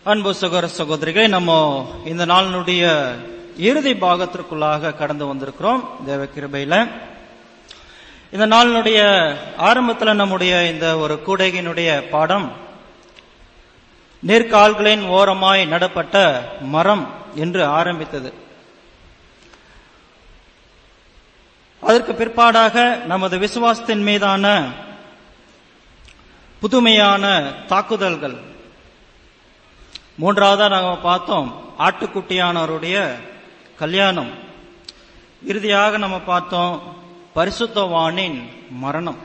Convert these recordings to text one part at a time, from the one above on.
அன்பு சகோதர சகோதரிகளை நம்ம இந்த நாளினுடைய இறுதி பாகத்திற்குள்ளாக கடந்து வந்திருக்கிறோம் தேவ கிருபையில இந்த நாளினுடைய ஆரம்பத்துல நம்முடைய இந்த ஒரு கூடையினுடைய பாடம் நேர்கால்களின் ஓரமாய் நடப்பட்ட மரம் என்று ஆரம்பித்தது அதற்கு பிற்பாடாக நமது விசுவாசத்தின் மீதான புதுமையான தாக்குதல்கள் மூன்றாவதா நாங்க பார்த்தோம் ஆட்டுக்குட்டியானவருடைய கல்யாணம் இறுதியாக நம்ம பார்த்தோம் பரிசுத்தவானின் மரணம்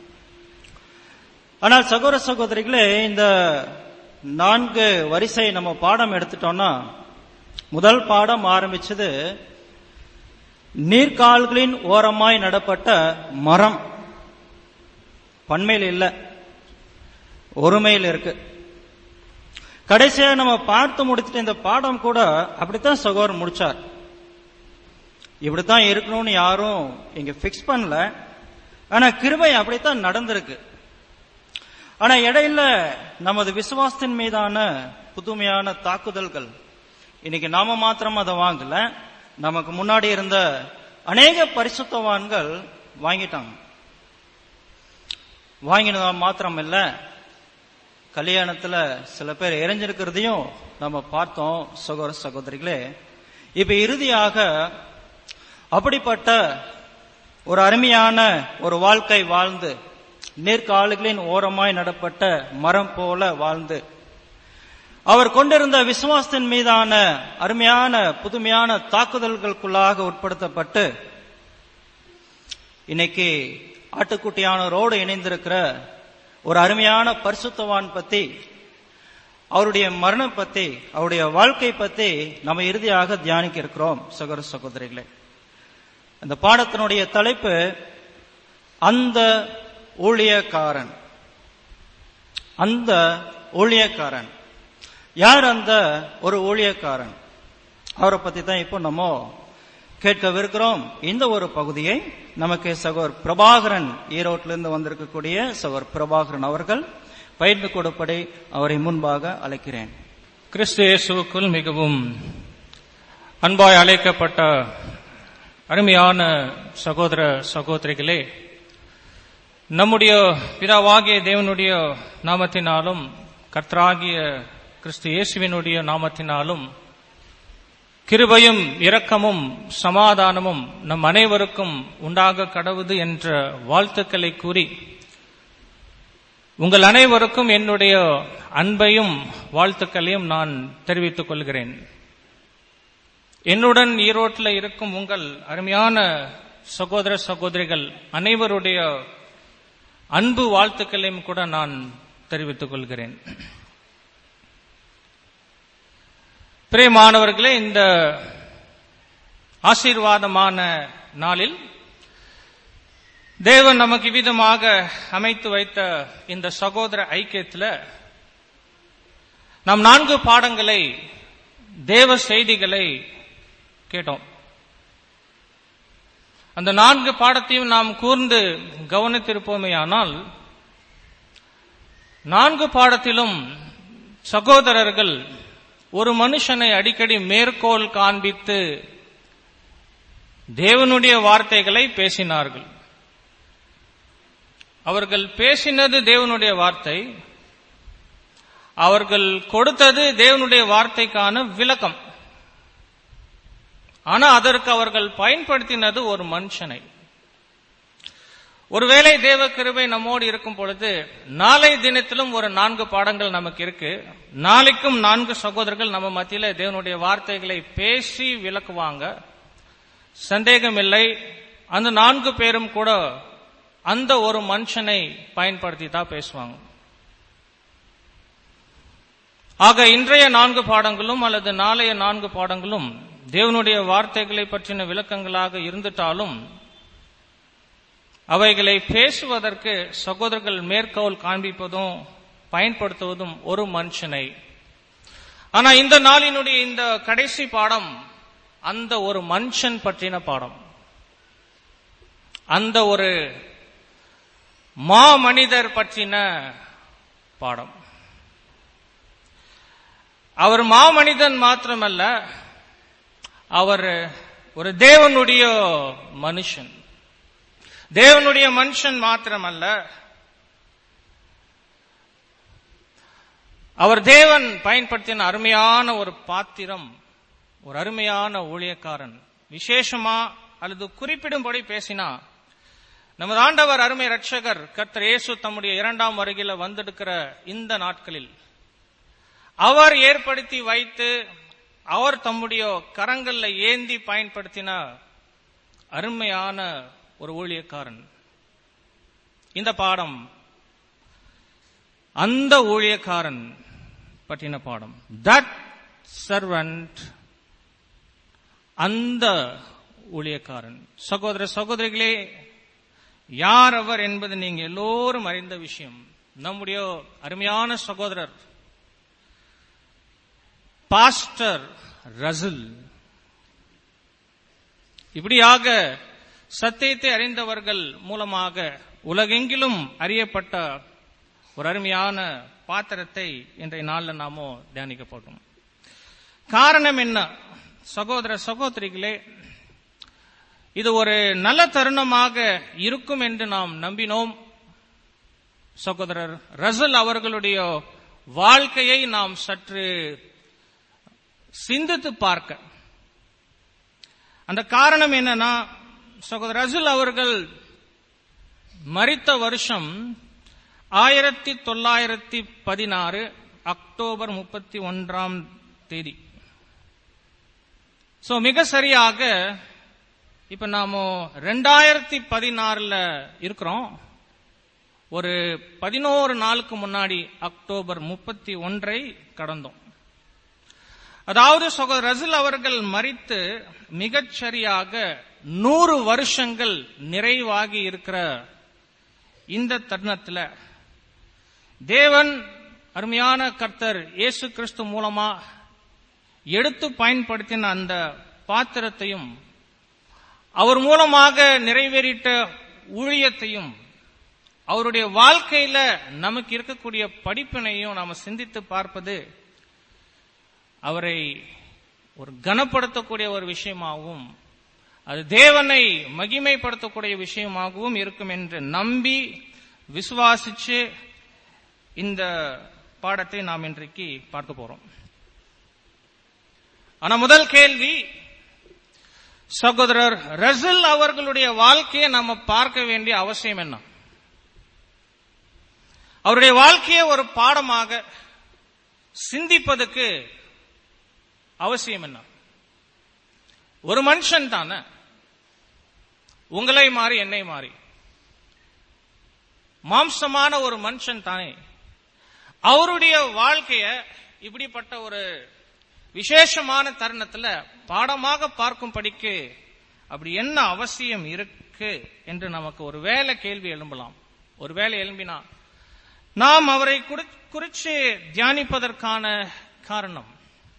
ஆனால் சகோதர சகோதரிகளே இந்த நான்கு வரிசை நம்ம பாடம் எடுத்துட்டோம்னா முதல் பாடம் ஆரம்பிச்சது நீர்கால்களின் ஓரமாய் நடப்பட்ட மரம் பண்மையில் இல்லை ஒருமையில் இருக்கு கடைசியா நம்ம பார்த்து முடிச்சுட்டு இந்த பாடம் கூட அப்படித்தான் சகோதரர் முடிச்சார் இப்படித்தான் இருக்கணும்னு யாரும் இங்க பிக்ஸ் பண்ணல ஆனா கிருபை அப்படித்தான் நடந்திருக்கு ஆனா இடையில நமது விசுவாசத்தின் மீதான புதுமையான தாக்குதல்கள் இன்னைக்கு நாம மாத்திரம் அதை வாங்கல நமக்கு முன்னாடி இருந்த அநேக பரிசுத்தவான்கள் வாங்கிட்டாங்க வாங்கினதா மாத்திரம் இல்ல கல்யாணத்துல சில பேர் இறைஞ்சிருக்கிறதையும் நம்ம பார்த்தோம் சகோதர சகோதரிகளே இப்ப இறுதியாக அப்படிப்பட்ட ஒரு அருமையான ஒரு வாழ்க்கை வாழ்ந்து நேர்காலுகளின் ஓரமாய் நடப்பட்ட மரம் போல வாழ்ந்து அவர் கொண்டிருந்த விசுவாசத்தின் மீதான அருமையான புதுமையான தாக்குதல்களுக்குள்ளாக உட்படுத்தப்பட்டு இன்னைக்கு ஆட்டுக்குட்டியானவரோடு இணைந்திருக்கிற ஒரு அருமையான பரிசுத்தவான் பத்தி அவருடைய மரணம் பத்தி அவருடைய வாழ்க்கை பத்தி நம்ம இறுதியாக தியானிக்க இருக்கிறோம் சகோதர சகோதரிகளே அந்த பாடத்தினுடைய தலைப்பு அந்த ஊழியக்காரன் அந்த ஊழியக்காரன் யார் அந்த ஒரு ஊழியக்காரன் அவரை பத்தி தான் இப்போ நம்ம கேட்கவிருக்கிறோம் இந்த ஒரு பகுதியை நமக்கு சகோர் பிரபாகரன் ஈரோட்டிலிருந்து வந்திருக்கக்கூடிய சகோர் பிரபாகரன் அவர்கள் பயிர்ந்து கொடுப்பதை அவரை முன்பாக அழைக்கிறேன் கிறிஸ்து இயேசுவுக்குள் மிகவும் அன்பாய் அழைக்கப்பட்ட அருமையான சகோதர சகோதரிகளே நம்முடைய பிதாவாகிய தேவனுடைய நாமத்தினாலும் கர்த்தராகிய கிறிஸ்து இயேசுவினுடைய நாமத்தினாலும் கிருபையும் இரக்கமும் சமாதானமும் நம் அனைவருக்கும் உண்டாக கடவுது என்ற வாழ்த்துக்களை கூறி உங்கள் அனைவருக்கும் என்னுடைய அன்பையும் வாழ்த்துக்களையும் நான் தெரிவித்துக் கொள்கிறேன் என்னுடன் ஈரோட்டில் இருக்கும் உங்கள் அருமையான சகோதர சகோதரிகள் அனைவருடைய அன்பு வாழ்த்துக்களையும் கூட நான் தெரிவித்துக் கொள்கிறேன் பிரியமானவர்களே இந்த ஆசீர்வாதமான நாளில் தேவன் நமக்கு விதமாக அமைத்து வைத்த இந்த சகோதர ஐக்கியத்தில் நாம் நான்கு பாடங்களை தேவ செய்திகளை கேட்டோம் அந்த நான்கு பாடத்தையும் நாம் கூர்ந்து கவனித்திருப்போமேயானால் நான்கு பாடத்திலும் சகோதரர்கள் ஒரு மனுஷனை அடிக்கடி மேற்கோள் காண்பித்து தேவனுடைய வார்த்தைகளை பேசினார்கள் அவர்கள் பேசினது தேவனுடைய வார்த்தை அவர்கள் கொடுத்தது தேவனுடைய வார்த்தைக்கான விளக்கம் ஆனா அதற்கு அவர்கள் பயன்படுத்தினது ஒரு மனுஷனை ஒருவேளை தேவ கிருபை நம்மோடு இருக்கும் பொழுது நாளை தினத்திலும் ஒரு நான்கு பாடங்கள் நமக்கு இருக்கு நாளைக்கும் நான்கு சகோதரர்கள் நம்ம மத்தியில தேவனுடைய வார்த்தைகளை பேசி விளக்குவாங்க சந்தேகம் இல்லை அந்த நான்கு பேரும் கூட அந்த ஒரு மனுஷனை பயன்படுத்தி தான் பேசுவாங்க ஆக இன்றைய நான்கு பாடங்களும் அல்லது நாளைய நான்கு பாடங்களும் தேவனுடைய வார்த்தைகளை பற்றின விளக்கங்களாக இருந்துட்டாலும் அவைகளை பேசுவதற்கு சகோதரர்கள் மேற்கோள் காண்பிப்பதும் பயன்படுத்துவதும் ஒரு மனுஷனை ஆனா இந்த நாளினுடைய இந்த கடைசி பாடம் அந்த ஒரு மனுஷன் பற்றின பாடம் அந்த ஒரு மா மனிதர் பற்றின பாடம் அவர் மாமனிதன் மாத்திரமல்ல அவர் ஒரு தேவனுடைய மனுஷன் தேவனுடைய மனுஷன் மாத்திரமல்ல அவர் தேவன் பயன்படுத்தின அருமையான ஒரு பாத்திரம் ஒரு அருமையான ஊழியக்காரன் விசேஷமா அல்லது குறிப்பிடும்படி பேசினா நமது ஆண்டவர் அருமை ரட்சகர் கர்த்தர் இயேசு தம்முடைய இரண்டாம் வருகையில வந்தெடுக்கிற இந்த நாட்களில் அவர் ஏற்படுத்தி வைத்து அவர் தம்முடைய கரங்கள்ல ஏந்தி பயன்படுத்தின அருமையான ஒரு ஊழியக்காரன் இந்த பாடம் அந்த ஊழியக்காரன் பற்றின பாடம் தட் சர்வன்ட் அந்த ஊழியக்காரன் சகோதர சகோதரிகளே யார் அவர் என்பது நீங்க எல்லோரும் அறிந்த விஷயம் நம்முடைய அருமையான சகோதரர் பாஸ்டர் ரசில் இப்படியாக சத்தியத்தை அறிந்தவர்கள் மூலமாக உலகெங்கிலும் அறியப்பட்ட ஒரு அருமையான பாத்திரத்தை இன்றைய நாளில் நாமோ தியானிக்க போட்டோம் காரணம் என்ன சகோதர சகோதரிகளே இது ஒரு நல்ல தருணமாக இருக்கும் என்று நாம் நம்பினோம் சகோதரர் ரசல் அவர்களுடைய வாழ்க்கையை நாம் சற்று சிந்தித்து பார்க்க அந்த காரணம் என்னன்னா சகோதரர் ரசல் அவர்கள் மறித்த வருஷம் ஆயிரத்தி தொள்ளாயிரத்தி பதினாறு அக்டோபர் முப்பத்தி ஒன்றாம் தேதி சோ மிக சரியாக இப்ப நாம ரெண்டாயிரத்தி பதினாறுல இருக்கிறோம் ஒரு பதினோரு நாளுக்கு முன்னாடி அக்டோபர் முப்பத்தி ஒன்றை கடந்தோம் அதாவது சகோதரர் ரசில் அவர்கள் மறித்து மிகச் சரியாக நூறு வருஷங்கள் நிறைவாகி இருக்கிற இந்த தருணத்தில் தேவன் அருமையான கர்த்தர் இயேசு கிறிஸ்து மூலமா எடுத்து பயன்படுத்தின அந்த பாத்திரத்தையும் அவர் மூலமாக நிறைவேறிட்ட ஊழியத்தையும் அவருடைய வாழ்க்கையில நமக்கு இருக்கக்கூடிய படிப்பினையும் நாம சிந்தித்து பார்ப்பது அவரை ஒரு கனப்படுத்தக்கூடிய ஒரு விஷயமாகவும் அது தேவனை மகிமைப்படுத்தக்கூடிய விஷயமாகவும் இருக்கும் என்று நம்பி விசுவாசிச்சு இந்த பாடத்தை நாம் இன்றைக்கு பார்க்க போறோம் ஆனா முதல் கேள்வி சகோதரர் ரசில் அவர்களுடைய வாழ்க்கையை நம்ம பார்க்க வேண்டிய அவசியம் என்ன அவருடைய வாழ்க்கையை ஒரு பாடமாக சிந்திப்பதற்கு அவசியம் என்ன ஒரு மனுஷன் தானே உங்களை மாறி என்னை மாறி மாம்சமான ஒரு மனுஷன் தானே அவருடைய வாழ்க்கைய இப்படிப்பட்ட ஒரு விசேஷமான தருணத்துல பாடமாக பார்க்கும் படிக்கு அப்படி என்ன அவசியம் இருக்கு என்று நமக்கு ஒரு வேலை கேள்வி எழும்பலாம் ஒரு வேலை எழும்பினா நாம் அவரை குறித்து தியானிப்பதற்கான காரணம்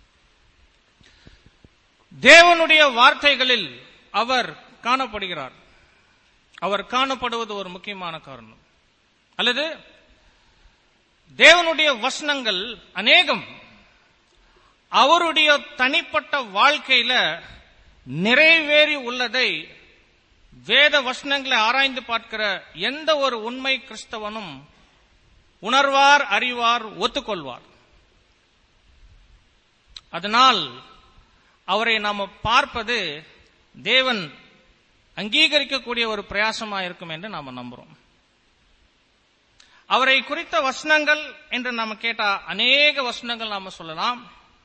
தேவனுடைய வார்த்தைகளில் அவர் காணப்படுகிறார் அவர் காணப்படுவது ஒரு முக்கியமான காரணம் அல்லது தேவனுடைய வசனங்கள் அநேகம் அவருடைய தனிப்பட்ட வாழ்க்கையில நிறைவேறி உள்ளதை வேத வசனங்களை ஆராய்ந்து பார்க்கிற எந்த ஒரு உண்மை கிறிஸ்தவனும் உணர்வார் அறிவார் ஒத்துக்கொள்வார் அதனால் அவரை நாம பார்ப்பது தேவன் அங்கீகரிக்கக்கூடிய ஒரு பிரயாசமா இருக்கும் என்று நாம நம்புறோம் அவரை குறித்த வசனங்கள் என்று நாம கேட்டா அநேக வசனங்கள் நாம சொல்லலாம்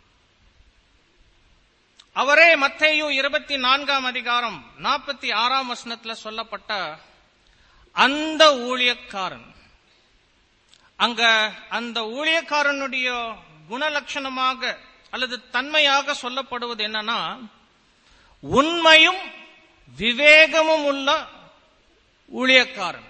அவரே மத்தேயு இருபத்தி நான்காம் அதிகாரம் நாற்பத்தி ஆறாம் வசனத்துல சொல்லப்பட்ட அந்த ஊழியக்காரன் அங்க அந்த ஊழியக்காரனுடைய குணலட்சணமாக அல்லது தன்மையாக சொல்லப்படுவது என்னன்னா உண்மையும் விவேகமும் உள்ள ஊழியக்காரன்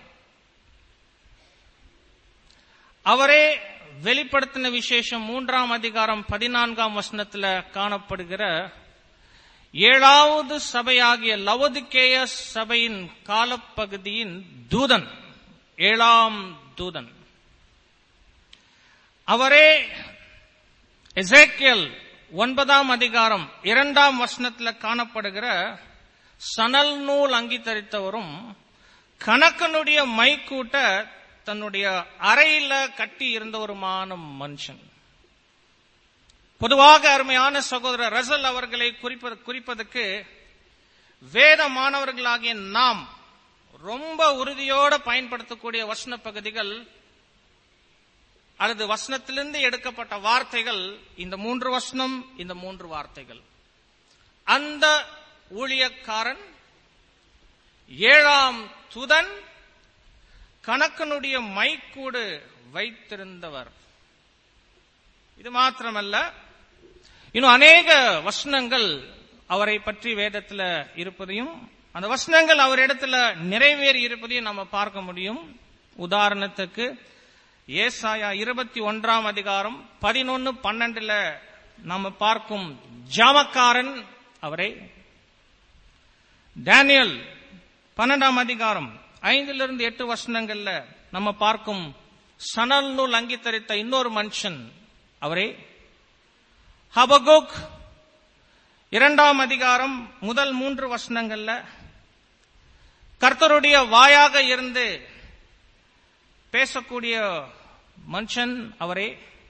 அவரே வெளிப்படுத்தின விசேஷம் மூன்றாம் அதிகாரம் பதினான்காம் வசனத்துல காணப்படுகிற ஏழாவது சபையாகிய லவதுக்கேய சபையின் காலப்பகுதியின் தூதன் ஏழாம் தூதன் அவரே எசேக்கியல் ஒன்பதாம் அதிகாரம் இரண்டாம் வசனத்துல காணப்படுகிற சணல் நூல் அங்கீகரித்தவரும் கணக்கனுடைய மைக்கூட்ட தன்னுடைய அறையில கட்டி இருந்தவருமான மனுஷன் பொதுவாக அருமையான சகோதரர் ரசல் அவர்களை குறிப்பது குறிப்பதற்கு வேத மாணவர்களாகிய நாம் ரொம்ப உறுதியோட பயன்படுத்தக்கூடிய வசன பகுதிகள் அல்லது வசனத்திலிருந்து எடுக்கப்பட்ட வார்த்தைகள் இந்த மூன்று வசனம் இந்த மூன்று வார்த்தைகள் அந்த ஊழியக்காரன் ஏழாம் துதன் கணக்கனுடைய மைக்கூடு வைத்திருந்தவர் இது மாத்திரமல்ல இன்னும் அநேக வசனங்கள் அவரை பற்றி வேதத்துல இருப்பதையும் அந்த வசனங்கள் அவரிடத்துல நிறைவேறி இருப்பதையும் நம்ம பார்க்க முடியும் உதாரணத்துக்கு ஏசாயா இருபத்தி ஒன்றாம் அதிகாரம் பதினொன்னு பன்னெண்டுல நாம பார்க்கும் ஜாமக்காரன் அவரை டேனியல் பன்னெண்டாம் அதிகாரம் ஐந்திலிருந்து எட்டு வசனங்கள்ல நம்ம பார்க்கும் சணல் நூல் அங்கீகரித்த இன்னொரு மனுஷன் அவரே ஹபகுக் இரண்டாம் அதிகாரம் முதல் மூன்று வசனங்கள்ல கர்த்தருடைய வாயாக இருந்து பேசக்கூடிய மனுஷன் அவரே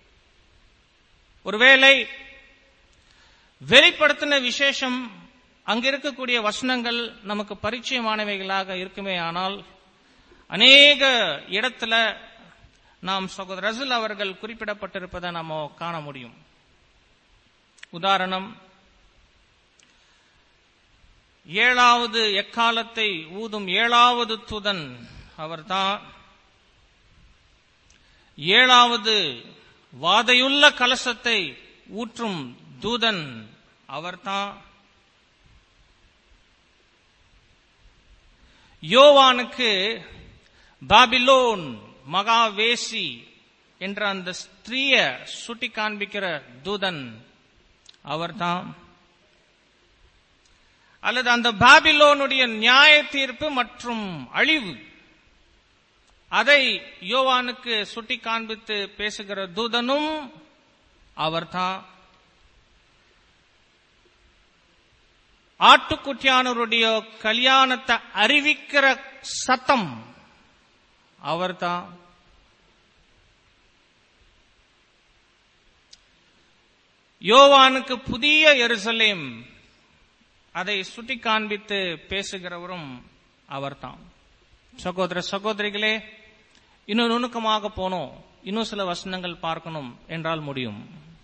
ஒருவேளை வெளிப்படுத்தின விசேஷம் அங்க இருக்கக்கூடிய வசனங்கள் நமக்கு பரிச்சயமானவைகளாக இருக்குமே ஆனால் அநேக இடத்துல நாம் சகோதரர் ரசல் அவர்கள் குறிப்பிடப்பட்டிருப்பதை நாம காண முடியும் உதாரணம் ஏழாவது எக்காலத்தை ஊதும் ஏழாவது துதன் அவர்தான் ஏழாவது வாதையுள்ள கலசத்தை ஊற்றும் தூதன் அவர்தான் யோவானுக்கு பாபிலோன் மகாவேசி என்ற அந்த ஸ்திரீய சுட்டி காண்பிக்கிற தூதன் அவர்தான் அல்லது அந்த பாபிலோனுடைய நியாய தீர்ப்பு மற்றும் அழிவு அதை யோவானுக்கு சுட்டி காண்பித்து பேசுகிற தூதனும் அவர்தான் ஆட்டுக்குட்டியானவருடைய கல்யாணத்தை அறிவிக்கிற சத்தம் அவர்தான் யோவானுக்கு புதிய எருசலேம் அதை சுட்டி காண்பித்து பேசுகிறவரும் அவர்தான் சகோதர சகோதரிகளே இன்னும் நுணுக்கமாக போனோம் இன்னும் சில வசனங்கள் பார்க்கணும் என்றால் முடியும்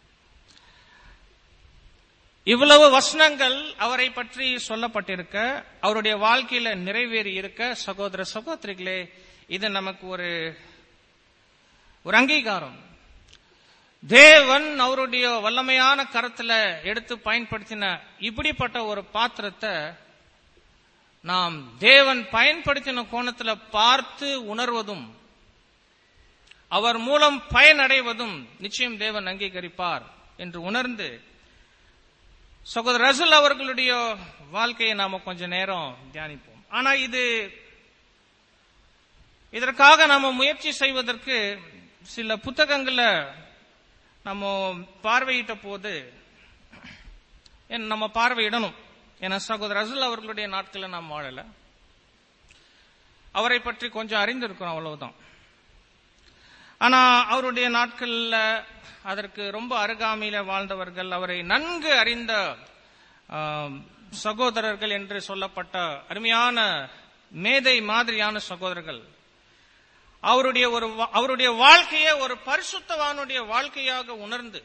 இவ்வளவு வசனங்கள் அவரை பற்றி சொல்லப்பட்டிருக்க அவருடைய வாழ்க்கையில நிறைவேறி இருக்க சகோதர சகோதரிகளே இது நமக்கு ஒரு ஒரு அங்கீகாரம் தேவன் அவருடைய வல்லமையான கரத்துல எடுத்து பயன்படுத்தின இப்படிப்பட்ட ஒரு பாத்திரத்தை நாம் தேவன் பயன்படுத்தின கோணத்துல பார்த்து உணர்வதும் அவர் மூலம் பயனடைவதும் நிச்சயம் தேவன் அங்கீகரிப்பார் என்று உணர்ந்து சகோதரர் ரசல் அவர்களுடைய வாழ்க்கையை நாம கொஞ்ச நேரம் தியானிப்போம் ஆனா இது இதற்காக நாம முயற்சி செய்வதற்கு சில புத்தகங்களை நம்ம பார்வையிட்ட போது நம்ம பார்வையிடணும் ஏன்னா சகோதரர் ரசல் அவர்களுடைய நாட்களில் நாம் வாழல அவரை பற்றி கொஞ்சம் அறிந்திருக்கிறோம் அவ்வளவுதான் ஆனா அவருடைய நாட்கள்ல அதற்கு ரொம்ப அருகாமையில வாழ்ந்தவர்கள் அவரை நன்கு அறிந்த சகோதரர்கள் என்று சொல்லப்பட்ட அருமையான மேதை மாதிரியான சகோதரர்கள் அவருடைய ஒரு அவருடைய வாழ்க்கையை ஒரு பரிசுத்தவானுடைய வாழ்க்கையாக உணர்ந்து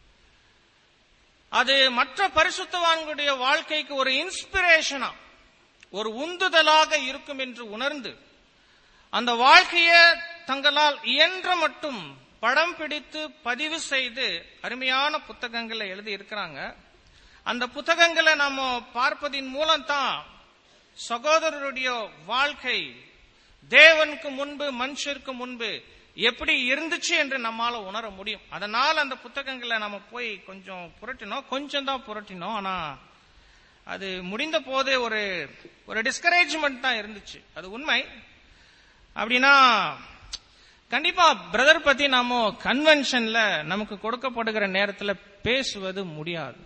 அது மற்ற பரிசுத்தவான்களுடைய வாழ்க்கைக்கு ஒரு இன்ஸ்பிரேஷனா ஒரு உந்துதலாக இருக்கும் என்று உணர்ந்து அந்த வாழ்க்கையை தங்களால் இயன்ற மட்டும் படம் பிடித்து பதிவு செய்து அருமையான புத்தகங்களை எழுதி இருக்கிறாங்க அந்த புத்தகங்களை நாம பார்ப்பதின் மூலம் தான் சகோதரருடைய வாழ்க்கை தேவனுக்கு முன்பு மனுஷருக்கு முன்பு எப்படி இருந்துச்சு என்று நம்மால உணர முடியும் அதனால அந்த புத்தகங்களை நம்ம போய் கொஞ்சம் புரட்டினோம் கொஞ்சம் தான் புரட்டினோம் ஆனா அது முடிந்த போது ஒரு ஒரு டிஸ்கரேஜ்மெண்ட் தான் இருந்துச்சு அது உண்மை அப்படின்னா கண்டிப்பா பிரதர் பத்தி நாம கன்வென்ஷன்ல நமக்கு கொடுக்கப்படுகிற நேரத்துல பேசுவது முடியாது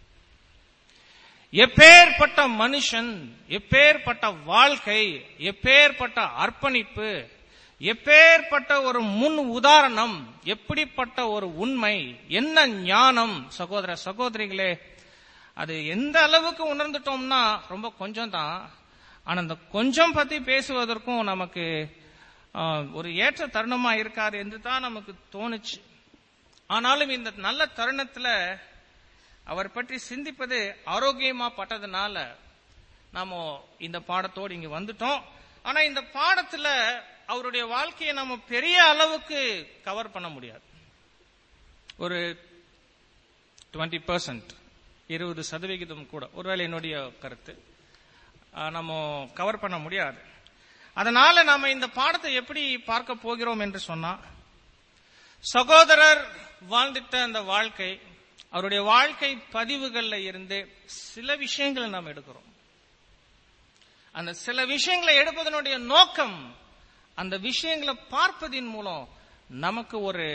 எப்பேற்பட்ட மனுஷன் எப்பேற்பட்ட வாழ்க்கை எப்பேற்பட்ட அர்ப்பணிப்பு எப்பேற்பட்ட ஒரு முன் உதாரணம் எப்படிப்பட்ட ஒரு உண்மை என்ன ஞானம் சகோதர சகோதரிகளே அது எந்த அளவுக்கு உணர்ந்துட்டோம்னா ரொம்ப கொஞ்சம் தான் ஆனா அந்த கொஞ்சம் பத்தி பேசுவதற்கும் நமக்கு ஆஹ், ஒரு ஏற்ற தருணமா இருக்காது என்று தான் நமக்கு தோணுச்சு ஆனாலும் இந்த நல்ல தருணத்துல அவர் பற்றி சிந்திப்பது ஆரோக்கியமா பட்டதுனால நாம இந்த பாடத்தோடு இங்க வந்துட்டோம் ஆனா இந்த பாடத்துல அவருடைய வாழ்க்கையை நம்ம பெரிய அளவுக்கு கவர் பண்ண முடியாது ஒரு டுவெண்ட்டி பர்சன்ட் இருபது சதவிகிதம் கூட ஒருவேளை என்னுடைய கருத்து ஆஹ், நம்ம கவர் பண்ண முடியாது அதனால நாம இந்த பாடத்தை எப்படி பார்க்க போகிறோம் என்று சொன்னா சகோதரர் வாழ்ந்துட்ட அந்த வாழ்க்கை அவருடைய வாழ்க்கை பதிவுகள்ல இருந்து சில விஷயங்களை நாம் எடுக்கிறோம் அந்த சில விஷயங்களை எடுப்பதனுடைய நோக்கம் அந்த விஷயங்களை பார்ப்பதின் மூலம் நமக்கு ஒரு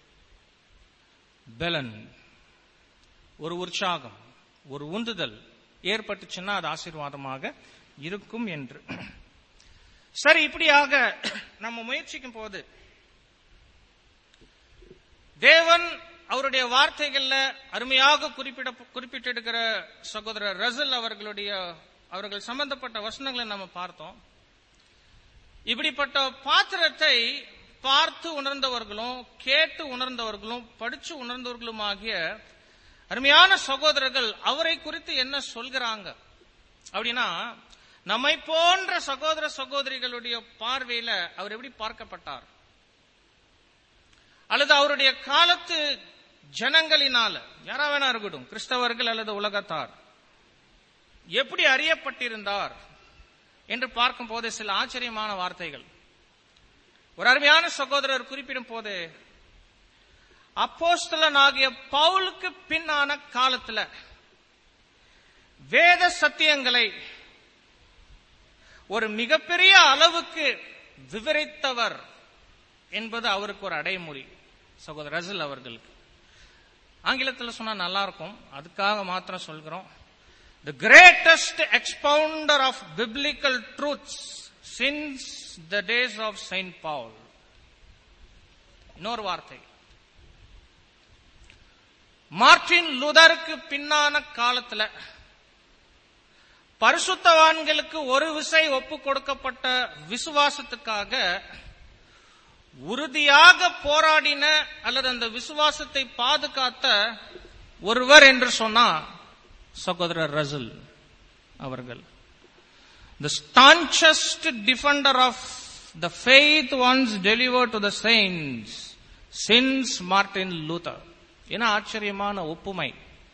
பலன் ஒரு உற்சாகம் ஒரு உந்துதல் ஏற்பட்டுச்சுன்னா அது ஆசீர்வாதமாக இருக்கும் என்று சரி இப்படியாக நம்ம முயற்சிக்கும் போது தேவன் அவருடைய வார்த்தைகள்ல அருமையாக குறிப்பிட குறிப்பிட்டிருக்கிற சகோதரர் ரசல் அவர்களுடைய அவர்கள் சம்பந்தப்பட்ட வசனங்களை நம்ம பார்த்தோம் இப்படிப்பட்ட பாத்திரத்தை பார்த்து உணர்ந்தவர்களும் கேட்டு உணர்ந்தவர்களும் படிச்சு உணர்ந்தவர்களும் ஆகிய அருமையான சகோதரர்கள் அவரை குறித்து என்ன சொல்கிறாங்க அப்படின்னா நம்மை போன்ற சகோதர சகோதரிகளுடைய பார்வையில அவர் எப்படி பார்க்கப்பட்டார் அல்லது அவருடைய காலத்து ஜனங்களினால யாரா வேணா இருக்கட்டும் கிறிஸ்தவர்கள் அல்லது உலகத்தார் எப்படி அறியப்பட்டிருந்தார் என்று பார்க்கும் போது சில ஆச்சரியமான வார்த்தைகள் ஒரு அருமையான சகோதரர் குறிப்பிடும் போது அப்போஸ்தலனாகிய பவுலுக்கு பின்னான காலத்துல வேத சத்தியங்களை ஒரு மிகப்பெரிய அளவுக்கு விவரித்தவர் என்பது அவருக்கு ஒரு அடைமொழி சகோதரர் ரசல் அவர்களுக்கு ஆங்கிலத்தில் சொன்னா நல்லா இருக்கும் அதுக்காக மாத்திரம் சொல்கிறோம் the greatest expounder of biblical truths since the days of Saint Paul இன்னொரு வார்த்தை மார்டின் லூதருக்கு பின்னான காலத்துல பரிசுத்தவான்களுக்கு ஒரு விசை ஒப்பு கொடுக்கப்பட்ட விசுவாசத்துக்காக உறுதியாக போராடின அல்லது அந்த விசுவாசத்தை பாதுகாத்த ஒருவர் என்று சொன்னா சகோதரர் ரசல் அவர்கள் the staunchest defender of the faith once delivered to the saints since Martin Luther என ஆச்சரியமான ஒப்புமை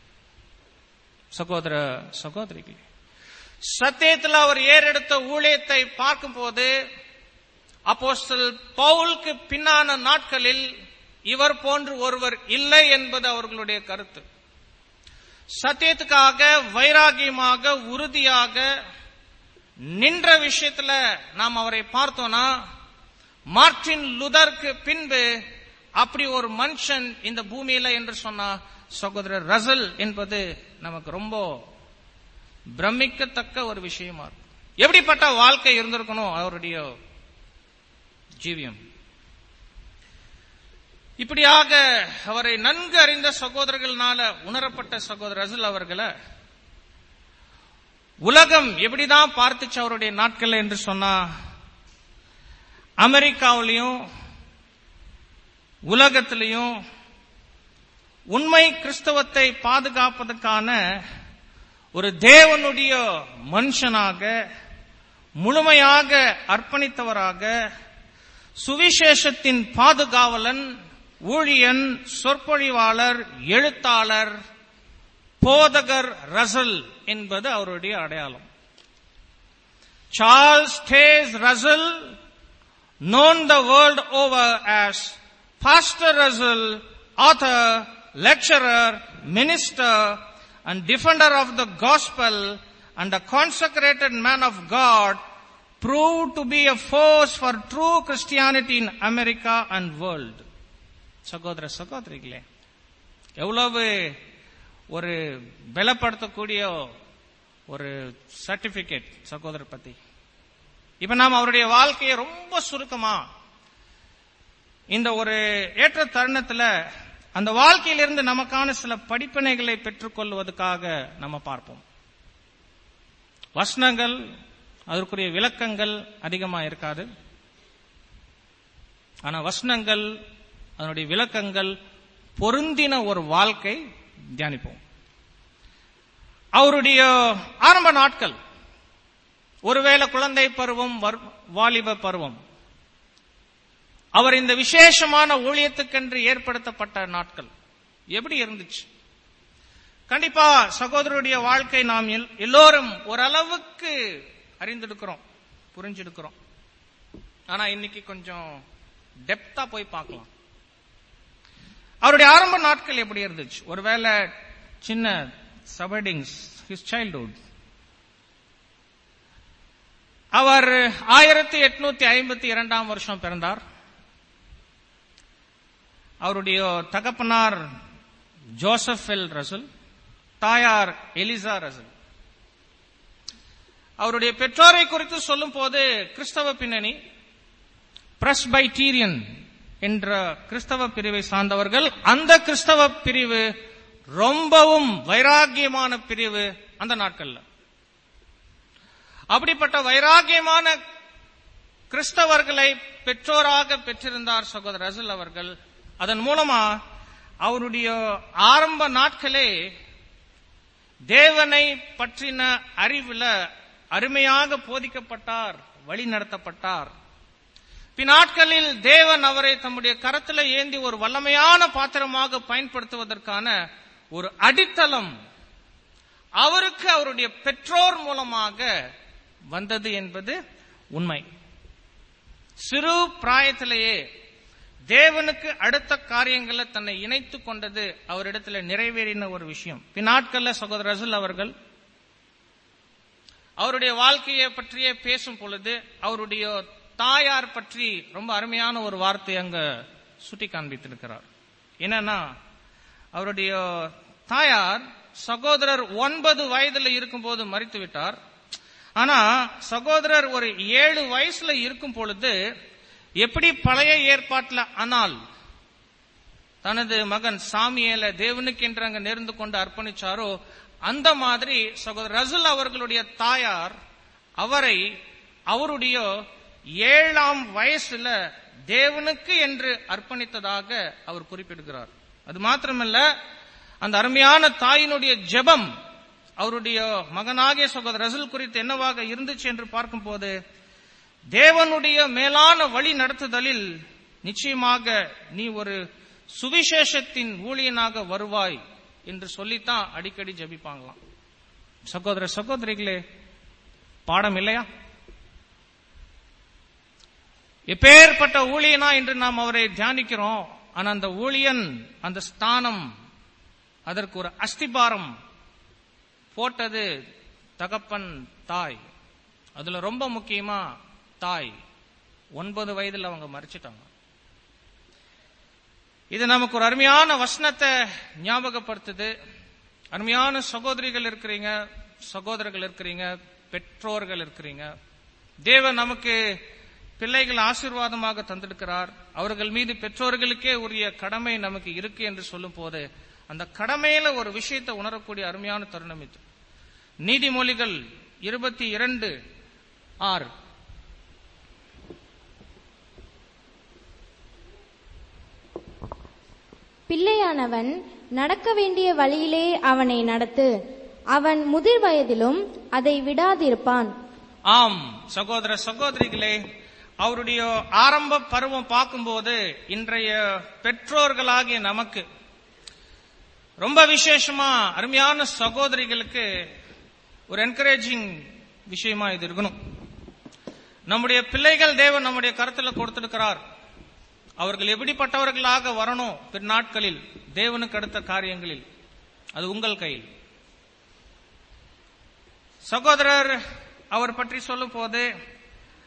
சகோதர சகோதரிகள் சத்தியத்தில் அவர் ஏறெடுத்த ஊழியத்தை பார்க்கும்போது அப்போஸ்தல் பவுலுக்கு பின்னான நாட்களில் இவர் போன்று ஒருவர் இல்லை என்பது அவர்களுடைய கருத்து சத்தியத்துக்காக வைராகியமாக உறுதியாக நின்ற விஷயத்துல நாம் அவரை பார்த்தோம்னா மார்டின் லுதருக்கு பின்பு அப்படி ஒரு மனுஷன் இந்த பூமியில என்று சொன்னா சகோதரர் ரசல் என்பது நமக்கு ரொம்ப பிரமிக்கத்தக்க ஒரு விஷயமா இருக்கும் எப்படிப்பட்ட வாழ்க்கை இருந்திருக்கணும் அவருடைய ஜீவியம் இப்படியாக அவரை நன்கு அறிந்த சகோதரர்களால உணரப்பட்ட சகோதரர் ரசல் அவர்களை உலகம் எப்படிதான் பார்த்துச்சு அவருடைய நாட்கள் என்று சொன்னா அமெரிக்காவிலையும் உலகத்திலையும் உண்மை கிறிஸ்தவத்தை பாதுகாப்பதற்கான ஒரு தேவனுடைய மனுஷனாக முழுமையாக அர்ப்பணித்தவராக சுவிசேஷத்தின் பாதுகாவலன் ஊழியன் சொற்பொழிவாளர் எழுத்தாளர் போதகர் ரசல் என்பது அவருடைய அடையாளம் Charles Taze Russell known the world over as Pastor Russell, author, lecturer, minister, and defender of the gospel, and a consecrated man of God, proved to be a force for true Christianity in America and world. சகோதர சகோதரிகளே எவ்வளவு ஒரு பலப்படுத்தக்கூடிய ஒரு certificate சகோதரர் பத்தி இப்ப நாம் அவருடைய வாழ்க்கையை ரொம்ப சுருக்கமா இந்த ஒரு ஏற்ற தருணத்துல அந்த வாழ்க்கையிலிருந்து நமக்கான சில படிப்பினைகளை பெற்றுக்கொள்வதற்காக நம்ம பார்ப்போம் வசனங்கள் அதற்குரிய விளக்கங்கள் அதிகமா இருக்காது ஆனா வசனங்கள் அதனுடைய விளக்கங்கள் பொருந்தின ஒரு வாழ்க்கை தியானிப்போம் அவருடைய ஆரம்ப நாட்கள் ஒருவேளை குழந்தை பருவம் வர்- வாலிப பருவம் அவர் இந்த விசேஷமான ஊழியத்துக்கென்று ஏற்படுத்தப்பட்ட நாட்கள் எப்படி இருந்துச்சு கண்டிப்பா சகோதரருடைய வாழ்க்கை நாம் எல்- எல்லோரும் ஓரளவுக்கு அறிந்திருக்கிறோம் புரிஞ்சிருக்கிறோம் ஆனா இன்னைக்கு கொஞ்சம் டெப்தா போய் பார்க்கலாம் அவருடைய ஆரம்ப நாட்கள் எப்படி இருந்துச்சு ஒருவேளை சின்ன சபடிங்ஸ் ஹிஸ் சைல்ட்ஹுட் அவர் ஆயிரத்தி எட்நூத்தி ஐம்பத்தி இரண்டாம் வருஷம் பிறந்தார் அவருடைய தகப்பனார் ஜோசப் எல் ரசல் தாயார் எலிசா ரசல் அவருடைய பெற்றோரை குறித்து சொல்லும் போது கிறிஸ்தவ பின்னணி பிரஸ்பைட்டீரியன் என்ற கிறிஸ்தவ பிரிவை சார்ந்தவர்கள் அந்த கிறிஸ்தவ பிரிவு ரொம்பவும் வைராகியமான பிரிவு அந்த நாட்கள்ல அப்படிப்பட்ட வைராகியமான கிறிஸ்தவர்களை பெற்றோராக பெற்றிருந்தார் சகோதரர் ரசல் அவர்கள் அதன் மூலமா அவருடைய ஆரம்ப நாட்களே தேவனை பற்றின அறிவுல அருமையாக போதிக்கப்பட்டார் வழி நடத்தப்பட்டார் பின்னாட்களில் தேவன் அவரை தம்முடைய கரத்துல ஏந்தி ஒரு வல்லமையான பாத்திரமாக பயன்படுத்துவதற்கான ஒரு அடித்தளம் அவருக்கு அவருடைய பெற்றோர் மூலமாக வந்தது என்பது உண்மை சிறு பிராயத்திலேயே தேவனுக்கு அடுத்த காரியங்களை தன்னை இணைத்துக் கொண்டது அவரிடத்துல நிறைவேறின ஒரு விஷயம் பின்னாட்கள்ல சகோதரர் ரசூல் அவர்கள் அவருடைய வாழ்க்கையை பற்றியே பேசும் பொழுது அவருடைய தாயார் பற்றி ரொம்ப அருமையான ஒரு வார்த்தை அங்க சுட்டி காண்பித்திருக்கிறார் என்னன்னா அவருடைய தாயார் சகோதரர் ஒன்பது வயதுல இருக்கும்போது மறித்து விட்டார் ஆனா சகோதரர் ஒரு ஏழு வயசுல இருக்கும் பொழுது எப்படி பழைய ஏற்பாட்டுல ஆனால் தனது மகன் சாமியேல தேவனுக்கென்று அங்க நேர்ந்து கொண்டு அர்ப்பணிச்சாரோ அந்த மாதிரி சகோதரர் ரசுல் அவர்களுடைய தாயார் அவரை அவருடைய ஏழாம் வயசுல தேவனுக்கு என்று அர்ப்பணித்ததாக அவர் குறிப்பிடுகிறார் அது மாத்திரமல்ல அந்த அருமையான தாயினுடைய ஜெபம் அவருடைய மகனாகிய சகோதரர் ரசுல் குறித்து என்னவாக இருந்துச்சு என்று பார்க்கும்போது தேவனுடைய மேலான வழி நடத்துதலில் நிச்சயமாக நீ ஒரு சுவிசேஷத்தின் ஊழியனாக வருவாய் என்று சொல்லித்தான் அடிக்கடி ஜெபிப்பாங்களாம் சகோதர சகோதரிகளே பாடம் இல்லையா எப்பேற்பட்ட ஊழியனா என்று நாம் அவரை தியானிக்கிறோம் ஆனா அந்த ஊழியன் அந்த ஸ்தானம் அதற்கு ஒரு அஸ்திபாரம் போட்டது தகப்பன் தாய் அதுல ரொம்ப முக்கியமா தாய் ஒன்பது வயதுல அவங்க மறிச்சிட்டாங்க இது நமக்கு ஒரு அருமையான வசனத்தை ஞாபகப்படுத்துது அருமையான சகோதரிகள் இருக்கிறீங்க சகோதரர்கள் இருக்கிறீங்க பெற்றோர்கள் இருக்கிறீங்க தேவன் நமக்கு பிள்ளைகள் ஆசீர்வாதமாக தந்திருக்கிறார் அவர்கள் மீது பெற்றோர்களுக்கே உரிய கடமை நமக்கு இருக்கு என்று சொல்லும் போது அந்த கடமையில ஒரு விஷயத்தை உணரக்கூடிய அருமையான தருணம் இது நீதிமொழிகள் இருபத்தி இரண்டு ஆறு பிள்ளையானவன் நடக்க வேண்டிய வழியிலே அவனை நடத்து அவன் முதிர் வயதிலும் அதை விடாதிருப்பான் ஆம் சகோதர சகோதரிகளே அவருடைய ஆரம்ப பருவம் பார்க்கும்போது இன்றைய பெற்றோர்களாகிய நமக்கு ரொம்ப விசேஷமா அருமையான சகோதரிகளுக்கு ஒரு என்கரேஜிங் விஷயமா இது இருக்கணும் நம்முடைய பிள்ளைகள் தேவன் நம்முடைய கருத்துல கொடுத்திருக்கிறார் அவர்கள் எப்படிப்பட்டவர்களாக வரணும் பிற்நாட்களில் தேவனுக்கு அடுத்த காரியங்களில் அது உங்கள் கையில் சகோதரர் அவர் பற்றி சொல்லும் போது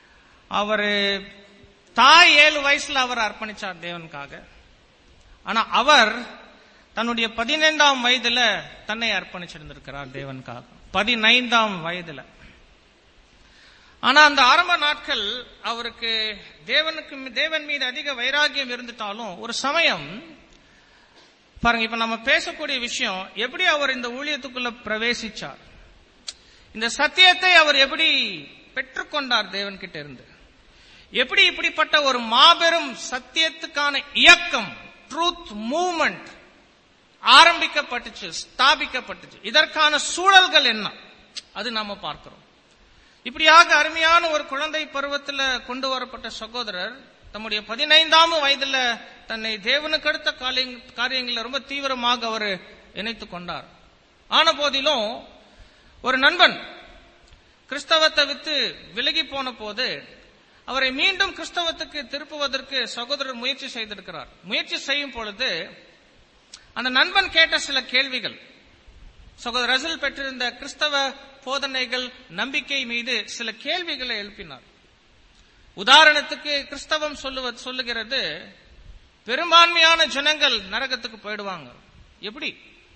அவரு தாய் ஏழு வயசுல அவர் அர்ப்பணிச்சார் தேவனுக்காக ஆனா அவர் தன்னுடைய பதினைந்தாம் வயதுல தன்னை அர்ப்பணிச்சிருந்திருக்கிறார் தேவனுக்காக பதினைந்தாம் வயதுல ஆனா அந்த ஆரம்ப நாட்கள் அவருக்கு தேவனுக்கு தேவன் மீது அதிக வைராகியம் இருந்துட்டாலும் ஒரு சமயம் பாருங்க இப்ப நம்ம பேசக்கூடிய விஷயம் எப்படி அவர் இந்த ஊழியத்துக்குள்ள பிரவேசிச்சார் இந்த சத்தியத்தை அவர் எப்படி பெற்றுக்கொண்டார் தேவன் கிட்ட இருந்து எப்படி இப்படிப்பட்ட ஒரு மாபெரும் சத்தியத்துக்கான இயக்கம் ட்ரூத் மூவ்மெண்ட் ஆரம்பிக்கப்பட்டுச்சு ஸ்தாபிக்கப்பட்டுச்சு இதற்கான சூழல்கள் என்ன அது நாம பார்க்கிறோம் இப்படியாக அருமையான ஒரு குழந்தை பருவத்தில் கொண்டு வரப்பட்ட சகோதரர் தம்முடைய பதினைந்தாம் வயதுல தன்னை தேவனுக்கு அடுத்த காரியங்களில் ரொம்ப தீவிரமாக அவர் இணைத்துக் கொண்டார் ஆன போதிலும் ஒரு நண்பன் கிறிஸ்தவத்தை வித்து விலகி போன போது அவரை மீண்டும் கிறிஸ்தவத்துக்கு திருப்புவதற்கு சகோதரர் முயற்சி செய்திருக்கிறார் முயற்சி செய்யும் பொழுது அந்த நண்பன் கேட்ட சில கேள்விகள் சகோதரர் ரசல் பெற்றிருந்த கிறிஸ்தவ போதனைகள் நம்பிக்கை மீது சில கேள்விகளை எழுப்பினார் உதாரணத்துக்கு கிறிஸ்தவம் சொல்லுவது சொல்லுகிறது பெரும்பான்மையான ஜனங்கள் நரகத்துக்கு போயிடுவாங்க எப்படி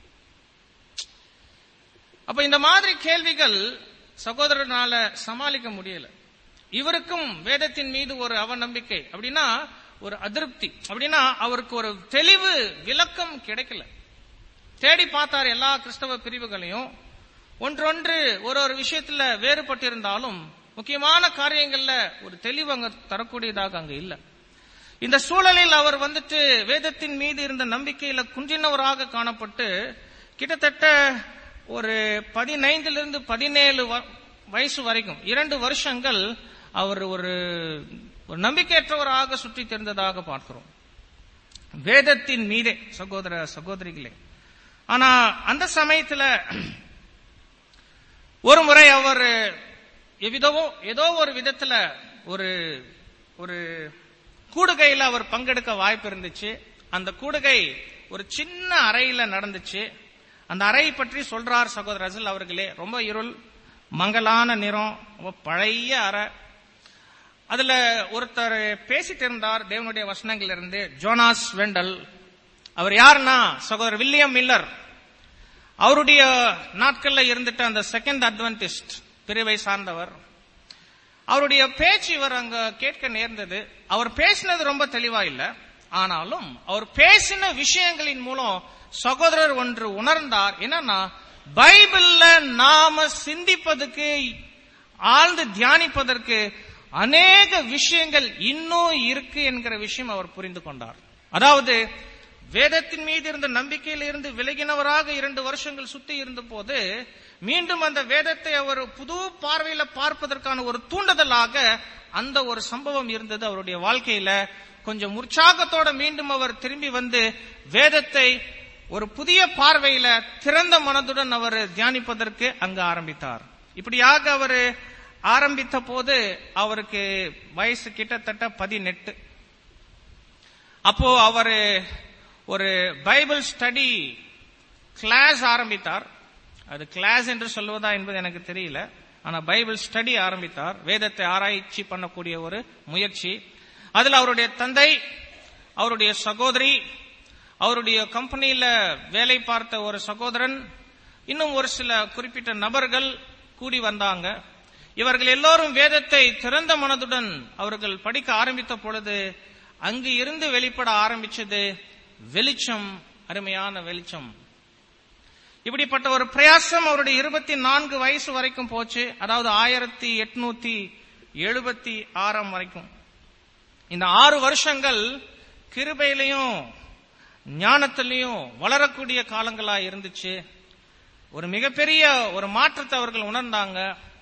அப்ப இந்த மாதிரி கேள்விகள் சகோதரனால சமாளிக்க முடியல இவருக்கும் வேதத்தின் மீது ஒரு அவநம்பிக்கை அப்படின்னா ஒரு அதிருப்தி அப்படின்னா அவருக்கு ஒரு தெளிவு விளக்கம் கிடைக்கல தேடி பார்த்தார் எல்லா கிறிஸ்தவ பிரிவுகளையும் ஒன்றொன்று ஒரு ஒரு விஷயத்துல வேறுபட்டிருந்தாலும் முக்கியமான காரியங்கள்ல ஒரு தெளிவு அங்க தரக்கூடியதாக அங்க இல்ல இந்த சூழலில் அவர் வந்துட்டு வேதத்தின் மீது இருந்த நம்பிக்கையில குன்றினவராக காணப்பட்டு கிட்டத்தட்ட ஒரு பதினைந்திலிருந்து பதினேழு வயசு வரைக்கும் இரண்டு வருஷங்கள் அவர் ஒரு ஒரு நம்பிக்கையற்றவராக சுற்றி தெரிந்ததாக பார்க்கிறோம் வேதத்தின் மீதே சகோதர சகோதரிகளே ஆனா அந்த சமயத்துல ஒரு முறை அவர் எவ்விதவோ ஏதோ ஒரு விதத்துல ஒரு ஒரு கூடுகையில அவர் பங்கெடுக்க வாய்ப்பு இருந்துச்சு அந்த கூடுகை ஒரு சின்ன அறையில நடந்துச்சு அந்த அறை பற்றி சொல்றார் சகோதரர் ரசல் அவர்களே ரொம்ப இருள் மங்கலான நிறம் ரொம்ப பழைய அறை அதுல ஒருத்தர் பேசிட்டு இருந்தார் தேவனுடைய வசனங்கள் இருந்து ஜோனாஸ் வெண்டல் அவர் யாருன்னா சகோதரர் வில்லியம் மில்லர் அவருடைய நாட்கள்ல இருந்துட்டு அந்த செகண்ட் அட்வென்டிஸ்ட் பிரிவை சார்ந்தவர் அவருடைய பேச்சு இவர் அங்க கேட்க நேர்ந்தது அவர் பேசினது ரொம்ப தெளிவா இல்ல ஆனாலும் அவர் பேசின விஷயங்களின் மூலம் சகோதரர் ஒன்று உணர்ந்தார் என்னன்னா பைபிள்ல நாம சிந்திப்பதற்கு ஆழ்ந்து தியானிப்பதற்கு அநேக விஷயங்கள் இன்னும் இருக்கு என்கிற விஷயம் அவர் புரிந்து கொண்டார் அதாவது வேதத்தின் மீது இருந்த நம்பிக்கையில் இருந்து விலகினவராக இரண்டு வருஷங்கள் சுத்தி இருந்த போது மீண்டும் அந்த வேதத்தை அவர் புது பார்வையில பார்ப்பதற்கான ஒரு தூண்டுதலாக அந்த ஒரு சம்பவம் இருந்தது அவருடைய வாழ்க்கையில கொஞ்சம் உற்சாகத்தோட மீண்டும் அவர் திரும்பி வந்து வேதத்தை ஒரு புதிய பார்வையில திறந்த மனதுடன் அவர் தியானிப்பதற்கு அங்கு ஆரம்பித்தார் இப்படியாக அவர் ஆரம்பித்த போது அவருக்கு வயசு கிட்டத்தட்ட பதினெட்டு அப்போ அவர் ஒரு பைபிள் ஸ்டடி கிளாஸ் ஆரம்பித்தார் அது கிளாஸ் என்று சொல்வதா என்பது எனக்கு தெரியல ஆனா பைபிள் ஸ்டடி ஆரம்பித்தார் வேதத்தை ஆராய்ச்சி பண்ணக்கூடிய ஒரு முயற்சி அதுல அவருடைய தந்தை அவருடைய சகோதரி அவருடைய கம்பெனியில வேலை பார்த்த ஒரு சகோதரன் இன்னும் ஒரு சில குறிப்பிட்ட நபர்கள் கூடி வந்தாங்க இவர்கள் எல்லோரும் வேதத்தை திறந்த மனதுடன் அவர்கள் படிக்க ஆரம்பித்த பொழுது அங்கு இருந்து வெளிப்பட ஆரம்பிச்சது வெளிச்சம் அருமையான வெளிச்சம் இப்படிப்பட்ட ஒரு பிரயாசம் அவருடைய இருபத்தி நான்கு வயசு வரைக்கும் போச்சு அதாவது ஆயிரத்தி எட்நூத்தி எழுபத்தி ஆறாம் வரைக்கும் இந்த ஆறு வருஷங்கள் கிருபையிலையும் ஞானத்திலையும் வளரக்கூடிய காலங்களா இருந்துச்சு ஒரு மிகப்பெரிய ஒரு மாற்றத்தை அவர்கள் உணர்ந்தாங்க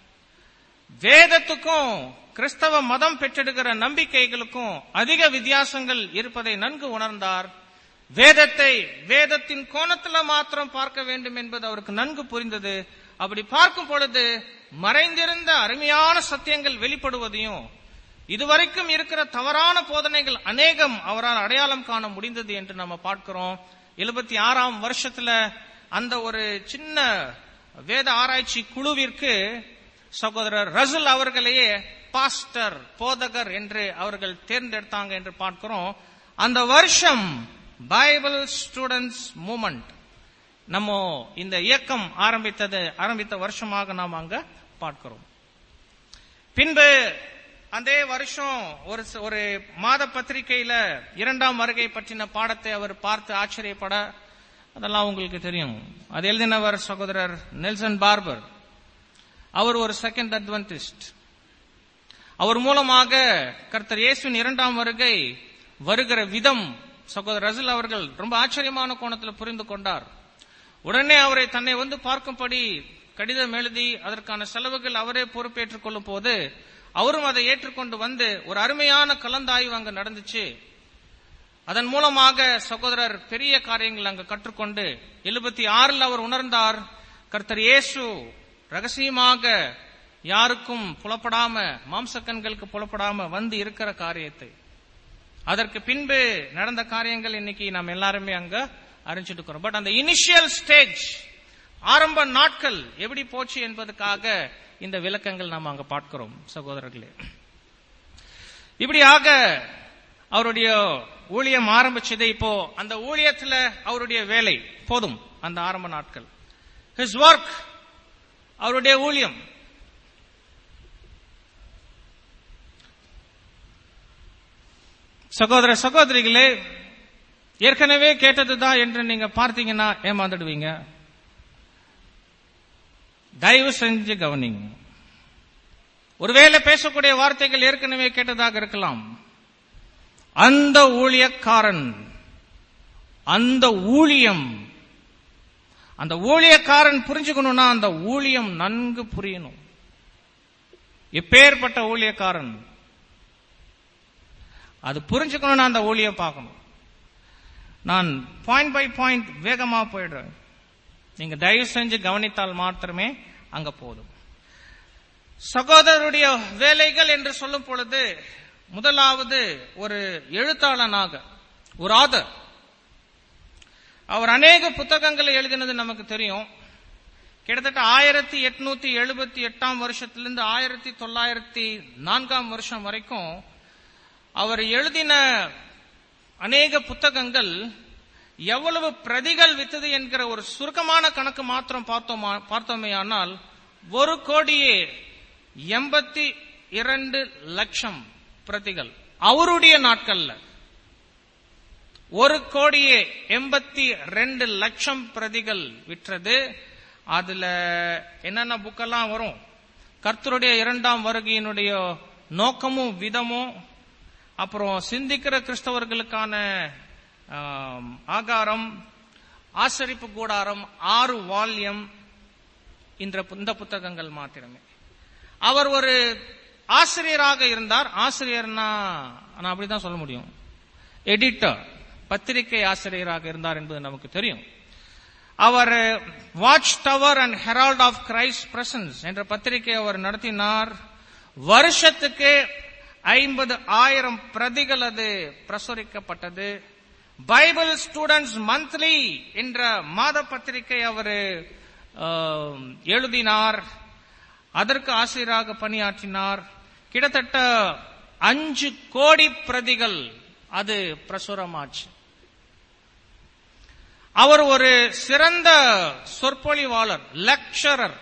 வேதத்துக்கும் கிறிஸ்தவ மதம் பெற்றெடுக்கிற நம்பிக்கைகளுக்கும் அதிக வித்தியாசங்கள் இருப்பதை நன்கு உணர்ந்தார் வேதத்தை வேதத்தின் கோணத்துல மாத்திரம் பார்க்க வேண்டும் என்பது அவருக்கு நன்கு புரிந்தது அப்படி பார்க்கும் பொழுது மறைந்திருந்த அருமையான சத்தியங்கள் வெளிப்படுவதையும் இதுவரைக்கும் இருக்கிற தவறான போதனைகள் அநேகம் அவரால் அடையாளம் காண முடிந்தது என்று நம்ம பார்க்கிறோம் எழுபத்தி ஆறாம் வருஷத்துல அந்த ஒரு சின்ன வேத ஆராய்ச்சி குழுவிற்கு சகோதரர் ரசுல் அவர்களையே பாஸ்டர் போதகர் என்று அவர்கள் தேர்ந்தெடுத்தாங்க என்று பார்க்கிறோம் அந்த வருஷம் பைபிள் ஸ்டூடெண்ட்ஸ் மூமெண்ட் நம்ம இந்த இயக்கம் ஆரம்பித்தது ஆரம்பித்த வருஷமாக நாம் அங்க பார்க்கிறோம் பின்பு அதே வருஷம் ஒரு ச- ஒரு மாத பத்திரிகையில இரண்டாம் வருகை பற்றின பாடத்தை அவர் பார்த்து ஆச்சரியப்பட அதெல்லாம் உங்களுக்கு தெரியும் அது எழுதினவர் சகோதரர் நெல்சன் பார்பர் அவர் ஒரு செகண்ட் அட்வென்டிஸ்ட் அவர் மூலமாக கர்த்தர் இயேசுவின் இரண்டாம் வருகை வருகிற விதம் சகோதரர் ரசில் அவர்கள் ரொம்ப ஆச்சரியமான கோணத்தில் புரிந்து கொண்டார் உடனே அவரை தன்னை வந்து பார்க்கும்படி கடிதம் எழுதி அதற்கான செலவுகள் அவரே பொறுப்பேற்றுக் கொள்ளும் போது அவரும் அதை ஏற்றுக்கொண்டு வந்து ஒரு அருமையான கலந்தாய்வு அங்க நடந்துச்சு அதன் மூலமாக சகோதரர் பெரிய காரியங்கள் அங்கு கற்றுக்கொண்டு எழுபத்தி ஆறில் அவர் உணர்ந்தார் கர்த்தர் இயேசு ரகசியமாக யாருக்கும் புலப்படாம மாம்சக்கண்களுக்கு புலப்படாம வந்து இருக்கிற காரியத்தை அதற்கு பின்பு நடந்த காரியங்கள் இன்னைக்கு நாம் எல்லாருமே அங்க அறிஞ்சிட்டு இருக்கிறோம் பட் அந்த இனிஷியல் ஸ்டேஜ் ஆரம்ப நாட்கள் எப்படி போச்சு என்பதற்காக இந்த விளக்கங்கள் நாம் அங்க பார்க்கிறோம் சகோதரர்களே இப்படியாக அவருடைய ஊழியம் ஆரம்பிச்சது இப்போ அந்த ஊழியத்துல அவருடைய வேலை போதும் அந்த ஆரம்ப நாட்கள் ஹிஸ் ஒர்க் அவருடைய ஊழியம் சகோதர சகோதரிகளே ஏற்கனவே கேட்டதுதான் என்று நீங்க பார்த்தீங்கன்னா ஏமாந்துடுவீங்க தயவு செஞ்சு கவனிங்க ஒருவேளை பேசக்கூடிய வார்த்தைகள் ஏற்கனவே கேட்டதாக இருக்கலாம் அந்த ஊழியக்காரன் அந்த ஊழியம் அந்த ஊழியக்காரன் புரிஞ்சுக்கணும்னா அந்த ஊழியம் நன்கு புரியணும் எப்பேற்பட்ட ஊழியக்காரன் அது புரிஞ்சுக்கணும்னா அந்த ஊழியம் பார்க்கணும் நான் பாயிண்ட் பை பாயிண்ட் வேகமா போயிடுறேன் நீங்க தயவு செஞ்சு கவனித்தால் மாத்திரமே அங்க போதும் சகோதரருடைய வேலைகள் என்று சொல்லும் பொழுது முதலாவது ஒரு எழுத்தாளனாக ஒரு ஆதர் அவர் அநேக புத்தகங்களை எழுதினது நமக்கு தெரியும் கிட்டத்தட்ட ஆயிரத்தி எட்நூத்தி எழுபத்தி எட்டாம் வருஷத்திலிருந்து ஆயிரத்தி தொள்ளாயிரத்தி நான்காம் வருஷம் வரைக்கும் அவர் எழுதின அநேக புத்தகங்கள் எவ்வளவு பிரதிகள் வித்தது என்கிற ஒரு சுருக்கமான கணக்கு மாத்திரம் பார்த்தோமா பார்த்தோமே ஆனால் ஒரு கோடியே எண்பத்தி இரண்டு லட்சம் பிரதிகள் அவருடைய நாட்கள்ல ஒரு கோடியே எண்பத்தி ரெண்டு லட்சம் பிரதிகள் விற்றது அதுல என்னென்ன புக்கெல்லாம் வரும் கர்த்தருடைய இரண்டாம் வருகையினுடைய நோக்கமும் விதமும் அப்புறம் சிந்திக்கிற கிறிஸ்தவர்களுக்கான ஆம், ஆகாரம் ஆசரிப்பு கூடாரம் ஆறு வால்யம் என்ற இந்த புத்தகங்கள் மாத்திரமே அவர் ஒரு ஆசிரியராக இருந்தார் ஆசிரியர்னா நான் அப்படிதான் சொல்ல முடியும் எடிட்டர் பத்திரிகை ஆசிரியராக இருந்தார் என்பது நமக்கு தெரியும் அவர் Watch Tower and Herald of Christ presence என்ற பத்திரிகை அவர் நடத்தினார் வருஷத்துக்கு ஐம்பது ஆயிரம் பிரதிகள் அது பிரசுரிக்கப்பட்டது பைபிள் ஸ்டூடெண்ட்ஸ் மந்த்லி என்ற மாத பத்திரிகை அவர் எழுதினார் அதற்கு ஆசிரியராக பணியாற்றினார் கிட்டத்தட்ட அஞ்சு கோடி பிரதிகள் அது பிரசுரமாச்சு அவர் ஒரு சிறந்த சொற்பொழிவாளர் லெக்சரர்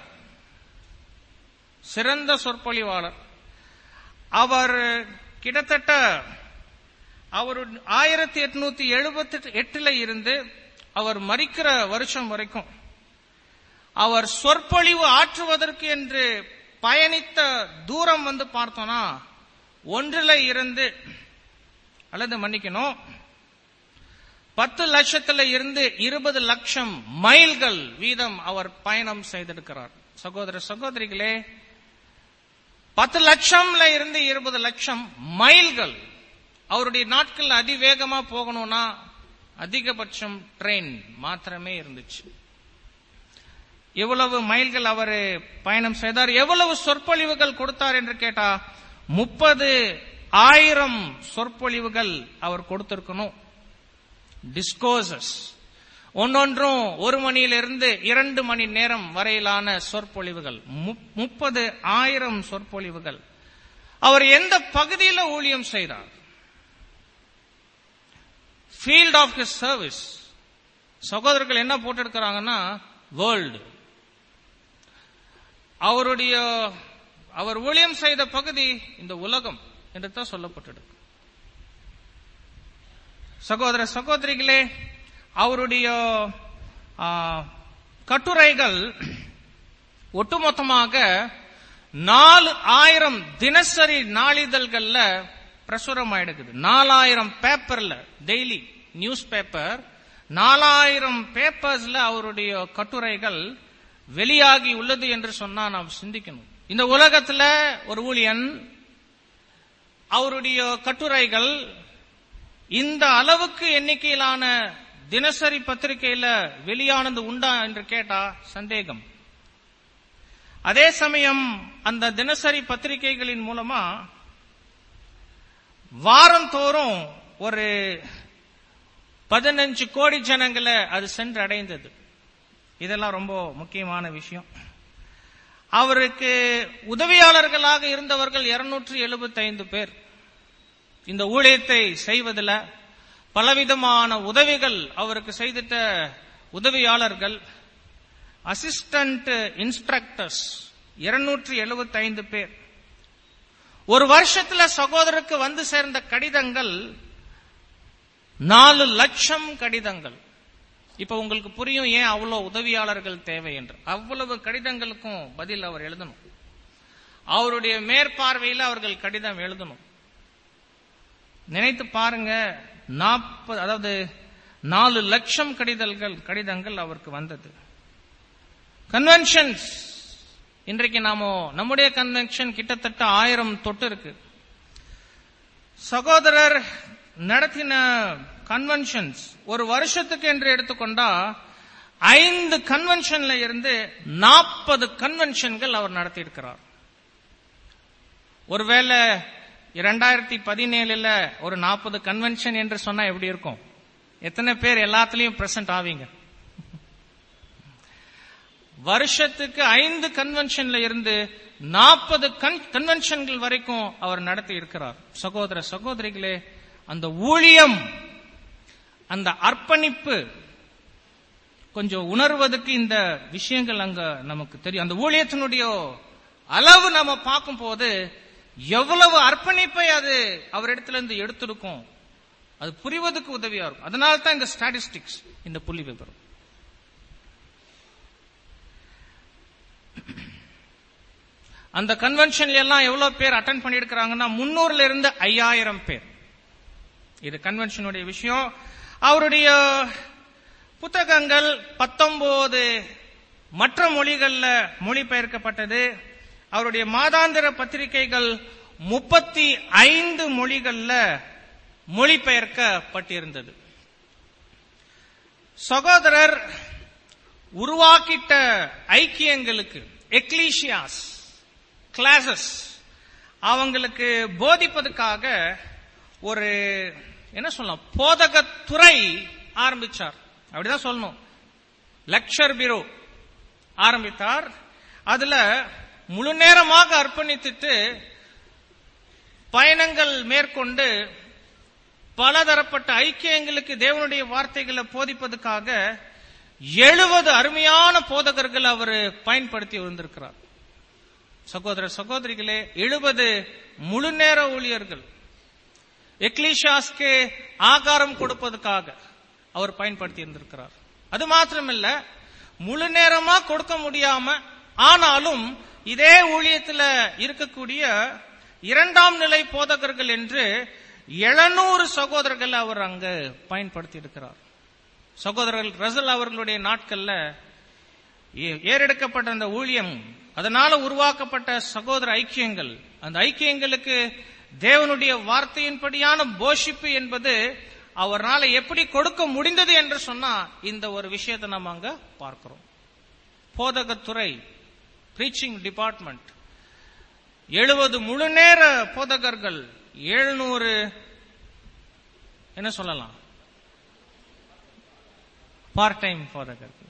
சிறந்த சொற்பொழிவாளர் அவர் கிட்டத்தட்ட அவர் ஆயிரத்தி எட்நூத்தி எழுபத்தி எட்டுல இருந்து அவர் மறிக்கிற வருஷம் வரைக்கும் அவர் சொற்பொழிவு ஆற்றுவதற்கு என்று பயணித்த தூரம் வந்து பார்த்தோம்னா ஒன்றில் இருந்து அல்லது மன்னிக்கணும் பத்து லட்சத்துல இருந்து இருபது லட்சம் மைல்கள் வீதம் அவர் பயணம் செய்திருக்கிறார் சகோதர சகோதரிகளே பத்து லட்சம்ல இருந்து இருபது லட்சம் மைல்கள் அவருடைய நாட்கள் அதிவேகமா போகணும்னா அதிகபட்சம் ட்ரெயின் மாத்திரமே இருந்துச்சு எவ்வளவு மைல்கள் அவர் பயணம் செய்தார் எவ்வளவு சொற்பொழிவுகள் கொடுத்தார் என்று கேட்டா முப்பது ஆயிரம் சொற்பொழிவுகள் அவர் கொடுத்திருக்கணும் டிஸ்கோசஸ் ஒன்னொன்றும் ஒரு மணியிலிருந்து இரண்டு மணி நேரம் வரையிலான சொற்பொழிவுகள் முப்பது ஆயிரம் சொற்பொழிவுகள் அவர் எந்த பகுதியில ஊழியம் செய்தார் ஃபீல்ட் ஆஃப் his சர்வீஸ் சகோதரர்கள் என்ன போட்டிருக்கிறாங்கன்னா வேர்ல்டு அவருடைய அவர் ஊழியம் செய்த பகுதி இந்த உலகம் என்று தான் சொல்லப்பட்டிருக்கு சகோதர சகோதரிகளே அவருடைய ஆ, கட்டுரைகள் ஒட்டுமொத்தமாக நாலு ஆயிரம் தினசரி நாளிதழ்கள்ல பிரசுரம் ஆயிடுக்குது நாலாயிரம் பேப்பர்ல டெய்லி நியூஸ் பேப்பர் நாலாயிரம் பேப்பர்ஸ்ல அவருடைய கட்டுரைகள் வெளியாகி உள்ளது என்று சொன்னா நாம் சிந்திக்கணும் இந்த உலகத்துல ஒரு ஊழியன் அவருடைய கட்டுரைகள் இந்த அளவுக்கு எண்ணிக்கையிலான தினசரி பத்திரிகையில வெளியானது உண்டா என்று கேட்டா சந்தேகம் அதே சமயம் அந்த தினசரி பத்திரிகைகளின் மூலமா வாரந்தோறும் ஒரு பதினஞ்சு கோடி ஜனங்களை அது சென்று அடைந்தது இதெல்லாம் ரொம்ப முக்கியமான விஷயம் அவருக்கு உதவியாளர்களாக இருந்தவர்கள் இருநூற்றி எழுபத்தைந்து பேர் இந்த ஊழியத்தை செய்வதில் பலவிதமான உதவிகள் அவருக்கு செய்திட்ட உதவியாளர்கள் அசிஸ்டன்ட் இன்ஸ்ட்ரக்டர்ஸ் இருநூற்றி எழுபத்தைந்து பேர் ஒரு வருஷத்துல சகோதரருக்கு வந்து சேர்ந்த கடிதங்கள் நாலு லட்சம் கடிதங்கள் இப்ப உங்களுக்கு புரியும் ஏன் அவ்வளவு உதவியாளர்கள் தேவை என்று அவ்வளவு கடிதங்களுக்கும் பதில் அவர் எழுதணும் அவருடைய மேற்பார்வையில் அவர்கள் கடிதம் எழுதணும் நினைத்து பாருங்க நாற்பது அதாவது நாலு லட்சம் கடிதங்கள் கடிதங்கள் அவருக்கு வந்தது கன்வென்ஷன்ஸ் இன்றைக்கு நாம நம்முடைய கன்வென்ஷன் கிட்டத்தட்ட ஆயிரம் தொட்டு இருக்கு சகோதரர் நடத்தின கன்வென்ஷன்ஸ் ஒரு வருஷத்துக்கு என்று எடுத்துக்கொண்டா ஐந்து கன்வென்ஷன்ல இருந்து நாற்பது கன்வென்ஷன்கள் அவர் நடத்தியிருக்கிறார் ஒருவேளை இரண்டாயிரத்தி பதினேழுல ஒரு நாற்பது கன்வென்ஷன் என்று சொன்னா எப்படி இருக்கும் எத்தனை பேர் எல்லாத்துலயும் பிரசன்ட் ஆவீங்க வருஷத்துக்கு ஐந்து கன்வென்ஷன்ல இருந்து நாற்பது கன்வென்ஷன்கள் வரைக்கும் அவர் நடத்தி இருக்கிறார் சகோதர சகோதரிகளே அந்த ஊழியம் அந்த அர்ப்பணிப்பு கொஞ்சம் உணர்வதற்கு இந்த விஷயங்கள் அங்க நமக்கு தெரியும் அந்த ஊழியத்தினுடைய அளவு நம்ம பார்க்கும் போது எவ்வளவு அர்ப்பணிப்பை அது அவரிடத்துல இருந்து எடுத்திருக்கும் அது புரிவதற்கு உதவியா இருக்கும் அதனால தான் இந்த ஸ்டாட்டிஸ்டிக்ஸ் இந்த புள்ளி விவரம் அந்த கன்வென்ஷன்ல எல்லாம் எவ்வளவு பேர் அட்டன் பண்ணியிருக்கிறாங்கன்னா முன்னூறுல இருந்து ஐயாயிரம் பேர் இது கன்வென்ஷனுடைய விஷயம் அவருடைய புத்தகங்கள் பத்தொன்பது மற்ற மொழிகள்ல மொழிபெயர்க்கப்பட்டது அவருடைய மாதாந்திர பத்திரிகைகள் முப்பத்தி ஐந்து மொழிகள்ல மொழிபெயர்க்கப்பட்டிருந்தது சகோதரர் உருவாக்கிட்ட ஐக்கியங்களுக்கு எக்லீஷியாஸ் கிளாசஸ் அவங்களுக்கு போதிப்பதற்காக ஒரு என்ன சொல்லலாம் போதகத்துறை ஆரம்பிச்சார் அப்படிதான் சொல்லணும் லெக்சர் பீரோ ஆரம்பித்தார் அதுல முழு நேரமாக அர்ப்பணித்துட்டு பயணங்கள் மேற்கொண்டு பலதரப்பட்ட ஐக்கியங்களுக்கு தேவனுடைய வார்த்தைகளை போதிப்பதற்காக எழுபது அருமையான போதகர்கள் அவர் பயன்படுத்தி வந்திருக்கிறார் சகோதர சகோதரிகளே எழுபது முழு நேர ஊழியர்கள் எக்லீஷாஸ்க்கு ஆகாரம் கொடுப்பதற்காக அவர் பயன்படுத்தி இருந்திருக்கிறார் அது மாத்திரமில்ல முழு நேரமா கொடுக்க முடியாம ஆனாலும் இதே ஊழியத்துல இருக்கக்கூடிய இரண்டாம் நிலை போதகர்கள் என்று எழுநூறு சகோதரர்கள் அவர் அங்கு பயன்படுத்தி இருக்கிறார் சகோதரர்கள் ரசல் அவர்களுடைய நாட்கள்ல ஏ- ஏறெடுக்கப்பட்ட அந்த ஊழியம் அதனால உருவாக்கப்பட்ட சகோதர ஐக்கியங்கள் அந்த ஐக்கியங்களுக்கு தேவனுடைய வார்த்தையின்படியான போஷிப்பு என்பது அவரால் எப்படி கொடுக்க முடிந்தது என்று சொன்னா இந்த ஒரு விஷயத்தை நம்ம அங்க பார்க்கிறோம் போதகத்துறை பிரீச்சிங் டிபார்ட்மெண்ட் எழுபது முழு நேர போதகர்கள் எழுநூறு என்ன சொல்லலாம் பார்ட் டைம் போதகர்கள்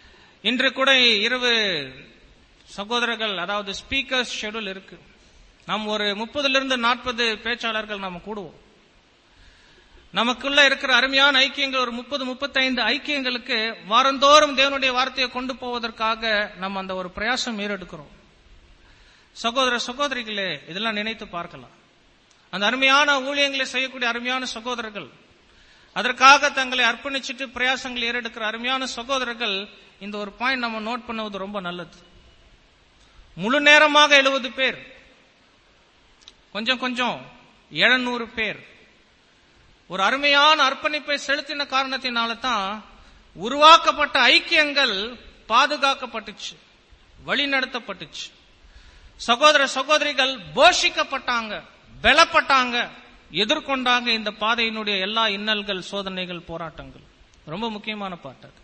இன்று கூட இரவு சகோதரர்கள் அதாவது ஸ்பீக்கர்ஸ் ஷெடியூல் இருக்கு நாம் ஒரு முப்பதுல இருந்து நாற்பது பேச்சாளர்கள் நாம கூடுவோம் நமக்குள்ள இருக்கிற அருமையான ஐக்கியங்கள் ஒரு முப்பது முப்பத்தைந்து ஐக்கியங்களுக்கு வாரந்தோறும் தேவனுடைய வார்த்தையை கொண்டு போவதற்காக நம்ம அந்த ஒரு பிரயாசம் ஏறெடுக்கிறோம் சகோதர சகோதரிகளே இதெல்லாம் நினைத்து பார்க்கலாம் அந்த அருமையான ஊழியங்களை செய்யக்கூடிய அருமையான சகோதரர்கள் அதற்காக தங்களை அர்ப்பணிச்சிட்டு பிரயாசங்கள் ஏறெடுக்கிற அருமையான சகோதரர்கள் இந்த ஒரு பாயிண்ட் நம்ம நோட் பண்ணுவது ரொம்ப நல்லது முழு நேரமாக எழுபது பேர் கொஞ்சம் கொஞ்சம் எழுநூறு பேர் ஒரு அருமையான அர்ப்பணிப்பை செலுத்தின காரணத்தினால தான் உருவாக்கப்பட்ட ஐக்கியங்கள் பாதுகாக்கப்பட்டுச்சு வழிநடத்தப்பட்டுச்சு சகோதர சகோதரிகள் போஷிக்கப்பட்டாங்க பலப்பட்டாங்க எதிர்கொண்டாங்க இந்த பாதையினுடைய எல்லா இன்னல்கள் சோதனைகள் போராட்டங்கள் ரொம்ப முக்கியமான பாட்டு அது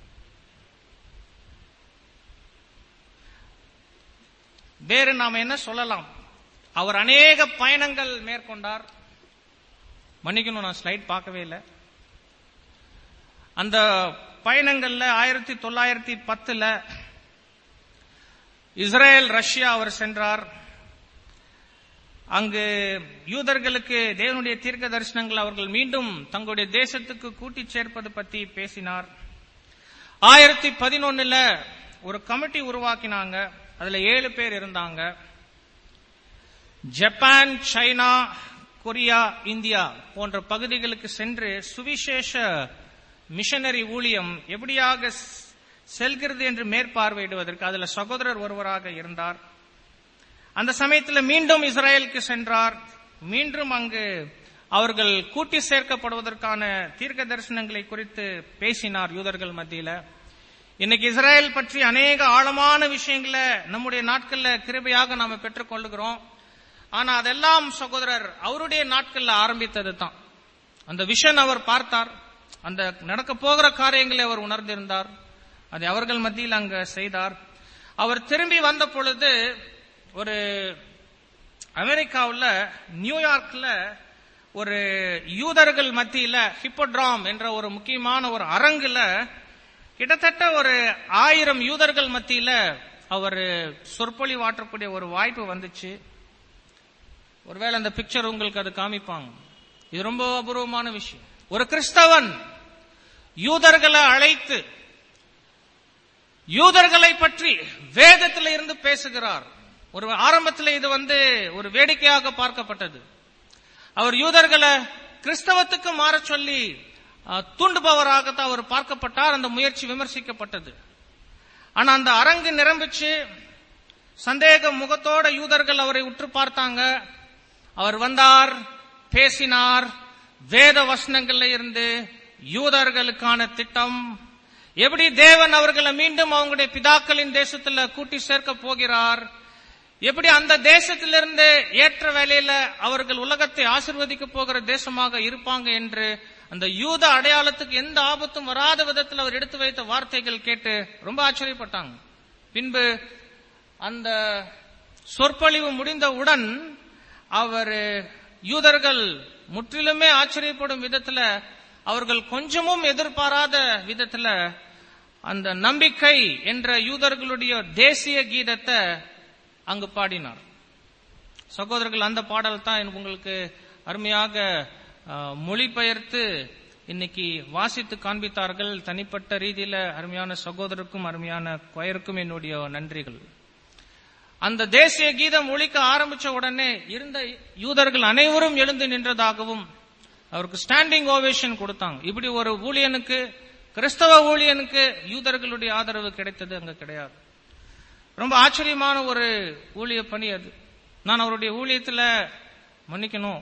வேறு நாம என்ன சொல்லலாம் அவர் அநேக பயணங்கள் மேற்கொண்டார் மன்னிக்கணும் நான் ஸ்லைட் பார்க்கவே இல்லை அந்த பயணங்கள்ல ஆயிரத்தி தொள்ளாயிரத்தி பத்துல இஸ்ரேல் ரஷ்யா அவர் சென்றார் அங்கு யூதர்களுக்கு தேவனுடைய தீர்க்க தரிசனங்கள் அவர்கள் மீண்டும் தங்களுடைய தேசத்துக்கு கூட்டி சேர்ப்பது பத்தி பேசினார் ஆயிரத்தி பதினொன்னுல ஒரு கமிட்டி உருவாக்கினாங்க அதுல ஏழு பேர் இருந்தாங்க ஜப்பான் சைனா கொரியா இந்தியா போன்ற பகுதிகளுக்கு சென்று சுவிசேஷ மிஷனரி ஊழியம் எப்படியாக செல்கிறது என்று மேற்பார்வையிடுவதற்கு அதுல சகோதரர் ஒருவராக இருந்தார் அந்த சமயத்தில் மீண்டும் இஸ்ரேலுக்கு சென்றார் மீண்டும் அங்கு அவர்கள் கூட்டி சேர்க்கப்படுவதற்கான தீர்க்க தரிசனங்களை குறித்து பேசினார் யூதர்கள் மத்தியில இன்னைக்கு இஸ்ரேல் பற்றி அநேக ஆழமான விஷயங்களை நம்முடைய நாட்கள்ல கிருபையாக நாம பெற்றுக்கொள்ளுகிறோம் ஆனா அதெல்லாம் சகோதரர் அவருடைய நாட்கள்ல ஆரம்பித்தது தான் அந்த விஷன் அவர் பார்த்தார் அந்த நடக்க போகிற காரியங்களை அவர் உணர்ந்திருந்தார் அதை அவர்கள் மத்தியில் அங்க செய்தார் அவர் திரும்பி வந்த பொழுது ஒரு அமெரிக்காவில் நியூயார்க்ல ஒரு யூதர்கள் மத்தியில ஹிப்போட்ராம் என்ற ஒரு முக்கியமான ஒரு அரங்குல கிட்டத்தட்ட ஒரு ஆயிரம் யூதர்கள் மத்தியில அவர் சொற்பொழிவாற்றக்கூடிய ஒரு வாய்ப்பு வந்துச்சு ஒருவேளை அந்த பிக்சர் உங்களுக்கு அது காமிப்பாங்க இது ரொம்ப அபூர்வமான விஷயம் ஒரு கிறிஸ்தவன் யூதர்களை அழைத்து யூதர்களை பற்றி வேதத்தில் இருந்து பேசுகிறார் ஒரு ஆரம்பத்தில் இது வந்து ஒரு வேடிக்கையாக பார்க்கப்பட்டது அவர் யூதர்களை கிறிஸ்தவத்துக்கு மாற சொல்லி தூண்டுபவராகத்தான் அவர் பார்க்கப்பட்டார் அந்த முயற்சி விமர்சிக்கப்பட்டது ஆனா அந்த அரங்கு நிரம்பிச்சு சந்தேக முகத்தோட யூதர்கள் அவரை உற்று பார்த்தாங்க அவர் வந்தார் பேசினார் வேத வசனங்கள்ல இருந்து யூதர்களுக்கான திட்டம் எப்படி தேவன் அவர்களை மீண்டும் அவங்களுடைய பிதாக்களின் தேசத்துல கூட்டி சேர்க்க போகிறார் எப்படி அந்த தேசத்திலிருந்து ஏற்ற வேலையில அவர்கள் உலகத்தை ஆசிர்வதிக்க போகிற தேசமாக இருப்பாங்க என்று அந்த யூத அடையாளத்துக்கு எந்த ஆபத்தும் வராத விதத்தில் அவர் எடுத்து வைத்த வார்த்தைகள் கேட்டு ரொம்ப ஆச்சரியப்பட்டாங்க பின்பு அந்த சொற்பொழிவு முடிந்தவுடன் அவர் யூதர்கள் முற்றிலுமே ஆச்சரியப்படும் விதத்துல அவர்கள் கொஞ்சமும் எதிர்பாராத விதத்துல அந்த நம்பிக்கை என்ற யூதர்களுடைய தேசிய கீதத்தை அங்கு பாடினார் சகோதரர்கள் அந்த பாடல் தான் உங்களுக்கு அருமையாக மொழிபெயர்த்து இன்னைக்கு வாசித்து காண்பித்தார்கள் தனிப்பட்ட ரீதியில அருமையான சகோதரருக்கும் அருமையான கொயருக்கும் என்னுடைய நன்றிகள் அந்த தேசிய கீதம் ஒழிக்க ஆரம்பிச்ச உடனே இருந்த யூதர்கள் அனைவரும் எழுந்து நின்றதாகவும் அவருக்கு ஸ்டாண்டிங் ஓவேஷன் கொடுத்தாங்க இப்படி ஒரு ஊழியனுக்கு கிறிஸ்தவ ஊழியனுக்கு யூதர்களுடைய ஆதரவு கிடைத்தது அங்க கிடையாது ரொம்ப ஆச்சரியமான ஒரு ஊழிய பணி அது நான் அவருடைய ஊழியத்துல மன்னிக்கணும்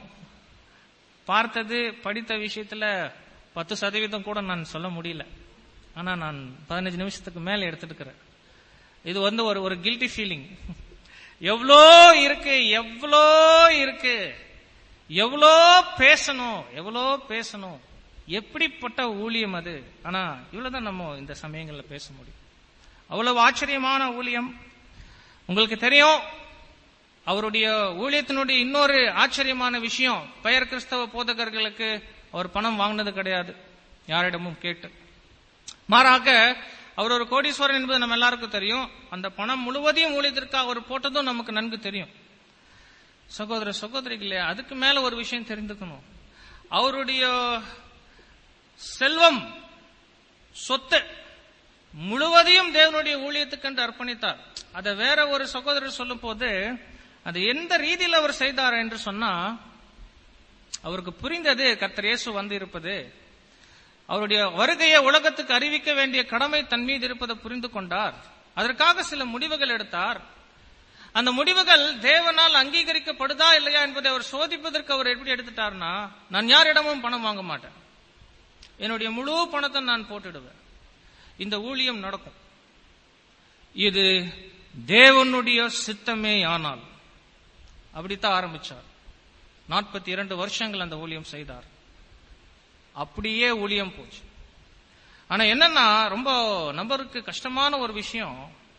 பார்த்தது படித்த விஷயத்துல பத்து சதவீதம் கூட நான் சொல்ல முடியல ஆனா நான் பதினஞ்சு நிமிஷத்துக்கு மேல எடுத்துருக்கிறேன் இது வந்து ஒரு ஒரு கில்ட்டி ஃபீலிங் எவ்வளோ இருக்கு எவ்வளோ இருக்கு எவ்வளோ பேசணும் எவ்வளோ பேசணும் எப்படிப்பட்ட ஊழியம் அது ஆனா இவ்வளவுதான் நம்ம இந்த சமயங்கள்ல பேச முடியும் அவ்வளவு ஆச்சரியமான ஊழியம் உங்களுக்கு தெரியும் அவருடைய ஊழியத்தினுடைய இன்னொரு ஆச்சரியமான விஷயம் பெயர் கிறிஸ்தவ போதகர்களுக்கு அவர் பணம் வாங்கினது கிடையாது யாரிடமும் கேட்டு மாறாக அவர் ஒரு கோடீஸ்வரன் என்பது நம்ம எல்லாருக்கும் தெரியும் அந்த பணம் முழுவதையும் ஊழியத்திற்காக அவர் போட்டதும் நமக்கு நன்கு தெரியும் சகோதர சகோதரிகளே அதுக்கு மேல ஒரு விஷயம் தெரிந்துக்கணும் அவருடைய செல்வம் சொத்து முழுவதையும் தேவனுடைய ஊழியத்துக்கென்று அர்ப்பணித்தார் அதை வேற ஒரு சகோதரர் சொல்லும் போது அது எந்த ரீதியில் அவர் செய்தார் என்று சொன்னா அவருக்கு புரிந்தது கர்த்தர் இயேசு வந்து இருப்பது அவருடைய வருகையை உலகத்துக்கு அறிவிக்க வேண்டிய கடமை தன் மீது இருப்பதை புரிந்து கொண்டார் அதற்காக சில முடிவுகள் எடுத்தார் அந்த முடிவுகள் தேவனால் அங்கீகரிக்கப்படுதா இல்லையா என்பதை அவர் சோதிப்பதற்கு அவர் எப்படி எடுத்துட்டார்னா நான் யாரிடமும் பணம் வாங்க மாட்டேன் என்னுடைய முழு பணத்தை நான் போட்டுடுவேன் இந்த ஊழியம் நடக்கும் இது தேவனுடைய சித்தமே ஆனால் அப்படித்தான் ஆரம்பிச்சார் நாற்பத்தி இரண்டு வருஷங்கள் அந்த ஊழியம் செய்தார் அப்படியே ஊழியம் போச்சு ஆனா என்னன்னா ரொம்ப நம்பருக்கு கஷ்டமான ஒரு விஷயம்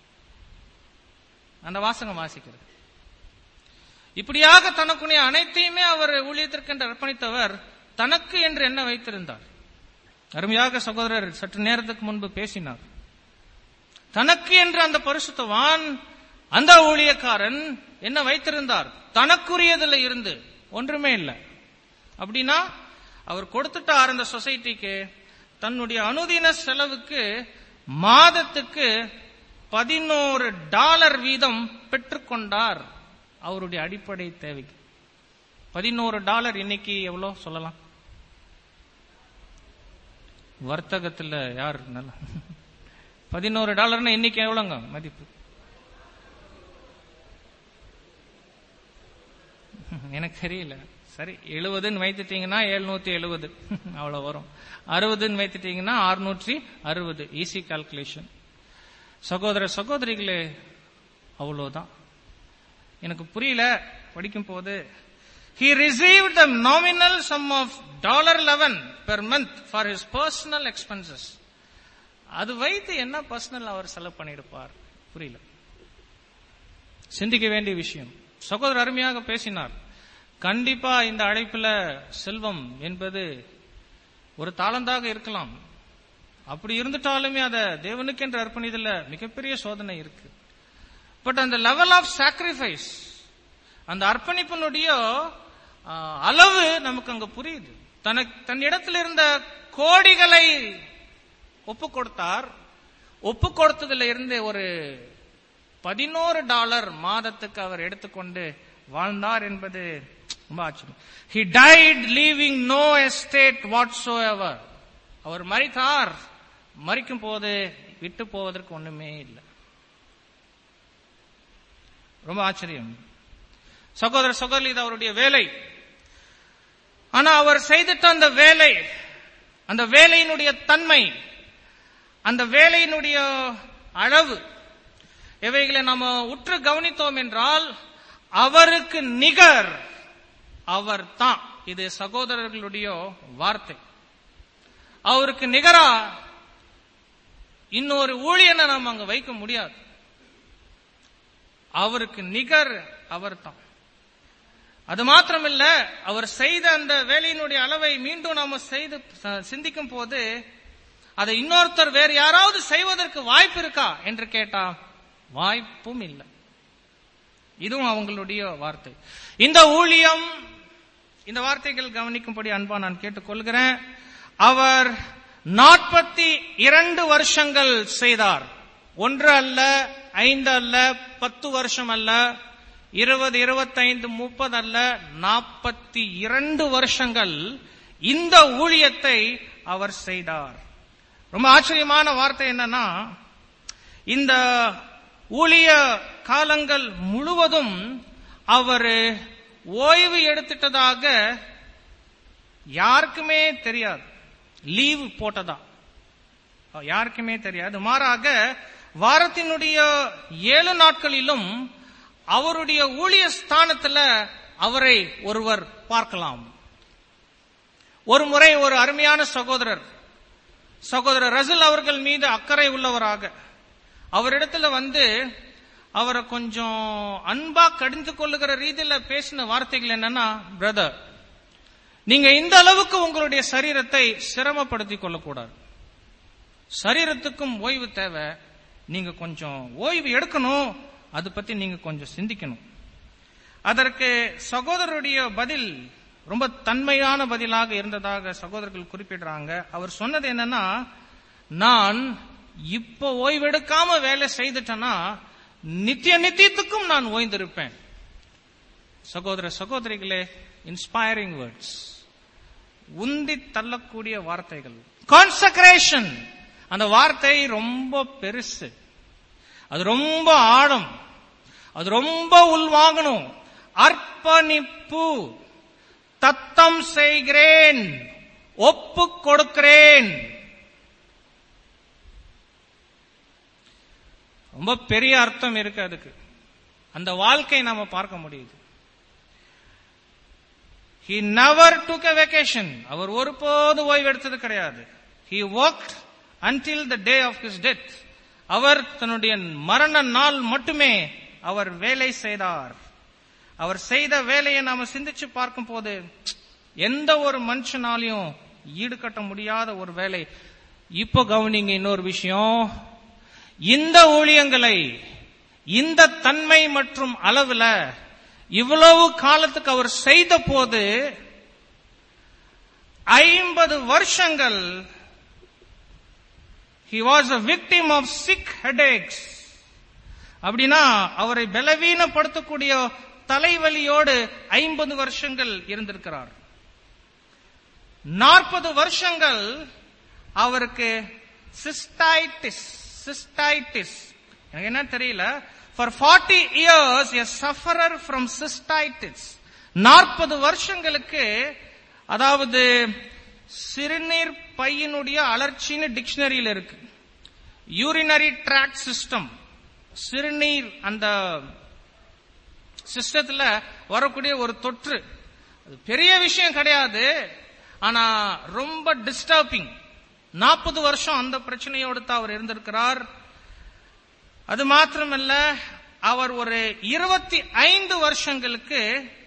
அந்த வாசகம் வாசிக்கிறது இப்படியாக தனக்குரிய அனைத்தையுமே அவர் ஊழியத்திற்கென்று அர்ப்பணித்தவர் தனக்கு என்று என்ன வைத்திருந்தார் அருமையாக சகோதரர் சற்று நேரத்துக்கு முன்பு பேசினார் தனக்கு என்று அந்த பரிசுத்தவான் அந்த ஊழியக்காரன் என்ன வைத்திருந்தார் தனக்குரியதுல இருந்து ஒன்றுமே இல்லை அப்படின்னா அவர் கொடுத்துட்டார் அந்த சொசைட்டிக்கு தன்னுடைய அனுதின செலவுக்கு மாதத்துக்கு பதினோரு டாலர் வீதம் பெற்றுக்கொண்டார் அவருடைய அடிப்படை தேவைக்கு பதினோரு டாலர் இன்னைக்கு எவ்வளவு சொல்லலாம் வர்த்தகத்துல யார் நல்லா பதினோரு டாலர்னா இன்னைக்கு எவ்வளவுங்க மதிப்பு எனக்கு தெரியல சரி எழுபதுன்னு வைத்துட்டீங்கன்னா எழுநூத்தி எழுபது அவ்வளவு வரும் அறுபதுன்னு வைத்துட்டீங்கன்னா அறுநூற்றி அறுபது ஈஸி கால்குலேஷன் சகோதர சகோதரிகளே அவ்வளவுதான் எனக்கு புரியல படிக்கும் போது he received the nominal sum of dollar 11 per month for his personal expenses அது வைத்து என்ன பர்சனல் அவர் செலவு பண்ணிருப்பார் புரியல சிந்திக்க வேண்டிய விஷயம் சகோதரர் அருமையாக பேசினார் கண்டிப்பா இந்த அழைப்புல செல்வம் என்பது ஒரு தாளந்தாக இருக்கலாம் அப்படி இருந்துட்டாலுமே அதை தேவனுக்கு என்று அர்ப்பணிதல மிகப்பெரிய சோதனை இருக்கு பட் அந்த லெவல் ஆஃப் சாக்ரிஃபைஸ் அந்த அர்ப்பணிப்பினுடைய ஆஹ், அளவு நமக்கு அங்க புரியுது தனக்கு தன் இடத்துல இருந்த கோடிகளை ஒப்பு கொடுத்தார் ஒப்பு கொடுத்ததுல இருந்து ஒரு பதினோரு டாலர் மாதத்துக்கு அவர் எடுத்துக்கொண்டு வாழ்ந்தார் என்பது ரொம்ப ஆச்சரியம் he died leaving no estate whatsoever அவர் மரித்தார் மரிக்கும் போது விட்டு போவதற்கு ஒண்ணுமே இல்லை ரொம்ப ஆச்சரியம் சகோதர சகோதரி இது அவருடைய வேலை ஆனா அவர் செய்துட்ட அந்த வேலை அந்த வேலையினுடைய தன்மை அந்த வேலையினுடைய அளவு இவைகளை நாம உற்று கவனித்தோம் என்றால் அவருக்கு நிகர் அவர் தான் இது சகோதரர்களுடைய வார்த்தை அவருக்கு நிகரா இன்னொரு ஊழியனை நாம் அங்க வைக்க முடியாது அவருக்கு நிகர் அவர் தான் அது மாத்திரமில்ல அவர் செய்த அந்த வேலையினுடைய அளவை மீண்டும் நாம செய்து ச- சிந்திக்கும் போது அதை இன்னொருத்தர் வேறு யாராவது செய்வதற்கு வாய்ப்பு இருக்கா என்று கேட்டா வாய்ப்பும் இல்லை இதுவும் அவங்களுடைய வார்த்தை இந்த ஊழியம் இந்த வார்த்தைகள் கவனிக்கும்படி அன்பா நான் கேட்டுக்கொள்கிறேன் அவர் நாற்பத்தி இரண்டு வருஷங்கள் செய்தார் ஒன்று அல்ல ஐந்து அல்ல பத்து வருஷம் அல்ல இருபது இருபத்தைந்து முப்பது அல்ல நாற்பத்தி இரண்டு வருஷங்கள் இந்த ஊழியத்தை அவர் செய்தார் ரொம்ப ஆச்சரியமான வார்த்தை என்னன்னா இந்த ஊழிய காலங்கள் முழுவதும் அவர் ஓய்வு எடுத்துட்டதாக யாருக்குமே தெரியாது லீவ் போட்டதா யாருக்குமே தெரியாது மாறாக வாரத்தினுடைய ஏழு நாட்களிலும் அவருடைய ஊழிய ஸ்தானத்துல அவரை ஒருவர் பார்க்கலாம் ஒரு முறை ஒரு அருமையான சகோதரர் சகோதரர் ரசில் அவர்கள் மீது அக்கறை உள்ளவராக அவரிடத்துல வந்து அவரை கொஞ்சம் அன்பா கடிந்து கொள்ளுகிற ரீதியில பேசின வார்த்தைகள் என்னன்னா பிரதர் நீங்க இந்த அளவுக்கு உங்களுடைய சரீரத்தை சிரமப்படுத்திக் கொள்ளக்கூடாது சரீரத்துக்கும் ஓய்வு தேவை நீங்க கொஞ்சம் ஓய்வு எடுக்கணும் அது பத்தி நீங்க கொஞ்சம் சிந்திக்கணும் அதற்கு சகோதரருடைய பதில் ரொம்ப தன்மையான பதிலாக இருந்ததாக சகோதரர்கள் குறிப்பிடுறாங்க அவர் சொன்னது என்னன்னா நான் இப்ப ஓய்வெடுக்காம வேலை செய்துட்டேன்னா நித்திய நித்தியத்துக்கும் நான் ஓய்ந்திருப்பேன் சகோதர சகோதரிகளே இன்ஸ்பைரிங் வேர்ட்ஸ் உந்தி தள்ளக்கூடிய வார்த்தைகள் கான்சக்ரேஷன் அந்த வார்த்தை ரொம்ப பெருசு அது ரொம்ப ஆழம் அது ரொம்ப உள்வாங்கணும் அர்ப்பணிப்பு தத்தம் செய்கிறேன் ஒப்பு கொடுக்கிறேன் ரொம்ப பெரிய அர்த்தம் இருக்கு அதுக்கு அந்த வாழ்க்கை நாம பார்க்க முடியுது he never took a vacation அவர் ஒருபோது ஓய்வு எடுத்தது கிடையாது he worked until the day of his death அவர் தன்னுடைய மரண நாள் மட்டுமே அவர் வேலை செய்தார் அவர் செய்த வேலையை நாம சிந்திச்சு பார்க்கும் போது எந்த ஒரு மனுஷனாலையும் ஈடுகட்ட முடியாத ஒரு வேலை இப்போ கவனிங்க இன்னொரு விஷயம் இந்த ஊழியங்களை இந்த தன்மை மற்றும் அளவுல இவ்வளவு காலத்துக்கு அவர் செய்த போது ஐம்பது வருஷங்கள் he was a victim of sick headaches அப்படின்னா அவரை பலவீனப்படுத்தக்கூடிய தலைவலியோடு ஐம்பது வருஷங்கள் இருந்திருக்கிறார் நாற்பது வருஷங்கள் அவருக்கு சிஸ்டைட்டிஸ் சிஸ்டைட்டிஸ் எனக்கு என்ன தெரியல for forty years a sufferer from cystitis நாற்பது வருஷங்களுக்கு அதாவது சிறுநீர் பையினுடைய அலர்ச்சின்னு டிக்ஷனரியில் இருக்கு யூரினரி ட்ராக் சிஸ்டம் சிறுநீர் அந்த சிஸ்டத்துல வரக்கூடிய ஒரு தொற்று அது பெரிய விஷயம் கிடையாது ஆனா ரொம்ப டிஸ்டர்பிங் நாற்பது வருஷம் அந்த பிரச்சனையோடு தான் அவர் இருந்திருக்கிறார் அது மாத்திரமல்ல அவர் ஒரு இருபத்தி ஐந்து வருஷங்களுக்கு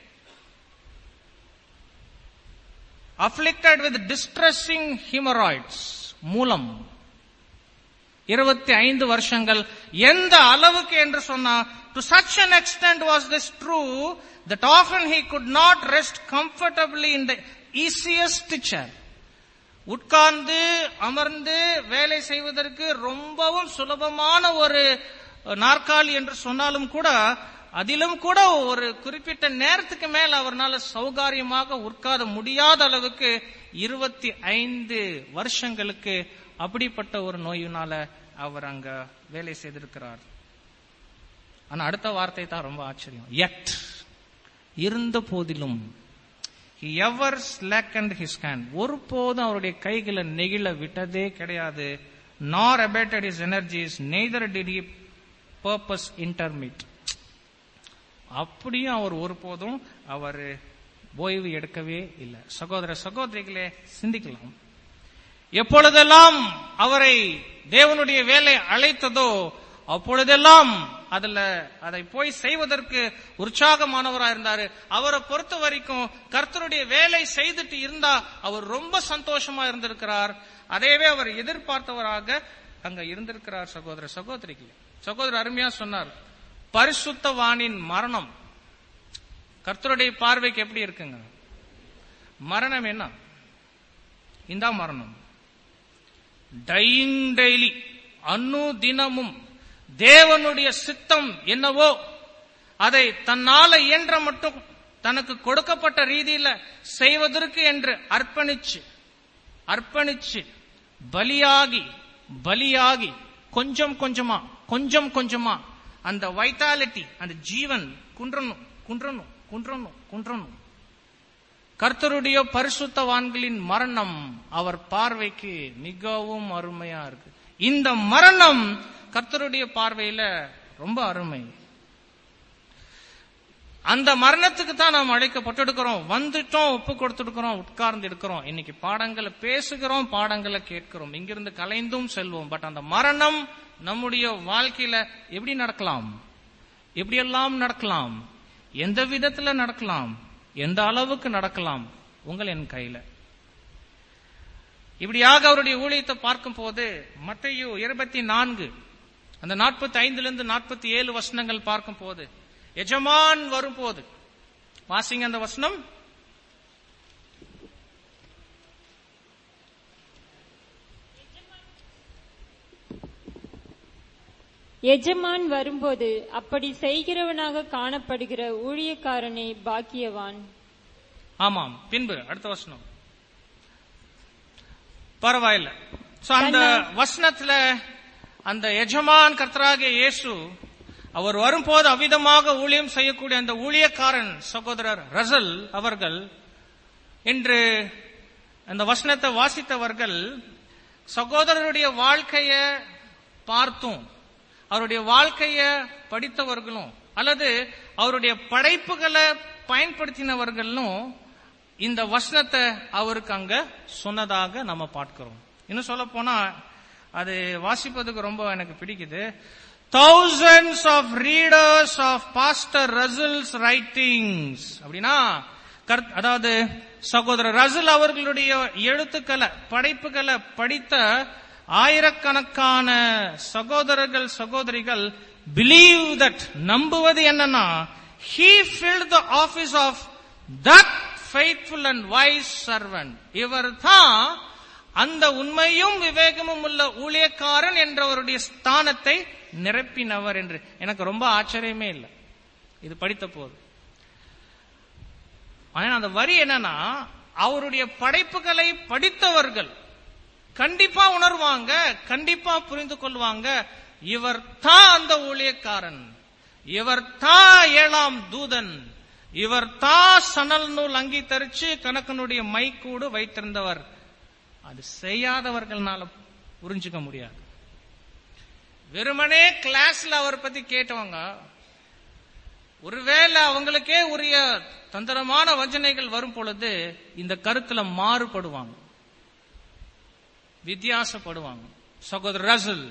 அஃபிளிக்டட் வித் டிஸ்ட்ரெஸிங் ஹிமராய்ட்ஸ் மூலம் இருபத்தி ஐந்து வருஷங்கள் எந்த அளவுக்கு என்று சொன்னா to such an extent was this true that often he could not rest comfortably in the easiest chair உட்கார்ந்து அமர்ந்து வேலை செய்வதற்கு ரொம்பவும் சுலபமான ஒரு நாற்காலி என்று சொன்னாலும் கூட அதிலும் கூட ஒரு குறிப்பிட்ட நேரத்துக்கு மேல் அவர்னால சௌகாரியமாக உட்கார முடியாத அளவுக்கு இருபத்தி ஐந்து வருஷங்களுக்கு அப்படிப்பட்ட ஒரு நோயினால அவர் அங்க வேலை செய்திருக்கிறார் ஆனா அடுத்த வார்த்தை தான் ரொம்ப ஆச்சரியம் எட் இருந்த போதிலும் he ever slackened his hand ஒருபோதும் அவருடைய கைகளை நெகிழ விட்டதே கிடையாது nor abated his energies neither did he purpose intermit அப்படியும் அவர் ஒருபோதும் அவர் ஓய்வு எடுக்கவே இல்லை சகோதர சகோதரிகளே சிந்திக்கலாம் எப்பொழுதெல்லாம் அவரை தேவனுடைய வேலை அழைத்ததோ அப்பொழுதெல்லாம் அதுல அதை போய் செய்வதற்கு உற்சாகமானவராக இருந்தாரு அவரை பொறுத்த வரைக்கும் கர்த்தருடைய வேலை செய்துட்டு இருந்தா அவர் ரொம்ப சந்தோஷமா இருந்திருக்கிறார் அதையவே அவர் எதிர்பார்த்தவராக அங்க இருந்திருக்கிறார் சகோதர சகோதரிக்கு சகோதரர் அருமையா சொன்னார் பரிசுத்தவானின் மரணம் கர்த்தருடைய பார்வைக்கு எப்படி இருக்குங்க மரணம் என்ன இந்த மரணம் டையிங் டெய்லி அன்னு தினமும் தேவனுடைய சித்தம் என்னவோ அதை தன்னால இயன்ற மட்டும் தனக்கு கொடுக்கப்பட்ட ரீதியில செய்வதற்கு என்று அர்ப்பணிச்சு அர்ப்பணிச்சு பலியாகி பலியாகி கொஞ்சம் கொஞ்சமா கொஞ்சம் கொஞ்சமா அந்த வைட்டாலிட்டி அந்த ஜீவன் குன்றணும் குன்றணும் குன்றணும் குன்றணும் கர்த்தருடைய பரிசுத்தவான்களின் மரணம் அவர் பார்வைக்கு மிகவும் அருமையா இருக்கு இந்த மரணம் கர்த்தருடைய பார்வையில ரொம்ப அருமை அந்த மரணத்துக்கு தான் நாம் அழைக்கப்பட்டிருக்கிறோம் வந்துட்டோம் ஒப்பு கொடுத்துருக்கிறோம் உட்கார்ந்து இருக்கிறோம் இன்னைக்கு பாடங்களை பேசுகிறோம் பாடங்களை கேட்கிறோம் இங்கிருந்து கலைந்தும் செல்வோம் பட் அந்த மரணம் நம்முடைய வாழ்க்கையில எப்படி நடக்கலாம் எப்படியெல்லாம் நடக்கலாம் எந்த விதத்துல நடக்கலாம் எந்த அளவுக்கு நடக்கலாம் உங்கள் என் கையில இப்படியாக அவருடைய ஊழியத்தை பார்க்கும் போது மத்தையு இருபத்தி நான்கு அந்த நாற்பத்தி ஐந்துல இருந்து நாற்பத்தி ஏழு வசனங்கள் பார்க்கும் போது எஜமான் வரும்போது வாசிங்க அந்த வசனம் எஜமான் வரும்போது அப்படி செய்கிறவனாக காணப்படுகிற ஊழியக்காரனே பாக்கியவான் ஆமாம் பின்பு அடுத்த வசனம் பரவாயில்ல சோ அந்த வசனத்துல அந்த எஜமான் கர்த்தராகிய இயேசு அவர் வரும்போது அவ்விதமாக ஊழியம் செய்யக்கூடிய அந்த ஊழியக்காரன் சகோதரர் ரசல் அவர்கள் இன்று அந்த வசனத்தை வாசித்தவர்கள் சகோதரருடைய வாழ்க்கைய பார்த்தும் அவருடைய வாழ்க்கைய படித்தவர்களும் அல்லது அவருடைய படைப்புகளை பயன்படுத்தினவர்களும் இந்த வசனத்தை அவருக்கு அங்க சொன்னதாக நம்ம பார்க்கிறோம் இன்னும் சொல்ல போனா அது வாசிப்பதுக்கு ரொம்ப எனக்கு பிடிக்குது thousands of readers of pastor ரசல்ஸ் ரைட்டிங்ஸ் அப்படின்னா கர்த்- அதாவது சகோதரர் ரசல் அவர்களுடைய எழுத்துக்களை படைப்புகளை படித்த ஆயிரக்கணக்கான சகோதரர்கள் சகோதரிகள் பிலீவ் தட் நம்புவது என்னன்னா he filled the office of that faithful and wise servant இவர் தான் அந்த உண்மையும் விவேகமும் உள்ள ஊழியக்காரன் என்றவருடைய ஸ்தானத்தை நிரப்பினவர் என்று எனக்கு ரொம்ப ஆச்சரியமே இல்லை இது படித்த போது ஆனா அந்த வரி என்னன்னா அவருடைய படைப்புகளை படித்தவர்கள் கண்டிப்பா உணர்வாங்க கண்டிப்பா புரிந்து கொள்வாங்க இவர் தான் அந்த ஊழியக்காரன் இவர் தான் ஏழாம் தூதன் இவர் தான் சணல் நூல் அங்கி தரிச்சு கணக்கனுடைய மைக்கூடு வைத்திருந்தவர் அது செய்யாதவர்கள்னால புரிஞ்சுக்க முடியாது வெறுமனே கிளாஸ்ல அவர் பத்தி கேட்டவங்க ஒருவேளை அவங்களுக்கே உரிய தந்திரமான வஞ்சனைகள் வரும் பொழுது இந்த கருத்துல மாறுபடுவாங்க வித்தியாசப்படுவாங்க சகோதரர் ரசல்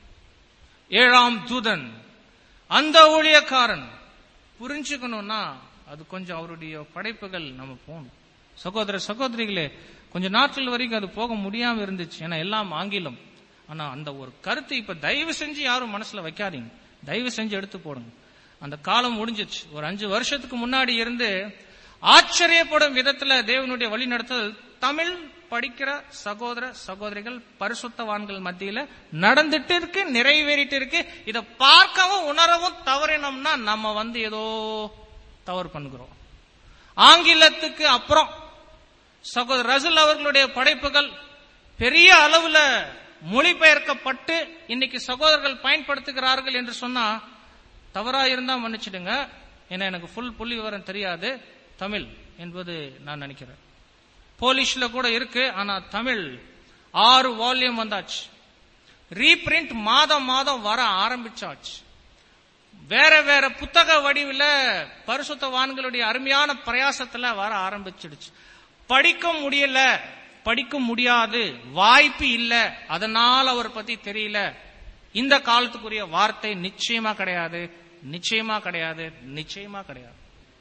ஏழாம் தூதன் அந்த ஊழியக்காரன் புரிஞ்சுக்கணும்னா அது கொஞ்சம் அவருடைய படைப்புகள் நம்ம போகணும் சகோதர சகோதரிகளே கொஞ்ச நாட்கள் வரைக்கும் அது போக முடியாம இருந்துச்சு ஏன்னா எல்லாம் ஆங்கிலம் ஆனா அந்த ஒரு கருத்து இப்ப தயவு செஞ்சு யாரும் மனசுல வைக்காதீங்க தயவு செஞ்சு எடுத்து போடுங்க அந்த காலம் முடிஞ்சிச்சு ஒரு அஞ்சு வருஷத்துக்கு முன்னாடி இருந்து ஆச்சரியப்படும் விதத்துல தேவனுடைய வழிநடத்தல் தமிழ் படிக்கிற சகோதர சகோதரிகள் பரிசுத்தவான்கள் மத்தியில நடந்துட்டு இருக்கு நிறைவேறிட்டு இருக்கு இத பார்க்கவும் உணரவும் தவறினோம்னா நம்ம வந்து ஏதோ தவறு பண்ணுகிறோம் ஆங்கிலத்துக்கு அப்புறம் சகோதரர் ரசல் அவர்களுடைய படைப்புகள் பெரிய அளவுல மொழிபெயர்க்கப்பட்டு இன்னைக்கு சகோதரர்கள் பயன்படுத்துகிறார்கள் என்று சொன்னா தவறா இருந்தா மன்னிச்சிடுங்க ஏன்னா எனக்கு ஃபுல் புள்ளி விவரம் தெரியாது தமிழ் என்பது நான் நினைக்கிறேன் போலிஷ்ல கூட இருக்கு ஆனா தமிழ் ஆறு வால்யூம் வந்தாச்சு ரீபிரிண்ட் மாதம் மாதம் வர ஆரம்பிச்சாச்சு வேற வேற புத்தக வடிவில பரிசுத்தவான்களுடைய அருமையான பிரயாசத்துல வர ஆரம்பிச்சிடுச்சு படிக்க முடியல படிக்க முடியாது வாய்ப்பு இல்ல அதனால அவர் பத்தி தெரியல இந்த காலத்துக்குரிய வார்த்தை நிச்சயமா கிடையாது நிச்சயமா கிடையாது நிச்சயமா கிடையாது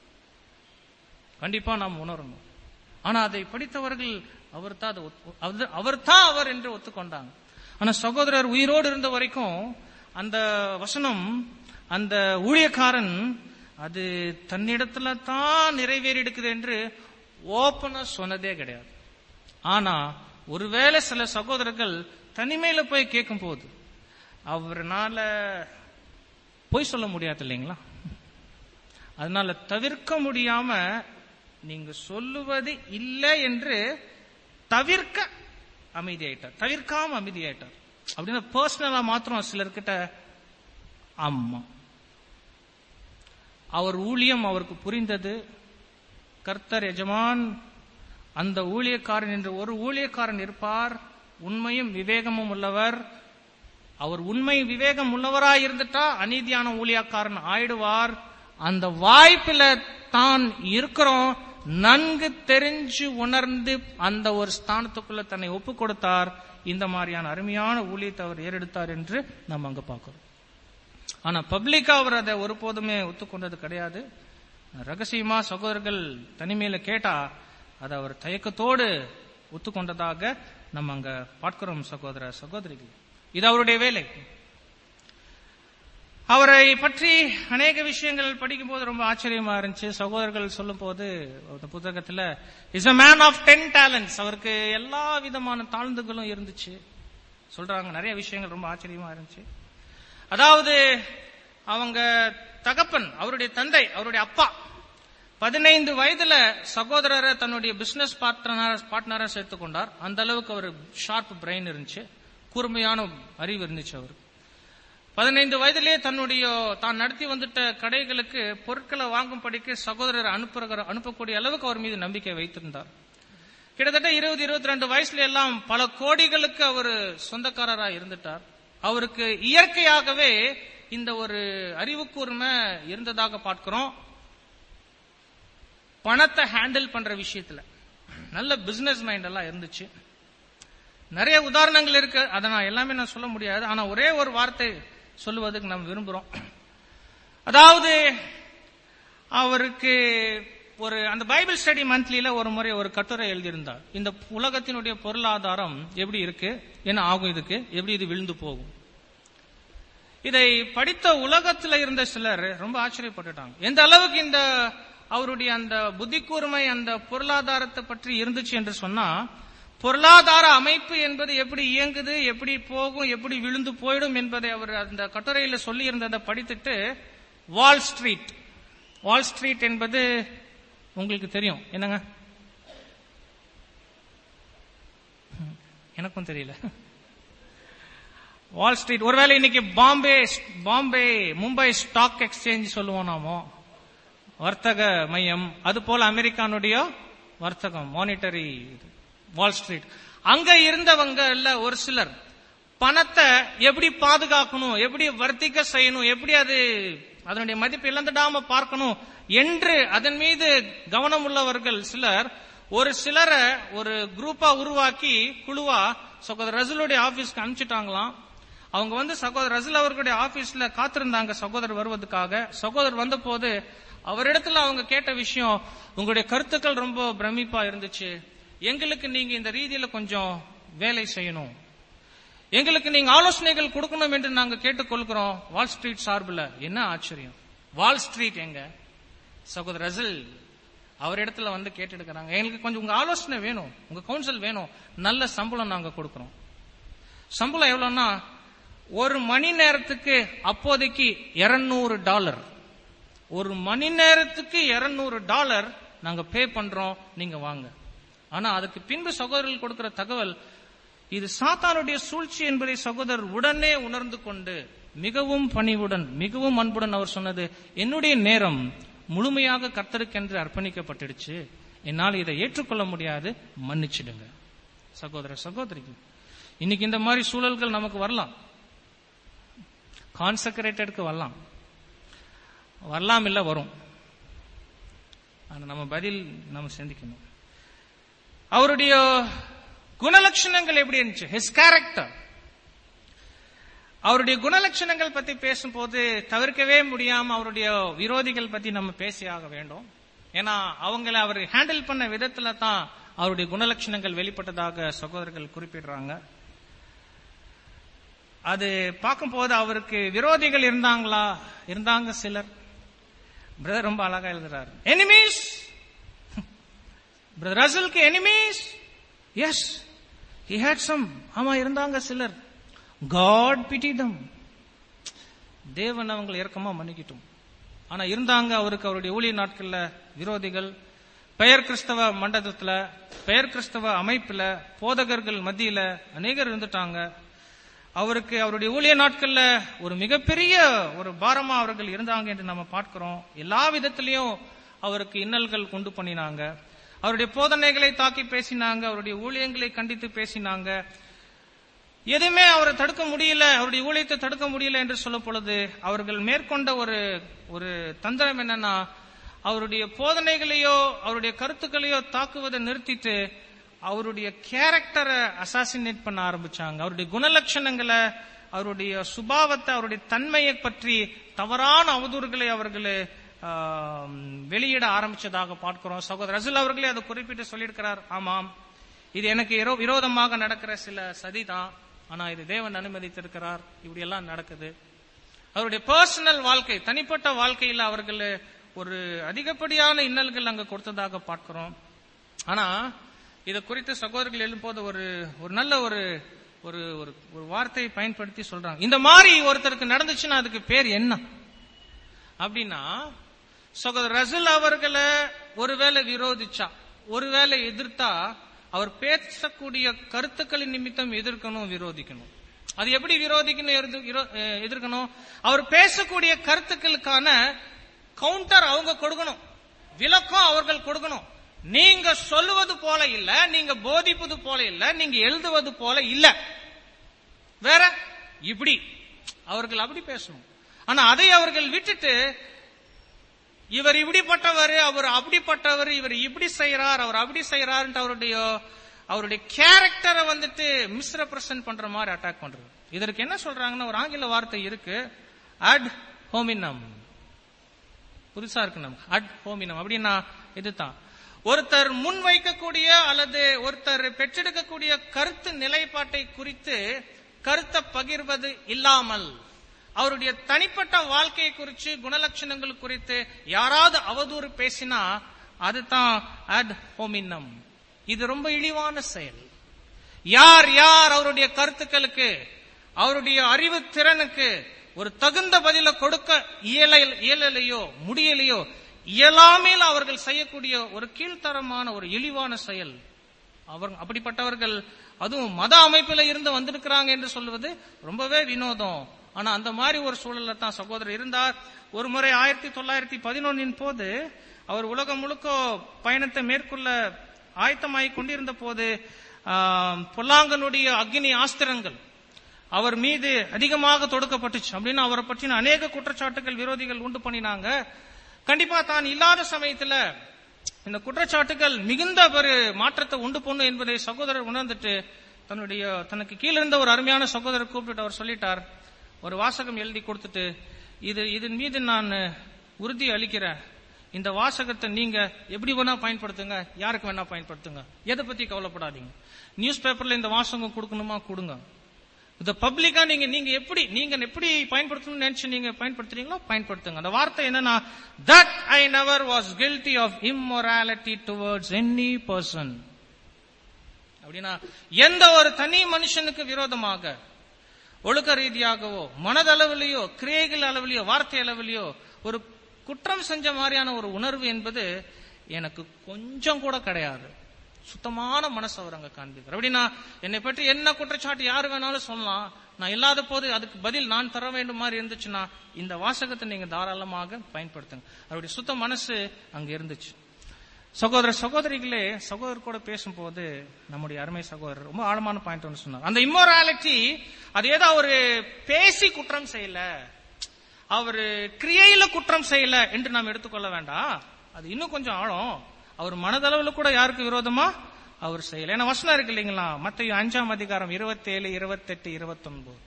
கண்டிப்பா நாம் உணரணும் ஆனா அதை படித்தவர்கள் அவர் தான் அவர் தான் அவர் என்று ஒத்துக்கொண்டாங்க ஆனா சகோதரர் உயிரோடு இருந்த வரைக்கும் அந்த வசனம் அந்த ஊழியக்காரன் அது தன்னிடத்துல தான் நிறைவேறி எடுக்குது என்று ஓப்பனா சொன்னதே கிடையாது ஆனா ஒருவேளை சில சகோதரர்கள் தனிமையில போய் கேட்கும் போது அவர்னால பொய் சொல்ல முடியாது இல்லைங்களா அதனால தவிர்க்க முடியாம நீங்க சொல்லுவது இல்லை என்று தவிர்க்க அமைதியாயிட்டார் தவிர்க்காம அமைதியாயிட்டார் அப்படின்னா பர்சனலா மாத்திரம் சிலர்கிட்ட ஆமா அவர் ஊழியம் அவருக்கு புரிந்தது கர்த்தர் எஜமான் அந்த ஊழியக்காரன் என்று ஒரு ஊழியக்காரன் இருப்பார் உண்மையும் விவேகமும் உள்ளவர் அவர் உண்மை விவேகம் உள்ளவராய் இருந்துட்டா அநீதியான ஊழியக்காரன் ஆயிடுவார் அந்த வாய்ப்புல தான் இருக்கிறோம் நன்கு தெரிஞ்சு உணர்ந்து அந்த ஒரு ஸ்தானத்துக்குள்ள தன்னை ஒப்பு கொடுத்தார் இந்த மாதிரியான அருமையான ஊழியத்தை அவர் ஏறெடுத்தார் என்று நம்ம அங்க பார்க்கிறோம் ஆனா பப்ளிக்கா அவர் அதை ஒருபோதுமே ஒத்துக்கொண்டது கிடையாது ரகசியமா சகோதரர்கள் தனிமையில கேட்டா அதை அவர் தயக்கத்தோடு ஒத்துக்கொண்டதாக நம்ம அங்க பார்க்கிறோம் சகோதர சகோதரிகள் இது அவருடைய வேலை அவரை பற்றி அநேக விஷயங்கள் படிக்கும்போது ரொம்ப ஆச்சரியமா இருந்துச்சு சகோதரர்கள் சொல்லும் போது அந்த புத்தகத்துல is a man of ten talents அவருக்கு எல்லா விதமான தாழ்ந்துகளும் இருந்துச்சு சொல்றாங்க நிறைய விஷயங்கள் ரொம்ப ஆச்சரியமா இருந்துச்சு அதாவது அவங்க தகப்பன் அவருடைய தந்தை அவருடைய அப்பா பதினைந்து வயதுல சகோதரரை தன்னுடைய பிசினஸ் பார்ட்னரா பார்ட்னரா சேர்த்துக் கொண்டார் அந்த அளவுக்கு அவர் ஷார்ப் பிரெயின் இருந்துச்சு கூர்மையான அறிவு இருந்துச்சு அவர் பதினைந்து வயதிலே தன்னுடைய தான் நடத்தி வந்துட்ட கடைகளுக்கு பொருட்களை வாங்கும்படிக்கு சகோதரர் அனுப்புகிற அனுப்பக்கூடிய அளவுக்கு அவர் மீது நம்பிக்கை வைத்திருந்தார் கிட்டத்தட்ட இருபது இருபத்தி ரெண்டு வயசுல எல்லாம் பல கோடிகளுக்கு அவர் சொந்தக்காரரா இருந்துட்டார் அவருக்கு இயற்கையாகவே இந்த ஒரு அறிவு கூர்மை இருந்ததாக பார்க்கிறோம் பணத்தை ஹேண்டில் பண்ற விஷயத்துல நல்ல பிசினஸ் மைண்ட் எல்லாம் இருந்துச்சு நிறைய உதாரணங்கள் இருக்கு அதை நான் எல்லாமே நான் சொல்ல முடியாது ஆனா ஒரே ஒரு வார்த்தை சொல்லுவதற்கு நாம் விரும்புறோம் அதாவது அவருக்கு ஒரு அந்த பைபிள் ஸ்டடி மந்த்லியில ஒரு முறை ஒரு கட்டுரை எழுதியிருந்தார் இந்த உலகத்தினுடைய பொருளாதாரம் எப்படி இருக்கு என்ன ஆகும் இதுக்கு எப்படி இது விழுந்து போகும் இதை படித்த உலகத்துல இருந்த சிலர் ரொம்ப ஆச்சரியப்பட்டுட்டாங்க எந்த அளவுக்கு இந்த அவருடைய அந்த புத்தி கூர்மை அந்த பொருளாதாரத்தை பற்றி இருந்துச்சு என்று சொன்னா பொருளாதார அமைப்பு என்பது எப்படி இயங்குது எப்படி போகும் எப்படி விழுந்து போயிடும் என்பதை அவர் அந்த கட்டுரையில சொல்லி இருந்ததை படித்துட்டு வால் ஸ்ட்ரீட் வால் ஸ்ட்ரீட் என்பது உங்களுக்கு தெரியும் என்னங்க எனக்கும் தெரியல வால் ஸ்ட்ரீட் ஒருவேளை இன்னைக்கு பாம்பே பாம்பே மும்பை ஸ்டாக் எக்ஸ்சேஞ்ச் சொல்லுவோம் நாமோ வர்த்தக மையம் அது போல அமெரிக்கானுடைய வர்த்தகம் மானிட்டரி வால் ஸ்ட்ரீட் அங்க இருந்தவங்க இல்ல ஒரு சிலர் பணத்தை எப்படி பாதுகாக்கணும் எப்படி வர்த்திக்க செய்யணும் எப்படி அது அதனுடைய மதிப்பு இழந்துடாம பார்க்கணும் என்று அதன் மீது கவனம் உள்ளவர்கள் சிலர் ஒரு சிலரை ஒரு குரூப்பா உருவாக்கி குழுவா சகோதரர் ரசூலுடைய ஆபீஸ்க்கு அனுப்பிச்சிட்டாங்களாம் அவங்க வந்து சகோதரர் ரசூல் அவர்களுடைய ஆபீஸ்ல காத்திருந்தாங்க சகோதரர் வருவதற்காக சகோதரர் வந்த போது அவரிடத்துல அவங்க கேட்ட விஷயம் உங்களுடைய கருத்துக்கள் ரொம்ப பிரமிப்பா இருந்துச்சு எங்களுக்கு நீங்க இந்த ரீதியில கொஞ்சம் வேலை செய்யணும் எங்களுக்கு நீங்க ஆலோசனைகள் கொடுக்கணும் என்று நாங்க கேட்டுக்கொள்கிறோம் வால் ஸ்ட்ரீட் சார்பில் என்ன ஆச்சரியம் வால் ஸ்ட்ரீட் எங்க சகோதரர் ரசல் அவர் இடத்துல வந்து கேட்டுடுக்கிறாங்க எங்களுக்கு கொஞ்சம் உங்க ஆலோசனை வேணும் உங்க கவுன்சில் வேணும் நல்ல சம்பளம் நாங்க கொடுக்கிறோம் சம்பளம் எவ்வளவுன்னா ஒரு மணி நேரத்துக்கு அப்போதைக்கு 200 டாலர் ஒரு மணி நேரத்துக்கு 200 டாலர் நாங்க பே பண்றோம் நீங்க வாங்க ஆனா அதுக்கு பின்பு சகோதரர்கள் கொடுக்கிற தகவல் இது சாத்தானுடைய சூழ்ச்சி என்பதை சகோதரர் உடனே உணர்ந்து கொண்டு மிகவும் பணிவுடன் மிகவும் அன்புடன் அவர் சொன்னது என்னுடைய நேரம் முழுமையாக கர்த்தருக்கென்று அர்ப்பணிக்கப்பட்டுடுச்சு என்னால் இதை ஏற்றுக்கொள்ள முடியாது மன்னிச்சிடுங்க சகோதர சகோதரிகள் இன்னைக்கு இந்த மாதிரி சூழல்கள் நமக்கு வரலாம் கான்சக்ரேட்டடுக்கு வரலாம் வரலாம் இல்ல வரும் ஆனா நம்ம பதில் நம்ம சிந்திக்கணும் அவருடைய குணலட்சணங்கள் எப்படி இருந்துச்சு ஹிஸ் கேரக்டர் அவருடைய குணலட்சணங்கள் பத்தி பேசும்போது தவிர்க்கவே முடியாம அவருடைய விரோதிகள் பத்தி நம்ம பேசியாக வேண்டும் ஏன்னா அவங்கள அவர் ஹேண்டில் பண்ண விதத்துல தான் அவருடைய குணலட்சணங்கள் வெளிப்பட்டதாக சகோதரர்கள் குறிப்பிடுறாங்க அது பார்க்கும்போது அவருக்கு விரோதிகள் இருந்தாங்களா இருந்தாங்க சிலர் பிரதர் ரொம்ப அழகா எழுதுறாரு எனிமீஸ் பிரதர் ரசலுக்கு enemies yes he had some ஆமா இருந்தாங்க சிலர் காட் பிட்டிதம் தேவன் அவங்களை இறக்கமா மன்னிக்கிட்டும் ஆனா இருந்தாங்க அவருக்கு அவருடைய ஊழிய நாட்கள்ல விரோதிகள் பெயர் கிறிஸ்தவ மண்டலத்துல பெயர் கிறிஸ்தவ அமைப்புல போதகர்கள் மத்தியில அநேகர் இருந்துட்டாங்க அவருக்கு அவருடைய ஊழிய நாட்கள்ல ஒரு மிகப்பெரிய ஒரு பாரமா அவர்கள் இருந்தாங்க என்று நம்ம பார்க்கிறோம் எல்லா விதத்திலையும் அவருக்கு இன்னல்கள் கொண்டு பண்ணினாங்க அவருடைய போதனைகளை தாக்கி பேசினாங்க அவருடைய ஊழியங்களை கண்டித்து பேசினாங்க எதுவுமே அவரை தடுக்க முடியல அவருடைய ஊழியத்தை தடுக்க முடியல என்று சொல்லும் பொழுது அவர்கள் மேற்கொண்ட ஒரு ஒரு தந்திரம் என்னன்னா அவருடைய போதனைகளையோ அவருடைய கருத்துக்களையோ தாக்குவதை நிறுத்திட்டு அவருடைய கேரக்டரை அசாசினேட் பண்ண ஆரம்பிச்சாங்க அவருடைய குணலட்சணங்களை அவருடைய சுபாவத்தை அவருடைய தன்மையை பற்றி தவறான அவதூறுகளை அவர்கள் ஆம், வெளியிட ஆரம்பிச்சதாக பார்க்கிறோம் சகோதரர் ரசூல் அவர்களே அதை குறிப்பிட்டு சொல்லியிருக்கிறார் ஆமாம் இது எனக்கு இரோ- விரோதமாக நடக்கிற சில சதிதான் ஆனா இது தேவன் அனுமதித்திருக்கிறார் இப்படி எல்லாம் நடக்குது அவருடைய பர்சனல் வாழ்க்கை தனிப்பட்ட வாழ்க்கையில் அவர்கள் ஒரு அதிகப்படியான இன்னல்கள் அங்க கொடுத்ததாக பார்க்கிறோம் ஆனா இதை குறித்து சகோதரர்கள் எழும்போது ஒரு ஒரு நல்ல ஒரு ஒரு ஒரு ஒரு வார்த்தையை பயன்படுத்தி சொல்றாங்க இந்த மாதிரி ஒருத்தருக்கு நடந்துச்சுன்னா அதுக்கு பேர் என்ன அப்படின்னா சகோதரர் ரசூல் அவர்களை ஒருவேளை விரோதிச்சா ஒருவேளை எதிர்த்தா அவர் பேசக்கூடிய கருத்துக்களின் நிமித்தம் எதிர்க்கணும் விரோதிக்கணும் அது எப்படி விரோதிக்கணும் எதிர்த்து- விரோ- அஹ் எதிர்க்கணும் அவர் பேசக்கூடிய கருத்துக்களுக்கான கவுண்டர் அவங்க கொடுக்கணும் விளக்கம் அவர்கள் கொடுக்கணும் நீங்க சொல்லுவது போல இல்ல நீங்க போதிப்பது போல இல்ல நீங்க எழுதுவது போல இல்ல வேற இப்படி அவர்கள் அப்படி பேசணும் ஆனா அதை அவர்கள் விட்டுட்டு இவர் இப்படிப்பட்டவர் அவர் அப்படிப்பட்டவர் இவர் இப்படி செய்யறார் அவர் அப்படி செய்யறாருன்ட்டு அவருடைய அவருடைய கேரக்டரை வந்துட்டு மிஸ்ரெப்ரசன்ட் பண்ற மாதிரி அட்டாக் பண்றது இதற்கு என்ன சொல்றாங்கன்னா ஒரு ஆங்கில வார்த்தை இருக்கு அட் ஹோமினம் புதுசா இருக்கு நமக்கு அட் ஹோமினம் அப்படின்னா இதுதான் ஒருத்தர் முன் வைக்கக்கூடிய அல்லது ஒருத்தர் பெற்றெடுக்கக்கூடிய கருத்து நிலைப்பாட்டை குறித்து கருத்தை பகிர்வது இல்லாமல் அவருடைய தனிப்பட்ட வாழ்க்கையை குறித்து குணலட்சணங்கள் குறித்து யாராவது அவதூறு பேசினா அதுதான் அட் ஹோமினம் இது ரொம்ப இழிவான செயல் யார் யார் அவருடைய கருத்துக்களுக்கு அவருடைய அறிவு திறனுக்கு ஒரு தகுந்த பதில கொடுக்க இயல இயலலையோ முடியலையோ இயலாமையில் அவர்கள் செய்யக்கூடிய ஒரு கீழ்த்தரமான ஒரு இழிவான செயல் அவர் அப்படிப்பட்டவர்கள் அதுவும் மத அமைப்பில இருந்து வந்திருக்கிறாங்க என்று சொல்வது ரொம்பவே வினோதம் ஆனா அந்த மாதிரி ஒரு சூழல்ல தான் சகோதரர் இருந்தார் ஒரு முறை ஆயிரத்தி தொள்ளாயிரத்தி பதினொன்னின் போது அவர் உலகம் முழுக்க பயணத்தை மேற்கொள்ள ஆயத்தமாகிக் கொண்டிருந்த போது ஆம், பொல்லாங்கனுடைய அக்னி ஆஸ்திரங்கள் அவர் மீது அதிகமாக தொடுக்கப்பட்டுச்சு அப்படின்னு அவரை பற்றின அநேக குற்றச்சாட்டுகள் விரோதிகள் உண்டு பண்ணினாங்க கண்டிப்பா தான் இல்லாத சமயத்துல இந்த குற்றச்சாட்டுகள் மிகுந்த ஒரு மாற்றத்தை உண்டு பண்ணும் என்பதை சகோதரர் உணர்ந்துட்டு தன்னுடைய தனக்கு கீழ இருந்த ஒரு அருமையான சகோதரர் கூப்பிட்டு அவர் சொல்லிட்டார் ஒரு வாசகம் எழுதி கொடுத்துட்டு இது இதன் மீது நான் உறுதி அளிக்கிறேன் இந்த வாசகத்தை நீங்க எப்படி வேணா பயன்படுத்துங்க யாருக்கு வேணா பயன்படுத்துங்க எதை பத்தி கவலைப்படாதீங்க நியூஸ் பேப்பர்ல இந்த வாசகம் கொடுக்கணுமா கொடுங்க இத பப்ளிக்கா நீங்க நீங்க எப்படி நீங்க எப்படி பயன்படுத்தணும்னு நினைச்சு நீங்க பயன்படுத்துறீங்களோ பயன்படுத்துங்க அந்த வார்த்தை என்னன்னா that I never was guilty of immorality towards any person அப்படின்னா எந்த ஒரு தனி மனுஷனுக்கு விரோதமாக ஒழுக்க ரீதியாகவோ மனதளவிலேயோ கிரியைகள் அளவிலேயோ வார்த்தை அளவிலேயோ ஒரு குற்றம் செஞ்ச மாதிரியான ஒரு உணர்வு என்பது எனக்கு கொஞ்சம் கூட கிடையாது சுத்தமான மனசு அவர் அங்க காண்பிக்கிறார் அப்படின்னா என்னை பற்றி என்ன குற்றச்சாட்டு யாரு வேணாலும் சொல்லலாம் நான் இல்லாத போது அதுக்கு பதில் நான் தர வேண்டும் மாதிரி இருந்துச்சுன்னா இந்த வாசகத்தை நீங்க தாராளமாக பயன்படுத்துங்க அவருடைய சுத்த மனசு அங்க இருந்துச்சு சகோதர சகோதரிகளே சகோதரர் கூட பேசும்போது நம்முடைய அருமை சகோதரர் ரொம்ப ஆழமான பாயிண்ட் ஒன்று சொன்னார் அந்த இம்மோராலிட்டி அது ஏதோ அவரு பேசி குற்றம் செய்யல அவரு கிரியையில குற்றம் செய்யல என்று நாம் எடுத்துக்கொள்ள வேண்டாம் அது இன்னும் கொஞ்சம் ஆழம் அவர் மனதளவுல கூட யாருக்கு விரோதமா அவர் செய்யல ஏன்னா வசனம் இருக்கு இல்லைங்களா மத்திய அஞ்சாம் அதிகாரம் இருபத்தேழு இருபத்தெட்டு இருபத்தொன்பது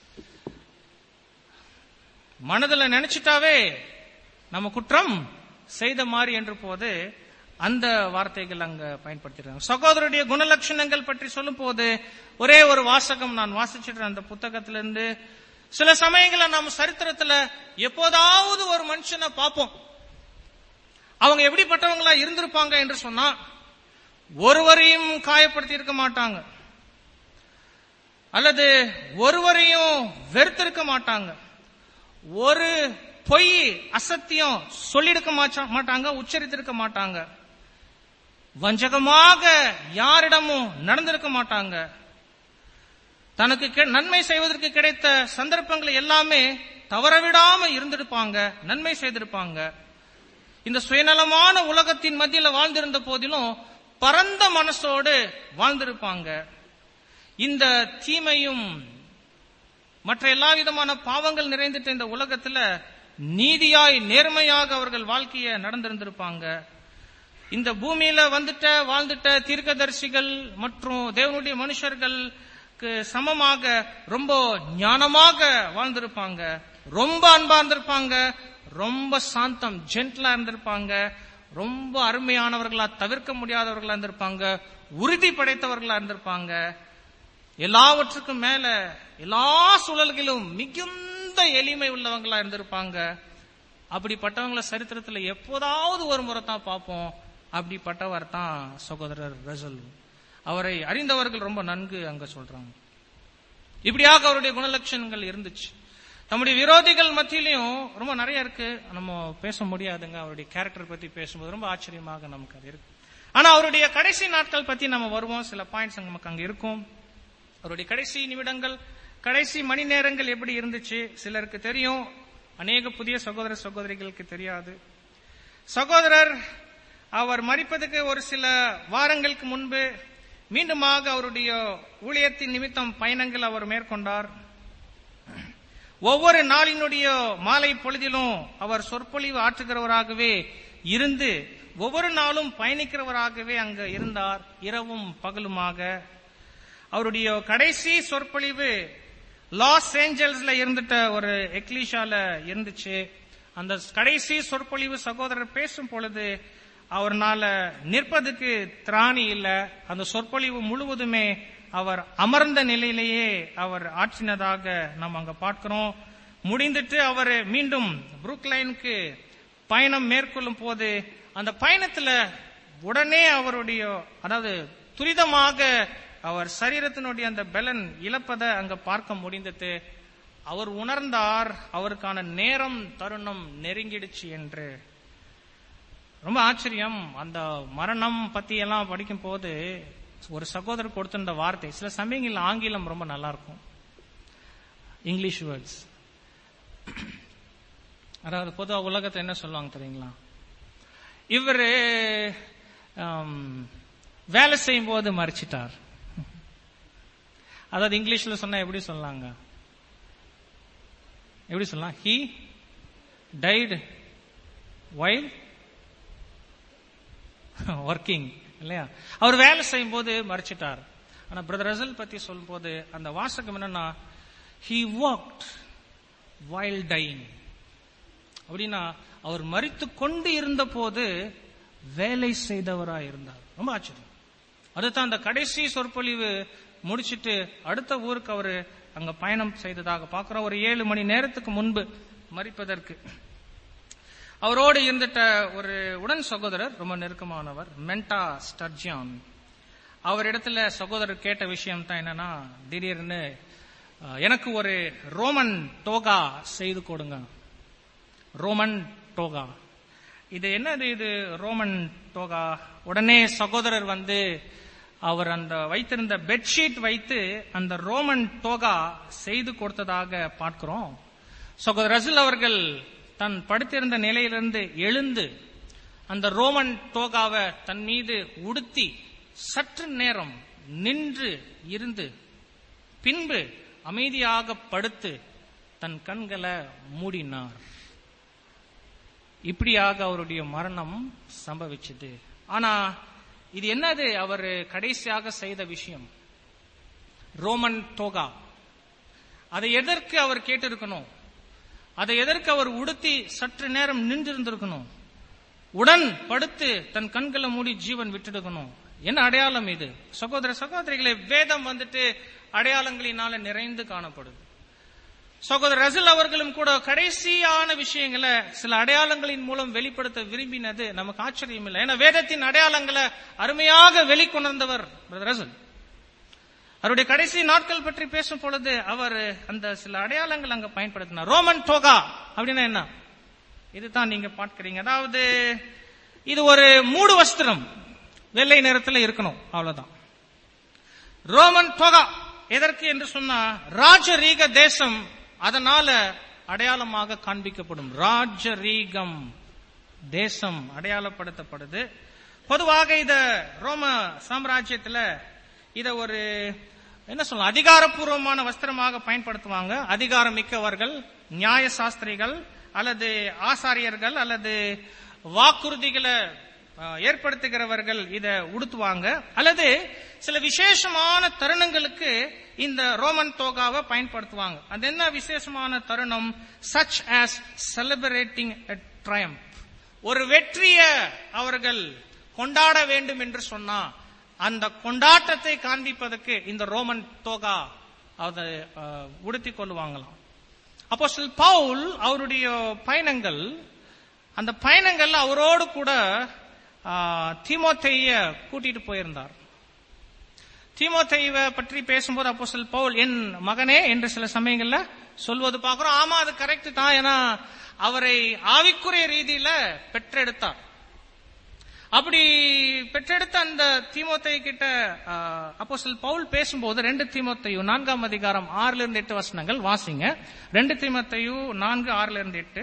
மனதுல நினைச்சிட்டாவே நம்ம குற்றம் செய்த மாதிரி என்று போது அந்த வார்த்தைகள் அங்க பயன்படுத்திருக்காங்க சகோதரருடைய குணலட்சணங்கள் பற்றி சொல்லும் போது ஒரே ஒரு வாசகம் நான் வாசிச்சிட்டு அந்த புத்தகத்திலிருந்து சில சமயங்கள நம்ம சரித்திரத்துல எப்போதாவது ஒரு மனுஷனை பார்ப்போம் அவங்க எப்படிப்பட்டவங்களா இருந்திருப்பாங்க என்று சொன்னா ஒருவரையும் காயப்படுத்தி இருக்க மாட்டாங்க அல்லது ஒருவரையும் வெறுத்திருக்க மாட்டாங்க ஒரு பொய் அசத்தியம் சொல்லியிருக்க மாச்சா- மாட்டாங்க உச்சரித்திருக்க மாட்டாங்க வஞ்சகமாக யாரிடமும் நடந்திருக்க மாட்டாங்க தனக்கு கி- நன்மை செய்வதற்கு கிடைத்த சந்தர்ப்பங்களை எல்லாமே தவறவிடாம இருந்திருப்பாங்க நன்மை செய்திருப்பாங்க இந்த சுயநலமான உலகத்தின் மத்தியில வாழ்ந்திருந்த போதிலும் பரந்த மனசோடு வாழ்ந்திருப்பாங்க இந்த தீமையும் மற்ற எல்லா விதமான பாவங்கள் நிறைந்துட்ட இந்த உலகத்துல நீதியாய் நேர்மையாக அவர்கள் வாழ்க்கைய நடந்திருந்திருப்பாங்க இந்த பூமியில வந்துட்ட வாழ்ந்துட்ட தீர்க்கதரிசிகள் மற்றும் தேவனுடைய மனுஷர்களுக்கு சமமாக ரொம்ப ஞானமாக வாழ்ந்திருப்பாங்க ரொம்ப அன்பா இருந்திருப்பாங்க ரொம்ப சாந்தம் ஜென்டலா இருந்திருப்பாங்க ரொம்ப அருமையானவர்களா தவிர்க்க முடியாதவர்களா இருந்திருப்பாங்க உறுதி படைத்தவர்களா இருந்திருப்பாங்க எல்லாவற்றுக்கும் மேல எல்லா சூழல்களிலும் மிகுந்த மிகுந்த எளிமை உள்ளவங்களா இருந்திருப்பாங்க அப்படிப்பட்டவங்கள சரித்திரத்துல எப்போதாவது ஒரு முறை தான் பார்ப்போம் அப்படிப்பட்டவர் தான் சகோதரர் ரசல் அவரை அறிந்தவர்கள் ரொம்ப நன்கு அங்க சொல்றாங்க இப்படியாக அவருடைய குணலட்சணங்கள் இருந்துச்சு நம்முடைய விரோதிகள் மத்தியிலையும் ரொம்ப நிறைய இருக்கு நம்ம பேச முடியாதுங்க அவருடைய கேரக்டர் பத்தி பேசும்போது ரொம்ப ஆச்சரியமாக நமக்கு அது இருக்கு ஆனா அவருடைய கடைசி நாட்கள் பத்தி நம்ம வருவோம் சில பாயிண்ட்ஸ் நமக்கு அங்க இருக்கும் அவருடைய கடைசி நிமிடங்கள் கடைசி மணி நேரங்கள் எப்படி இருந்துச்சு சிலருக்கு தெரியும் அநேக புதிய சகோதர சகோதரிகளுக்கு தெரியாது சகோதரர் அவர் மறிப்பதற்கு ஒரு சில வாரங்களுக்கு முன்பு மீண்டுமாக அவருடைய ஊழியத்தின் நிமித்தம் பயணங்கள் அவர் மேற்கொண்டார் ஒவ்வொரு நாளினுடைய மாலை பொழுதிலும் அவர் சொற்பொழிவு ஆற்றுகிறவராகவே இருந்து ஒவ்வொரு நாளும் பயணிக்கிறவராகவே அங்க இருந்தார் இரவும் பகலுமாக அவருடைய கடைசி சொற்பொழிவு லாஸ் ஏஞ்சல்ஸ்ல இருந்துட்ட ஒரு எக்லிஷால இருந்துச்சு அந்த கடைசி சொற்பொழிவு சகோதரர் பேசும் பொழுது அவர்னால நிற்பதுக்கு திராணி இல்ல அந்த சொற்பொழிவு முழுவதுமே அவர் அமர்ந்த நிலையிலேயே அவர் ஆற்றினதாக நாம் அங்க பார்க்கிறோம் முடிந்துட்டு அவர் மீண்டும் புரூக்லைனுக்கு பயணம் மேற்கொள்ளும் போது அந்த பயணத்துல உடனே அவருடைய அதாவது துரிதமாக அவர் சரீரத்தினுடைய அந்த பலன் இழப்பதை அங்க பார்க்க முடிந்தது அவர் உணர்ந்தார் அவருக்கான நேரம் தருணம் நெருங்கிடுச்சு என்று ரொம்ப ஆச்சரியம் அந்த மரணம் பத்தி எல்லாம் படிக்கும் போது ஒரு சகோதரர் கொடுத்திருந்த வார்த்தை சில சமயங்களில் ஆங்கிலம் ரொம்ப நல்லா இருக்கும் இங்கிலீஷ் வேர்ட்ஸ் அதாவது பொதுவா உலகத்தை என்ன சொல்லுவாங்க தெரியுங்களா இவரு ஆம், வேலை செய்யும் போது மறைச்சிட்டார் அதாவது இங்கிலீஷ்ல சொன்னா எப்படி சொல்லலாங்க எப்படி சொல்லலாம் ஹி டைடு வைல் ஒர்க்கிங் இல்லையா அவர் வேலை செய்யும் போது மறைச்சிட்டார் ஆனா பிரதர் ரசல் பத்தி சொல்லும் போது அந்த வாசகம் என்னன்னா ஹி ஒர்க்ட் வைல் டைங் அப்படின்னா அவர் மறித்து கொண்டு இருந்த போது வேலை செய்தவரா இருந்தார் ரொம்ப ஆச்சரியம் அதுதான் அந்த கடைசி சொற்பொழிவு முடிச்சிட்டு அடுத்த ஊருக்கு அவரு அங்க பயணம் செய்ததாக பார்க்கிறோம் ஒரு ஏழு மணி நேரத்துக்கு முன்பு மறிப்பதற்கு அவரோடு இருந்துட்ட ஒரு உடன் சகோதரர் ரொம்ப நெருக்கமானவர் மென்டா ஸ்டர்ஜியான் அவரிடத்துல சகோதரர் கேட்ட விஷயம் தான் என்னன்னா திடீர்னு அஹ், எனக்கு ஒரு ரோமன் டோகா செய்து கொடுங்க ரோமன் டோகா இது என்னது இது ரோமன் டோகா உடனே சகோதரர் வந்து அவர் அந்த வைத்திருந்த பெட்ஷீட் வைத்து அந்த ரோமன் டோகா செய்து கொடுத்ததாக பார்க்கிறோம் சகோதரர் ரசில் அவர்கள் தன் படுத்திருந்த நிலையிலிருந்து எழுந்து அந்த ரோமன் டோகாவை தன் மீது உடுத்தி சற்று நேரம் நின்று இருந்து பின்பு அமைதியாக படுத்து தன் கண்களை மூடினார் இப்படியாக அவருடைய மரணம் சம்பவிச்சது ஆனா இது என்னது அவர் கடைசியாக செய்த விஷயம் ரோமன் டோகா அதை எதற்கு அவர் கேட்டிருக்கணும் அதை எதற்கு அவர் உடுத்தி சற்று நேரம் நின்றிருந்திருக்கணும் உடன் படுத்து தன் கண்களை மூடி ஜீவன் விட்டுடுக்கணும் என்ன அடையாளம் இது சகோதர சகோதரிகளை வேதம் வந்துட்டு அடையாளங்களினால நிறைந்து காணப்படுது சகோதரர் ரசில் அவர்களும் கூட கடைசியான விஷயங்களை சில அடையாளங்களின் மூலம் வெளிப்படுத்த விரும்பினது நமக்கு ஆச்சரியம் இல்லை ஏன்னா வேதத்தின் அடையாளங்களை அருமையாக வெளிக்கொணர்ந்தவர் பிரதர் ரசில் அவருடைய கடைசி நாட்கள் பற்றி பேசும் பொழுது அவர் அந்த சில அடையாளங்கள் அங்க பயன்படுத்தினார் ரோமன் டோகா அப்படின்னா என்ன இதுதான் நீங்க பார்க்கிறீங்க அதாவது இது ஒரு மூடு வஸ்திரம் வெள்ளை நிறத்துல இருக்கணும் அவ்வளவுதான் ரோமன் டோகா எதற்கு என்று சொன்னா ராஜரீக தேசம் அதனால அடையாளமாக காண்பிக்கப்படும் ராஜரீகம் தேசம் அடையாளப்படுத்தப்படுது பொதுவாக இத ரோம சாம்ராஜ்யத்துல இத ஒரு என்ன சொல்லலாம் அதிகாரப்பூர்வமான வஸ்திரமாக பயன்படுத்துவாங்க அதிகாரம் மிக்கவர்கள் நியாய சாஸ்திரிகள் அல்லது ஆசாரியர்கள் அல்லது வாக்குறுதிகளை அஹ், ஏற்படுத்துகிறவர்கள் இத உடுத்துவாங்க அல்லது சில விசேஷமான தருணங்களுக்கு இந்த ரோமன் தோகாவை பயன்படுத்துவாங்க அது என்ன விசேஷமான தருணம் சச் ஆஸ் செலிபிரேட்டிங் ட்ரயம் ஒரு வெற்றிய அவர்கள் கொண்டாட வேண்டும் என்று சொன்னா அந்த கொண்டாட்டத்தை காண்பிப்பதற்கு இந்த ரோமன் தோகா அதை அஹ், உடுத்திக் கொள்வாங்களாம் அப்போஸ்தலன் பவுல் அவருடைய பயணங்கள் அந்த பயணங்கள்ல அவரோடு கூட ஆ, தீமோத்தேய கூட்டிட்டு போயிருந்தார் தீமோத்தேயுவை பற்றி பேசும்போது அப்போஸ்தலன் பவுல் என் மகனே என்று சில சமயங்கள்ல சொல்வது பார்க்கிறோம் ஆமா அது கரெக்ட் தான் ஏன்னா அவரை ஆவிக்குரிய ரீதியில பெற்றெடுத்தார் அப்படி பெற்றெடுத்த அந்த தீமோத்தேயு கிட்ட அப்போஸ்தலன் பவுல் பேசும்போது ரெண்டு தீமோத்தேயு நான்காம் அதிகாரம் ஆறுல இருந்து எட்டு வசனங்கள் வாசிங்க ரெண்டு தீமோத்தேயு நான்கு ஆறுல இருந்து எட்டு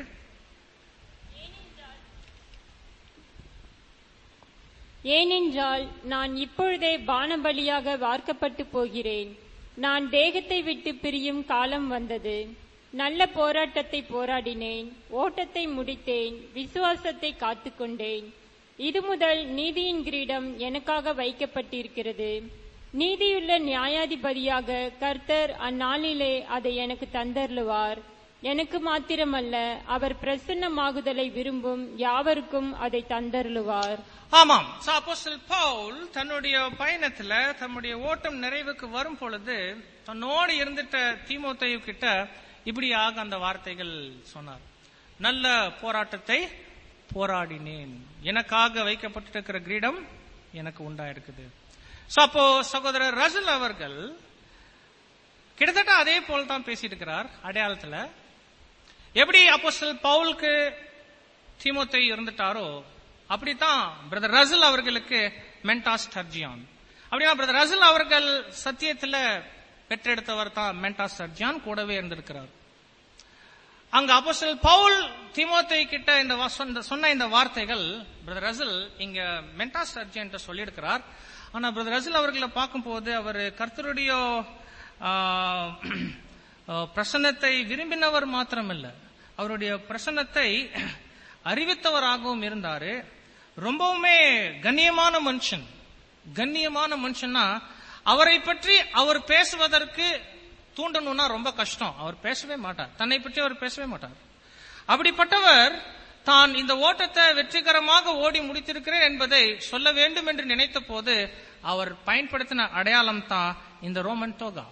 ஏனென்றால் நான் இப்பொழுதே பானபலியாக வார்க்கப்பட்டு போகிறேன் நான் தேகத்தை விட்டு பிரியும் காலம் வந்தது நல்ல போராட்டத்தை போராடினேன் ஓட்டத்தை முடித்தேன் விசுவாசத்தை காத்துக்கொண்டேன் இது முதல் நீதியின் கிரீடம் எனக்காக வைக்கப்பட்டிருக்கிறது நீதியுள்ள நியாயாதிபதியாக கர்த்தர் அந்நாளிலே அதை எனக்கு தந்தருளுவார் எனக்கு மாத்திரமல்ல அவர் பிரசன்னமாகுதலை விரும்பும் யாவருக்கும் அதை தந்தருளுவார் ஆமாம் So, அப்போஸ்தலன் பவுல் தன்னுடைய பயணத்துல தன்னுடைய ஓட்டம் நிறைவுக்கு வரும் பொழுது தன்னோடு இருந்துட்ட தீமோத்தேயு கிட்ட இப்படியாக அந்த வார்த்தைகள் சொன்னார் நல்ல போராட்டத்தை போராடினேன் எனக்காக வைக்கப்பட்டிருக்கிற கிரீடம் எனக்கு உண்டாயிருக்குது So, அப்போ சகோதரர் ரசல் அவர்கள் கிட்டத்தட்ட அதே போல் தான் பேசிட்டு இருக்கிறார் அடையாளத்துல எப்படி அப்போஸ்தலன் பவுலுக்கு தீமோத்தேயு இருந்துட்டாரோ அப்படித்தான் பிரதர் ரசல் அவர்களுக்கு மென்டாஸ் டர்ஜியான் அப்படின்னா பிரதர் ரசல் அவர்கள் சத்தியத்துல பெற்றெடுத்தவர் தான் மென்டாஸ் டர்ஜியான் கூடவே இருந்திருக்கிறார் அங்க அப்போஸ்தலன் பவுல் தீமோத்தேயு கிட்ட இந்த வா- சொன்ன- சொன்ன இந்த வார்த்தைகள் பிரதர் ரசல் இங்க மென்டாஸ் டர்ஜியான் சொல்லியிருக்கிறார் ஆனா பிரதர் ரசல் அவர்களை பார்க்கும்போது அவர் கர்த்தருடைய ஆ, ஆ, பிரசன்னத்தை விரும்பினவர் மாத்திரமல்ல அவருடைய பிரசன்னத்தை அறிவித்தவராகவும் இருந்தாரு ரொம்பவுமே கண்ணியமான மனுஷன் கண்ணியமான மனுஷன்னா அவரை பற்றி அவர் பேசுவதற்கு தூண்டணும்னா ரொம்ப கஷ்டம் அவர் பேசவே மாட்டார் தன்னை பற்றி அவர் பேசவே மாட்டார் அப்படிப்பட்டவர் தான் இந்த ஓட்டத்தை வெற்றிகரமாக ஓடி முடித்திருக்கிறேன் என்பதை சொல்ல வேண்டும் என்று நினைத்த போது அவர் பயன்படுத்தின அடையாளம் தான் இந்த ரோமன் தோகா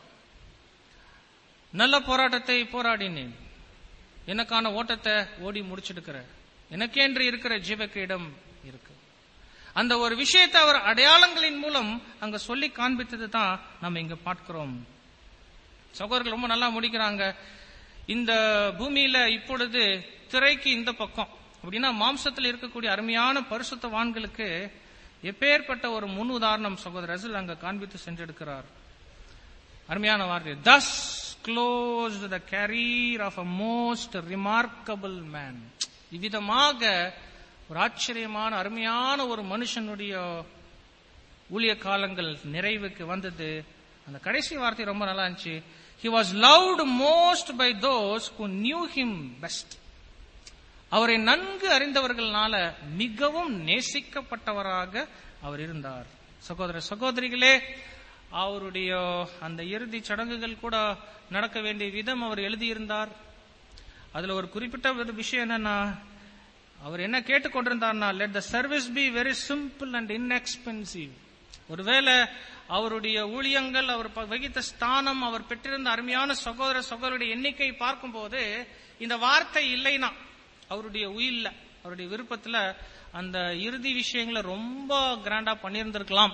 நல்ல போராட்டத்தை போராடினேன் எனக்கான ஓட்டத்தை ஓடி முடிச்சிருக்கிற எனக்கென்று இருக்கிற ஜீவக்கிடம் இருக்கு அந்த ஒரு விஷயத்தை அவர் அடையாளங்களின் மூலம் அங்க சொல்லி காண்பித்தது தான் நம்ம இங்க பார்க்கிறோம் சகோதரர்கள் ரொம்ப நல்லா முடிக்கிறாங்க இந்த பூமியில இப்பொழுது திரைக்கு இந்த பக்கம் அப்படின்னா மாம்சத்தில் இருக்கக்கூடிய அருமையான பரிசுத்தவான்களுக்கு எப்பேற்பட்ட ஒரு முன் உதாரணம் சகோதரர் ரசல் அங்க காண்பித்து சென்றெடுக்கிறார் அருமையான வார்த்தை thus close the career of a most remarkable man இவ்விதமாக ஒரு ஆச்சரியமான அருமையான ஒரு மனுஷனுடைய ஊழிய காலங்கள் நிறைவுக்கு வந்தது அந்த கடைசி வார்த்தை ரொம்ப நல்லா இருந்துச்சு he was loved most by those who knew him best அவரை நன்கு அறிந்தவர்களால மிகவும் நேசிக்கப்பட்டவராக அவர் இருந்தார் சகோதர சகோதரிகளே அவருடைய அந்த இறுதி சடங்குகள் கூட நடக்க வேண்டிய விதம் அவர் எழுதியிருந்தார் அதுல ஒரு குறிப்பிட்ட ஒரு விஷயம் என்னன்னா அவர் என்ன கேட்டுக்கொண்டிருந்தார்னா let the service be very simple and inexpensive ஒருவேளை அவருடைய ஊழியங்கள் அவர் ப- வகித்த ஸ்தானம் அவர் பெற்றிருந்த அருமையான சகோதர சகோதரருடைய எண்ணிக்கை பார்க்கும்போது இந்த வார்த்தை இல்லைனா அவருடைய உயில்ல அவருடைய விருப்பத்துல அந்த இறுதி விஷயங்களை ரொம்ப கிராண்டா பண்ணியிருந்திருக்கலாம்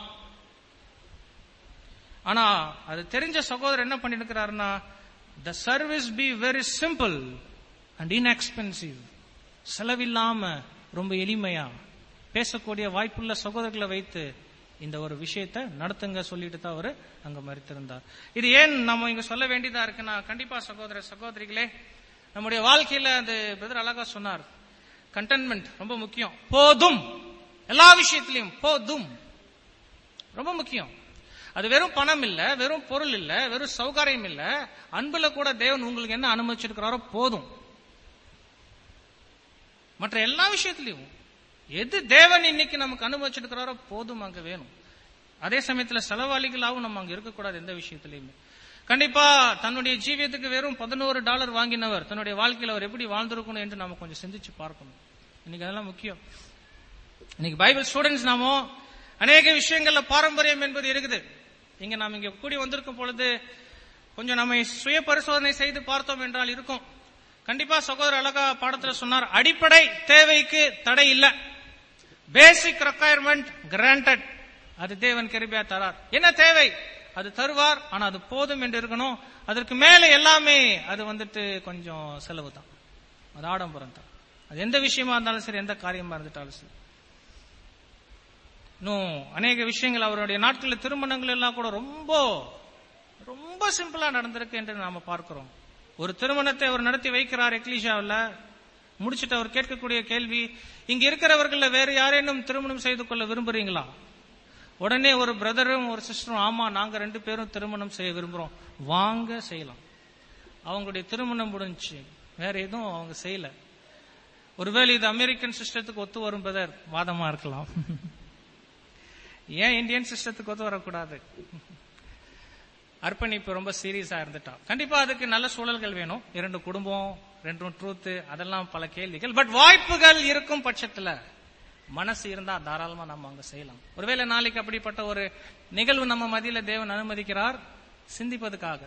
ஆனா அது தெரிஞ்ச சகோதரர் என்ன பண்ணிருக்கிறாருன்னா the service be very simple and inexpensive செலவில்லாம ரொம்ப எளிமையா பேசக்கூடிய வாய்ப்புள்ள சகோதரர்களை வைத்து இந்த ஒரு விஷயத்தை நடத்துங்க சொல்லிட்டு தான் அவரு அங்க மறித்திருந்தார் இது ஏன் நம்ம இங்க சொல்ல வேண்டியதா இருக்குன்னா கண்டிப்பா சகோதர சகோதரிகளே நம்முடைய வாழ்க்கையில அந்த பிரதர் அழகா சொன்னார் கண்டென்மெண்ட் ரொம்ப முக்கியம் போதும் எல்லா விஷயத்திலையும் போதும் ரொம்ப முக்கியம் அது வெறும் பணம் இல்ல வெறும் பொருள் இல்ல வெறும் சௌகரியம் இல்ல அன்புல கூட தேவன் உங்களுக்கு என்ன அனுமதிச்சிருக்கிறாரோ போதும் மற்ற எல்லா விஷயத்திலையும் எது தேவன் இன்னைக்கு நமக்கு அனுபவிச்சிருக்கிறாரோ போதும் அங்க வேணும் அதே சமயத்துல செலவாளிகளாகவும் நம்ம அங்க இருக்கக்கூடாது எந்த விஷயத்திலையுமே கண்டிப்பா தன்னுடைய ஜீவியத்துக்கு வெறும் பதினோரு டாலர் வாங்கினவர் தன்னுடைய வாழ்க்கையில அவர் எப்படி வாழ்ந்திருக்கணும் என்று நாம கொஞ்சம் சிந்திச்சு பார்க்கணும் இன்னைக்கு அதெல்லாம் முக்கியம் இன்னைக்கு பைபிள் ஸ்டூடெண்ட்ஸ் நாமோ அநேக விஷயங்கள்ல பாரம்பரியம் என்பது இருக்குது இங்க நாம் இங்க கூடி வந்திருக்கும் பொழுது கொஞ்சம் நம்மை சுய பரிசோதனை செய்து பார்த்தோம் என்றால் இருக்கும் கண்டிப்பா சகோதரர் அழகா பாடத்துல சொன்னார் அடிப்படை தேவைக்கு தடை இல்ல பேசிக் ரெக்குயர்மெண்ட் கிராண்டட் அது தேவன் கிருபியா தரார் என்ன தேவை அது தருவார் ஆனா அது போதும் என்று இருக்கணும் அதற்கு மேல எல்லாமே அது வந்துட்டு கொஞ்சம் செலவு தான் அது ஆடம்பரம் தான் அது எந்த விஷயமா இருந்தாலும் சரி எந்த காரியமா இருந்துட்டாலும் சரி இன்னும் அநேக விஷயங்கள் அவருடைய நாட்களில் திருமணங்கள் எல்லாம் கூட ரொம்ப ரொம்ப சிம்பிளா நடந்திருக்கு என்று நாம பார்க்கிறோம் ஒரு திருமணத்தை அவர் நடத்தி வைக்கிறார் எக்லீஷாவில் முடிச்சிட்டு அவர் கேட்கக்கூடிய கேள்வி இங்க இருக்கிறவர்கள வேற யாரேனும் திருமணம் செய்து கொள்ள விரும்புறீங்களா உடனே ஒரு பிரதரும் ஒரு சிஸ்டரும் ஆமா நாங்க ரெண்டு பேரும் திருமணம் செய்ய விரும்புறோம் வாங்க செய்யலாம் அவங்களுடைய திருமணம் முடிஞ்சுச்சு வேற எதுவும் அவங்க செய்யல ஒருவேளை இது அமெரிக்கன் சிஸ்டத்துக்கு ஒத்து வரும் பிரதர் வாதமா இருக்கலாம் ஏன் இந்தியன் சிஸ்டத்துக்கு ஒத்து வரக்கூடாது அர்ப்பணிப்பு ரொம்ப சீரியஸா இருந்துட்டா கண்டிப்பா அதுக்கு நல்ல சூழல்கள் வேணும் இரண்டு குடும்பம் ரெண்டும் ட்ரூத் அதெல்லாம் பல கேள்விகள் பட் வாய்ப்புகள் இருக்கும் பட்சத்துல மனசு இருந்தா தாராளமா நம்ம அங்க செய்யலாம் ஒருவேளை நாளைக்கு அப்படிப்பட்ட ஒரு நிகழ்வு நம்ம மதியில தேவன் அனுமதிக்கிறார் சிந்திப்பதுக்காக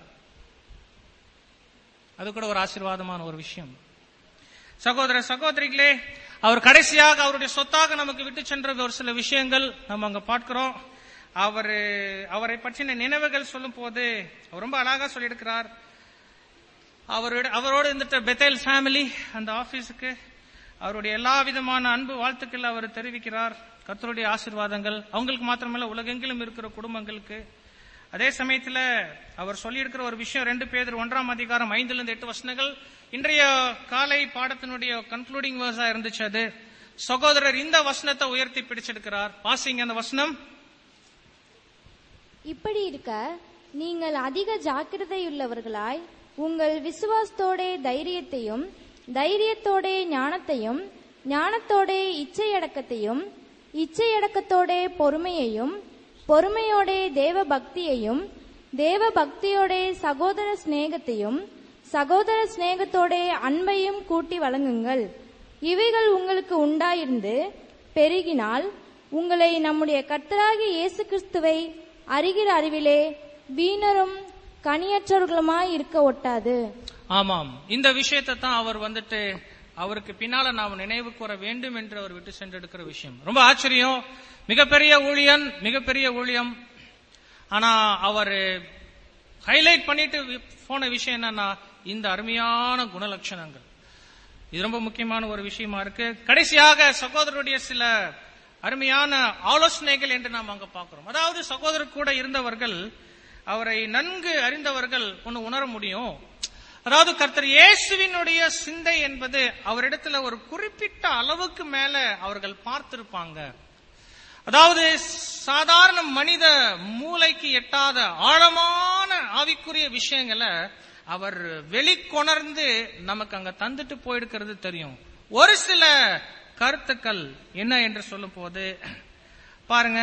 அது கூட ஒரு ஆசீர்வாதமான ஒரு விஷயம் சகோதர சகோதரிகளே அவர் கடைசியாக அவருடைய சொத்தாக நமக்கு விட்டு சென்ற ஒரு சில விஷயங்கள் நம்ம அங்க பார்க்கிறோம் அவர் அவரை பற்றின நினைவுகள் சொல்லும் போது அவர் ரொம்ப அழகா சொல்லியிருக்கிறார் அவரோட அவரோடு இருந்துட்ட பெத்தேல் ஃபேமிலி அந்த ஆபீஸுக்கு அவருடைய எல்லா விதமான அன்பு வாழ்த்துக்கள் அவர் தெரிவிக்கிறார் கர்த்தருடைய ஆசீர்வாதங்கள் அவங்களுக்கு மாத்திரமல்ல உலகெங்கிலும் இருக்கிற குடும்பங்களுக்கு அதே சமயத்துல அவர் சொல்லியிருக்கிற ஒரு விஷயம் ரெண்டு பேர் ஒன்றாம் அதிகாரம் ஐந்துல இருந்து எட்டு வசனங்கள் இன்றைய காலை பாடத்தினுடைய கன்க்ளூடிங் வேர்ஸா இருந்துச்சு அது சகோதரர் இந்த வசனத்தை உயர்த்தி பிடிச்செடுக்கிறார் வாசிங்க அந்த வசனம் இப்படி இருக்க நீங்கள் அதிக ஜாக்கிரதையுள்ளவர்களாய் உங்கள் விசுவாசத்தோடே தைரியத்தையும் தைரியத்தோடே ஞானத்தையும் ஞானத்தோடே இச்சையடக்கத்தையும் இச்சையடக்கத்தோடே பொறுமையையும் பொறுமையோடே தேவ பக்தியையும் தேவ பக்தியோடே சகோதர சிநேகத்தையும் சகோதர சிநேகத்தோடே அன்பையும் கூட்டி வழங்குங்கள் இவைகள் உங்களுக்கு உண்டாயிருந்து பெருகினால் உங்களை நம்முடைய கர்த்தராகிய இயேசு கிறிஸ்துவை அறிகிற அறிவிலே வீணரும் கனியற்றவர்களுமாய் இருக்க ஒட்டாது ஆமாம் இந்த விஷயத்தை தான் அவர் வந்துட்டு அவருக்கு பின்னால நாம் நினைவு கூற வேண்டும் என்று அவர் விட்டு சென்றெடுக்கிற விஷயம் ரொம்ப ஆச்சரியம் மிகப்பெரிய ஊழியன் மிகப்பெரிய ஊழியம் ஆனா அவர் ஹைலைட் பண்ணிட்டு வி- போன விஷயம் என்னன்னா இந்த அருமையான குணலட்சணங்கள் இது ரொம்ப முக்கியமான ஒரு விஷயமா இருக்கு கடைசியாக சகோதரருடைய சில அருமையான ஆலோசனைகள் என்று நாம் அங்க பார்க்கிறோம் அதாவது சகோதரர் கூட இருந்தவர்கள் அவரை நன்கு அறிந்தவர்கள் ஒன்னு உணர முடியும் அதாவது கர்த்தர் இயேசுவினுடைய சிந்தை என்பது அவரிடத்துல ஒரு குறிப்பிட்ட அளவுக்கு மேல அவர்கள் பார்த்திருப்பாங்க அதாவது சாதாரண மனித மூளைக்கு எட்டாத ஆழமான ஆவிக்குரிய விஷயங்களை அவர் வெளிக்கொணர்ந்து நமக்கு அங்க தந்துட்டு போயிருக்கிறது தெரியும் ஒரு சில கருத்துக்கள் என்ன என்று சொல்லும் போது பாருங்க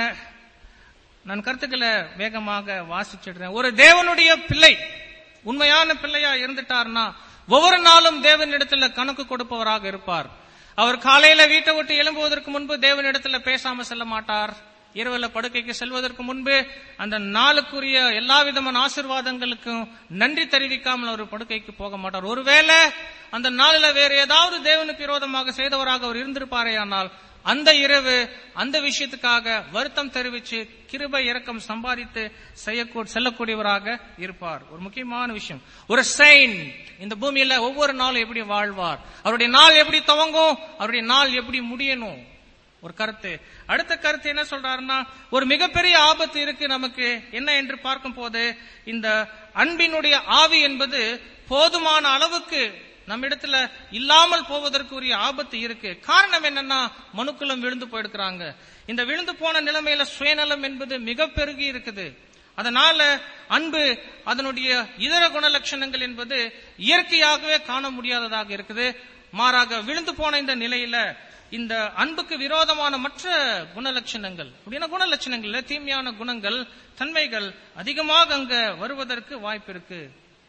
நான் கருத்துக்களை வேகமாக வாசிச்சிடுறேன் ஒரு தேவனுடைய பிள்ளை உண்மையான பிள்ளையா இருந்துட்டார்னா ஒவ்வொரு நாளும் தேவனிடத்துல கணக்கு கொடுப்பவராக இருப்பார் அவர் காலையில வீட்டை விட்டு எழும்புவதற்கு முன்பு தேவனிடத்துல பேசாம செல்ல மாட்டார் இரவுல படுக்கைக்கு செல்வதற்கு முன்பு அந்த நாளுக்குரிய எல்லா விதமான ஆசிர்வாதங்களுக்கும் நன்றி தெரிவிக்காமல் அவர் படுக்கைக்கு போக மாட்டார் ஒருவேளை அந்த நாளில வேற ஏதாவது தேவனுக்கு விரோதமாக செய்தவராக அவர் இருந்திருப்பாரே ஆனால் அந்த இரவு அந்த விஷயத்துக்காக வருத்தம் தெரிவித்து கிருபை இரக்கம் சம்பாதித்து செய்யக்கூ செல்லக்கூடியவராக இருப்பார் ஒரு முக்கியமான விஷயம் ஒரு செயின்ட் இந்த பூமியில ஒவ்வொரு நாளும் எப்படி வாழ்வார் அவருடைய நாள் எப்படி துவங்கும் அவருடைய நாள் எப்படி முடியணும் ஒரு கருத்து அடுத்த கருத்து என்ன சொல்றாருன்னா ஒரு மிகப்பெரிய ஆபத்து இருக்கு நமக்கு என்ன என்று பார்க்கும் போது இந்த அன்பினுடைய ஆவி என்பது போதுமான அளவுக்கு நம்ம இடத்துல இல்லாமல் போவதற்குரிய ஆபத்து இருக்கு காரணம் என்னன்னா மனுக்குலம் விழுந்து போயிருக்கிறாங்க இந்த விழுந்து போன நிலைமையில சுயநலம் என்பது மிக பெருகி இருக்குது அதனால அன்பு அதனுடைய இதர குணலட்சணங்கள் என்பது இயற்கையாகவே காண முடியாததாக இருக்குது மாறாக விழுந்து போன இந்த நிலையில இந்த அன்புக்கு விரோதமான மற்ற குணலட்சணங்கள் அப்படின்னா குணலட்சணங்கள்ல தீமையான குணங்கள் தன்மைகள் அதிகமாக அங்க வருவதற்கு வாய்ப்பு இருக்கு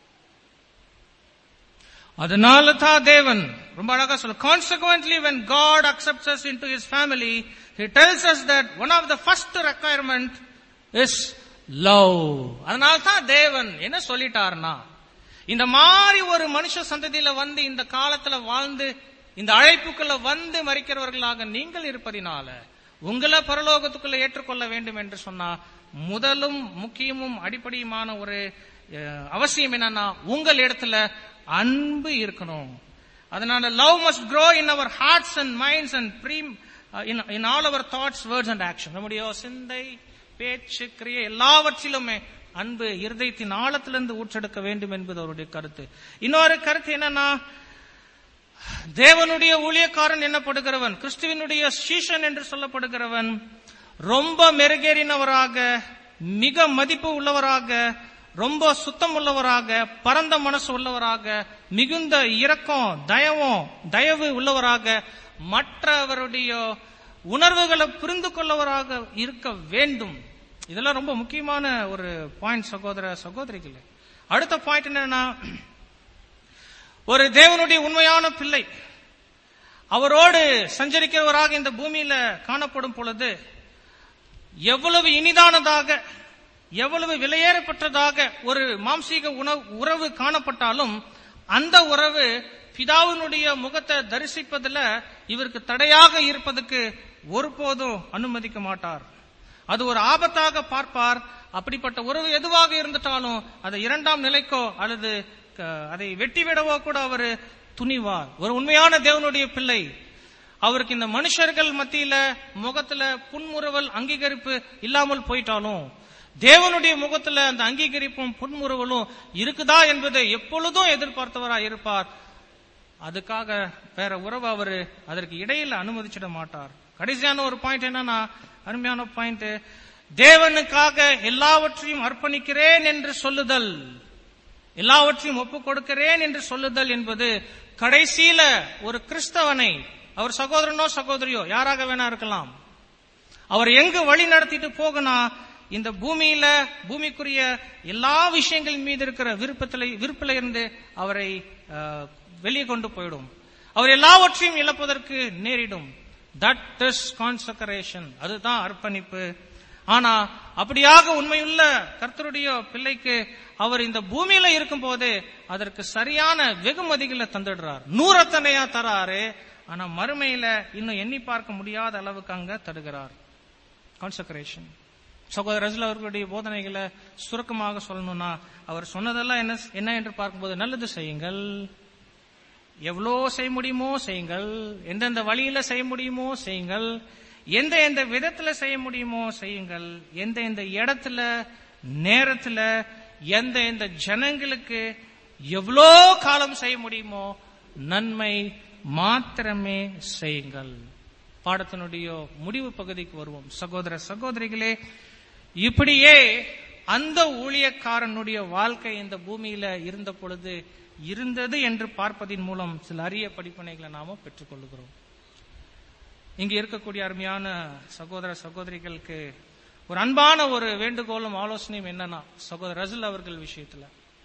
அதனால தான் தேவன் ரொம்ப அழகா சொல்ல consequently when god accepts us into his family he tells us that one of the first requirement is love அதனால தான் தேவன் என்ன சொல்லிட்டார்னா இந்த மாதிரி ஒரு மனுஷ சந்ததியில வந்து இந்த காலத்துல வாழ்ந்து இந்த அழைப்புக்குள்ள வந்து மறிக்கிறவர்களாக நீங்கள் இருப்பதினால உங்களை பரலோகத்துக்குள்ள ஏற்றுக்கொள்ள வேண்டும் என்று சொன்னா முதலும் முக்கியமும் அடிப்படையுமான ஒரு அஹ், அவசியம் என்னன்னா உங்கள் இடத்துல அன்பு இருக்கணும் அதனால love must grow in our hearts and minds and prime in all our thoughts words and action நம்முடைய சிந்தை பேச்சு கிரியை எல்லாவற்றிலுமே அன்பு இருதயத்தின் ஆழத்திலிருந்து ஊற்றெடுக்க வேண்டும் என்பது அவருடைய கருத்து இன்னொரு கருத்து என்னன்னா தேவனுடைய ஊழியக்காரன் என்னப்படுகிறவன் கிறிஸ்துவனுடைய சீஷன் என்று சொல்லப்படுகிறவன் ரொம்ப மெருகேறினவராக மிக மதிப்பு உள்ளவராக ரொம்ப சுத்தம் உள்ளவராக பரந்த மனசு உள்ளவராக மிகுந்த இரக்கம் தயவும் தயவு உள்ளவராக மற்றவருடைய உணர்வுகளை புரிந்து கொள்ளவராக இருக்க வேண்டும் இதெல்லாம் ரொம்ப முக்கியமான ஒரு பாயிண்ட் சகோதர சகோதரிகளே அடுத்த பாயிண்ட் என்னன்னா ஒரு தேவனுடைய உண்மையான பிள்ளை அவரோடு சஞ்சரிக்கிறவராக இந்த பூமியில காணப்படும் பொழுது எவ்வளவு இனிதானதாக எவ்வளவு விலையேறப்பட்டதாக ஒரு மாம்சீக உணவு உறவு காணப்பட்டாலும் அந்த உறவு பிதாவினுடைய முகத்தை தரிசிப்பதில் இவருக்கு தடையாக இருப்பதற்கு ஒருபோதும் அனுமதிக்க மாட்டார் அது ஒரு ஆபத்தாக பார்ப்பார் அப்படிப்பட்ட உறவு எதுவாக இருந்துட்டாலும் அதை இரண்டாம் நிலைக்கோ அல்லது க- அதை வெட்டி விடவோ கூட அவர் துணிவார் ஒரு உண்மையான தேவனுடைய பிள்ளை அவருக்கு இந்த மனுஷர்கள் மத்தியில முகத்துல புன்முறுவல் அங்கீகரிப்பு இல்லாமல் போயிட்டாலும் தேவனுடைய முகத்துல அந்த அங்கீகரிப்பும் புன்முறுவலும் இருக்குதா என்பதை எப்பொழுதும் எதிர்பார்த்தவராய் இருப்பார் அதுக்காக வேற உறவு அவரு அதற்கு இடையில அனுமதிச்சிட மாட்டார் கடைசியான ஒரு பாயிண்ட் என்னன்னா அருமையான பாயிண்ட் தேவனுக்காக எல்லாவற்றையும் அர்ப்பணிக்கிறேன் என்று சொல்லுதல் எல்லாவற்றையும் ஒப்புக் கொடுக்கிறேன் என்று சொல்லுதல் என்பது கடைசியில ஒரு கிறிஸ்தவனை அவர் சகோதரனோ சகோதரியோ யாராக வேணா இருக்கலாம் அவர் எங்கு வழி நடத்திட்டு போகனா இந்த பூமியில பூமிக்குரிய எல்லா விஷயங்களின் மீது இருக்கிற விருப்பத்தில விருப்பில இருந்து அவரை அஹ், வெளியே கொண்டு போயிடும் அவர் எல்லாவற்றையும் இழப்பதற்கு நேரிடும் தட் இஸ் கான்சக்கரேஷன் அதுதான் அர்ப்பணிப்பு ஆனா அப்படியாக உண்மையுள்ள கர்த்தருடைய பிள்ளைக்கு அவர் இந்த பூமியில இருக்கும் போதே அதற்கு சரியான வெகுமதிகளை தந்துடுறார் நூறத்தனையா தராரு ஆனா மறுமையில இன்னும் எண்ணி பார்க்க முடியாத அளவுக்கு அங்க தருகிறார் கான்சக்ரேஷன் சகோதரர் ரஜில் அவர்களுடைய போதனைகளை சுருக்கமாக சொல்லணும்னா அவர் சொன்னதெல்லாம் என்ன என்ன என்று பார்க்கும்போது நல்லது செய்யுங்கள் எவ்வளோ செய்ய முடியுமோ செய்யுங்கள் எந்தெந்த வழியில செய்ய முடியுமோ செய்யுங்கள் எந்த எந்த விதத்துல செய்ய முடியுமோ செய்யுங்கள் எந்த எந்த இடத்துல நேரத்துல எந்த எந்த ஜனங்களுக்கு எவ்வளோ காலம் செய்ய முடியுமோ நன்மை மாத்திரமே செய்யுங்கள் பாடத்தினுடைய முடிவு பகுதிக்கு வருவோம் சகோதர சகோதரிகளே இப்படியே அந்த ஊழியக்காரனுடைய வாழ்க்கை இந்த பூமியில இருந்த பொழுது இருந்தது என்று பார்ப்பதின் மூலம் சில அரிய படிப்பனைகளை நாம பெற்றுக்கொள்கிறோம் இங்க இருக்கக்கூடிய அருமையான சகோதர சகோதரிகளுக்கு ஒரு அன்பான ஒரு வேண்டுகோளும் ஆலோசனையும் என்னன்னா சகோதரர் ரசில் அவர்கள் விஷயத்துல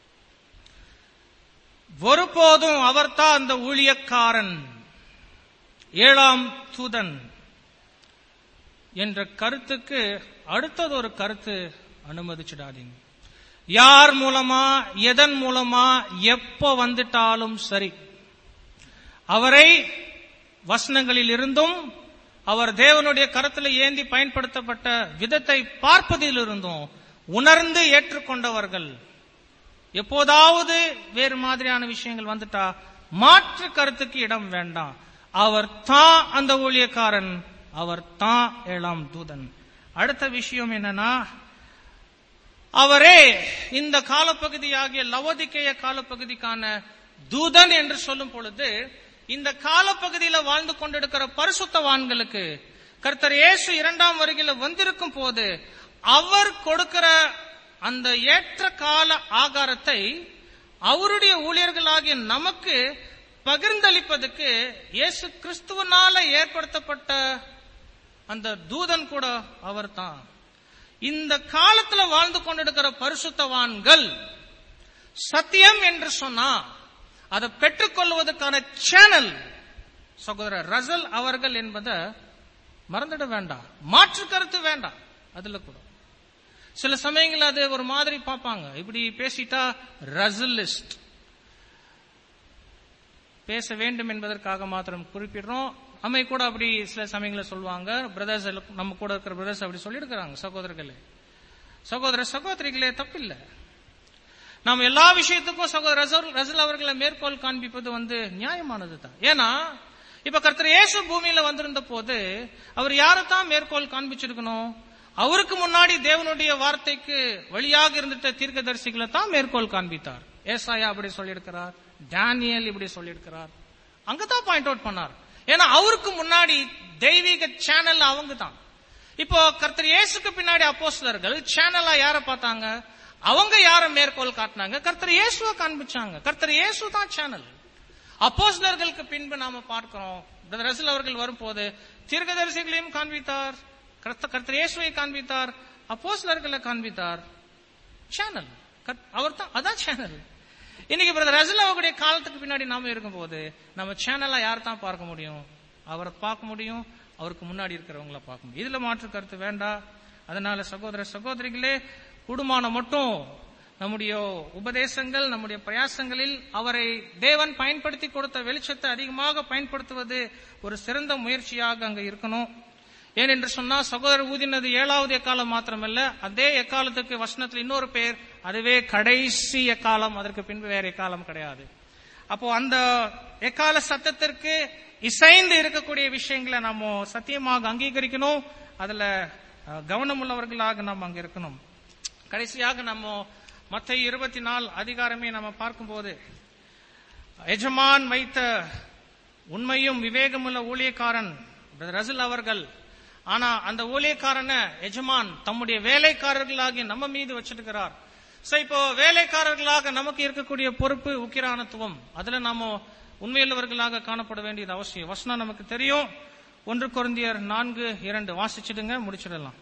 ஒருபோதும் அவர்தான் அந்த ஊழியக்காரன் ஏழாம் தூதன் என்ற கருத்துக்கு அடுத்தது ஒரு கருத்து அனுமதிச்சிடாதீங்க யார் மூலமா எதன் மூலமா எப்ப வந்துட்டாலும் சரி அவரை வசனங்களில் இருந்தும் அவர் தேவனுடைய கரத்தில் ஏந்தி பயன்படுத்தப்பட்ட விதத்தை பார்ப்பதிலிருந்தும் உணர்ந்து ஏற்றுக்கொண்டவர்கள் எப்போதாவது வேறு மாதிரியான விஷயங்கள் வந்துட்டா மாற்று கருத்துக்கு இடம் வேண்டாம் அவர் தான் அந்த ஊழியக்காரன் அவர் தான் ஏழாம் தூதன் அடுத்த விஷயம் என்னன்னா அவரே இந்த காலப்பகுதியாகிய லவோதிக்கேய காலப்பகுதிக்கான தூதன் என்று சொல்லும் பொழுது இந்த காலப்பகுதியில வாழ்ந்து கொண்டிருக்கிற பரிசுத்தவான்களுக்கு கர்த்தர் இயேசு இரண்டாம் வருகையில வந்திருக்கும் போது அவர் கொடுக்கிற அந்த ஏற்ற கால ஆகாரத்தை அவருடைய ஊழியர்களாகிய நமக்கு பகிர்ந்தளிப்பதற்கு இயேசு கிறிஸ்துவனால ஏற்படுத்தப்பட்ட அந்த தூதன் கூட அவர்தான் இந்த காலத்துல வாழ்ந்து கொண்டிருக்கிற பரிசுத்தவான்கள் சத்தியம் என்று சொன்னா அதை பெற்றுக்கொள்வதற்கான சேனல் சகோதரர் ரசல் அவர்கள் என்பதை மறந்துட வேண்டாம் மாற்று கருத்து வேண்டாம் அதுல கூட சில சமயங்கள் அது ஒரு மாதிரி பார்ப்பாங்க இப்படி பேசிட்டா ரசலிஸ்ட் பேச வேண்டும் என்பதற்காக மாத்திரம் குறிப்பிடுறோம் அம்மை கூட அப்படி சில சமயங்களில் சொல்லுவாங்க பிரதர்ஸ் நம்ம கூட இருக்கிற பிரதர்ஸ் அப்படி சொல்லியிருக்கிறாங்க சகோதரர்களே சகோதர சகோதரிகளே தப்பில்லை நாம் எல்லா விஷயத்துக்கும் சகோதர ரசல் ரசல் அவர்களை மேற்கோள் காண்பிப்பது வந்து நியாயமானது தான் ஏன்னா இப்ப கர்த்தர் இயேசு பூமியில வந்திருந்த போது அவர் யாரைத்தான் மேற்கோள் காண்பிச்சிருக்கணும் அவருக்கு முன்னாடி தேவனுடைய வார்த்தைக்கு வழியாக இருந்துட்ட தீர்க்கதரிசிகளை தான் மேற்கோள் காண்பித்தார் ஏசாயா அப்படி சொல்லியிருக்கிறார் டேனியல் இப்படி சொல்லியிருக்கிறார் அங்கதான் பாயிண்ட் அவுட் பண்ணார் ஏன்னா அவருக்கு முன்னாடி தெய்வீக சேனல் அவங்க தான் இப்போ கர்த்தர் இயேசுக்கு பின்னாடி அப்போஸ்தலர்கள் சேனலா யார பார்த்தாங்க அவங்க யார மேற்கோள் காட்டினாங்க கர்த்தர் இயேசுவை காண்பிச்சாங்க கர்த்தர் இயேசு தான் சேனல் அப்போஸ்தலர்களுக்கு பின்பு நாம பார்க்கிறோம் பிரதர் ரசல் அவர்கள் வரும்போது தீர்க்கதரிசிகளையும் காண்பித்தார் கர்த்த- கர்த்தர் இயேசுவை காண்பித்தார் அப்போஸ்தலர்களை காண்பித்தார் சேனல் அவர் தான் அதான் சேனல் இன்னைக்கு பிரதர் ரசல் அவருடைய காலத்துக்கு பின்னாடி நாம இருக்கும்போது நம்ம சேனலா யார் தான் பார்க்க முடியும் அவரை பார்க்க முடியும் அவருக்கு முன்னாடி இருக்கிறவங்கள பார்க்க முடியும் இதுல மாற்று கருத்து வேண்டாம் அதனால சகோதர சகோதரிகளே கூடுமானம் மட்டும் நம்முடைய உபதேசங்கள் நம்முடைய பிரயாசங்களில் அவரை தேவன் பயன்படுத்தி கொடுத்த வெளிச்சத்தை அதிகமாக பயன்படுத்துவது ஒரு சிறந்த முயற்சியாக அங்க இருக்கணும் ஏனென்று சொன்னா சகோதரர் ஊதினது ஏழாவது எக்காலம் மாத்திரமல்ல அதே எக்காலத்துக்கு வசனத்தில் இன்னொரு பேர் அதுவே கடைசி எக்காலம் அதற்கு பின்பு வேற எக்காலம் கிடையாது அப்போ அந்த எக்கால சத்தத்திற்கு இசைந்து இருக்கக்கூடிய விஷயங்களை நாம சத்தியமாக அங்கீகரிக்கணும் அதுல அஹ், கவனமுள்ளவர்களாக நாம் அங்க இருக்கணும் கடைசியாக நம்ம மத்த இருபத்தி நாலு அதிகாரமே நம்ம பார்க்கும்போது எஜமான் வைத்த உண்மையும் விவேகமுள்ள ஊழியக்காரன் பிரதர் ரசில் அவர்கள் ஆனா அந்த ஊழியக்காரனை எஜமான் தம்முடைய வேலைக்காரர்களாகிய நம்ம மீது வச்சிருக்கிறார் சோ இப்போ வேலைக்காரர்களாக நமக்கு இருக்கக்கூடிய பொறுப்பு உக்கிரானத்துவம் அதுல நாம உண்மையுள்ளவர்களாக காணப்பட வேண்டியது அவசியம் வசனம் நமக்கு தெரியும் ஒன்று குருந்தியர் நான்கு இரண்டு வாசிச்சிடுங்க முடிச்சிடலாம்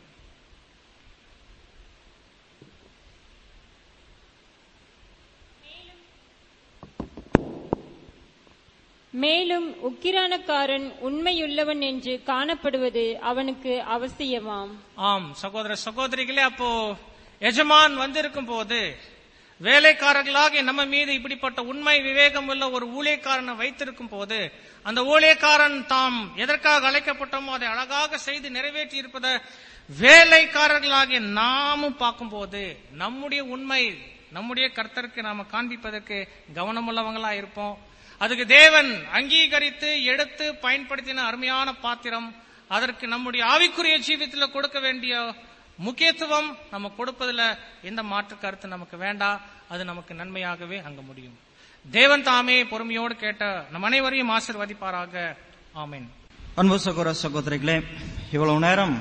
மேலும் உக்கிரானக்காரன் உண்மையுள்ளவன் என்று காணப்படுவது அவனுக்கு அவசியமாம் ஆம் சகோதர சகோதரிகளே அப்போ எஜமான் வந்திருக்கும் போது வேலைக்காரர்களாக நம்ம மீது இப்படிப்பட்ட உண்மை விவேகம் உள்ள ஒரு ஊழியக்காரனை வைத்திருக்கும் போது அந்த ஊழியக்காரன் தாம் எதற்காக அழைக்கப்பட்டோமோ அதை அழகாக செய்து நிறைவேற்றி இருப்பதை வேலைக்காரர்களாகிய நாமும் பார்க்கும்போது நம்முடைய உண்மை நம்முடைய கர்த்தருக்கு நாம காண்பிப்பதற்கு கவனமுள்ளவங்களா இருப்போம் அதுக்கு தேவன் அங்கீகரித்து எடுத்து பயன்படுத்தின அருமையான பாத்திரம் அதற்கு நம்முடைய ஆவிக்குரிய ஜீவித்துல கொடுக்க வேண்டிய முக்கியத்துவம் நம்ம கொடுப்பதுல எந்த மாற்று கருத்து நமக்கு வேண்டாம் அது நமக்கு நன்மையாகவே அங்க முடியும் தேவன் தாமே பொறுமையோடு கேட்ட நம் அனைவரையும் ஆசிர்வதிப்பாராக ஆமென் அன்பு சகோதர சகோதரிகளே இவ்வளவு நேரம்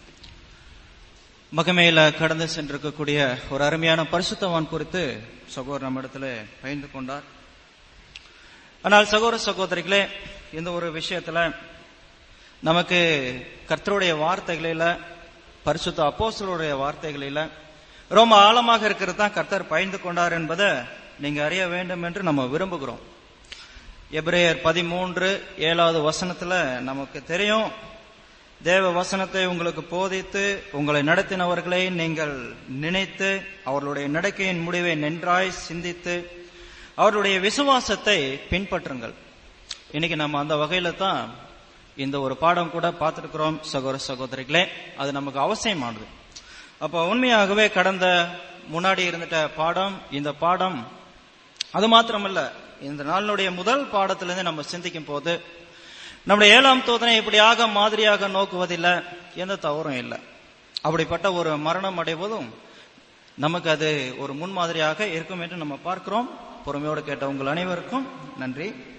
மகமையில கடந்து சென்றிருக்கக்கூடிய ஒரு அருமையான பரிசுத்தவான் குறித்து சகோதரர் நம்மிடத்துல பகிர்ந்து கொண்டார் ஆனால் சகோதர சகோதரிகளே இந்த ஒரு விஷயத்துல நமக்கு கர்த்தருடைய வார்த்தைகளில பரிசுத்த அப்போஸ்தலருடைய வார்த்தைகளில ரொம்ப ஆழமாக இருக்கிறது தான் கர்த்தர் பயந்து கொண்டார் என்பதை நீங்க அறிய வேண்டும் என்று நம்ம விரும்புகிறோம் எபிரேயர் பதிமூன்று ஏழாவது வசனத்துல நமக்கு தெரியும் தேவ வசனத்தை உங்களுக்கு போதித்து உங்களை நடத்தினவர்களை நீங்கள் நினைத்து அவர்களுடைய நடக்கையின் முடிவை நன்றாய் சிந்தித்து அவருடைய விசுவாசத்தை பின்பற்றுங்கள் இன்னைக்கு நம்ம அந்த வகையில தான் இந்த ஒரு பாடம் கூட பார்த்திருக்கிறோம் சகோதர சகோதரிகளே அது நமக்கு அவசியமானது அப்போ உண்மையாகவே கடந்த முன்னாடி இருந்துட்ட பாடம் இந்த பாடம் அது மாத்திரமல்ல இந்த நாளினுடைய முதல் பாடத்திலிருந்து நம்ம சிந்திக்கும் போது நம்முடைய ஏழாம் தோதனை இப்படியாக மாதிரியாக நோக்குவதில்லை எந்த தவறும் இல்லை அப்படிப்பட்ட ஒரு மரணம் அடைவதும் நமக்கு அது ஒரு முன்மாதிரியாக இருக்கும் என்று நம்ம பார்க்கிறோம் பொறுமையோடு கேட்ட உங்கள் அனைவருக்கும் நன்றி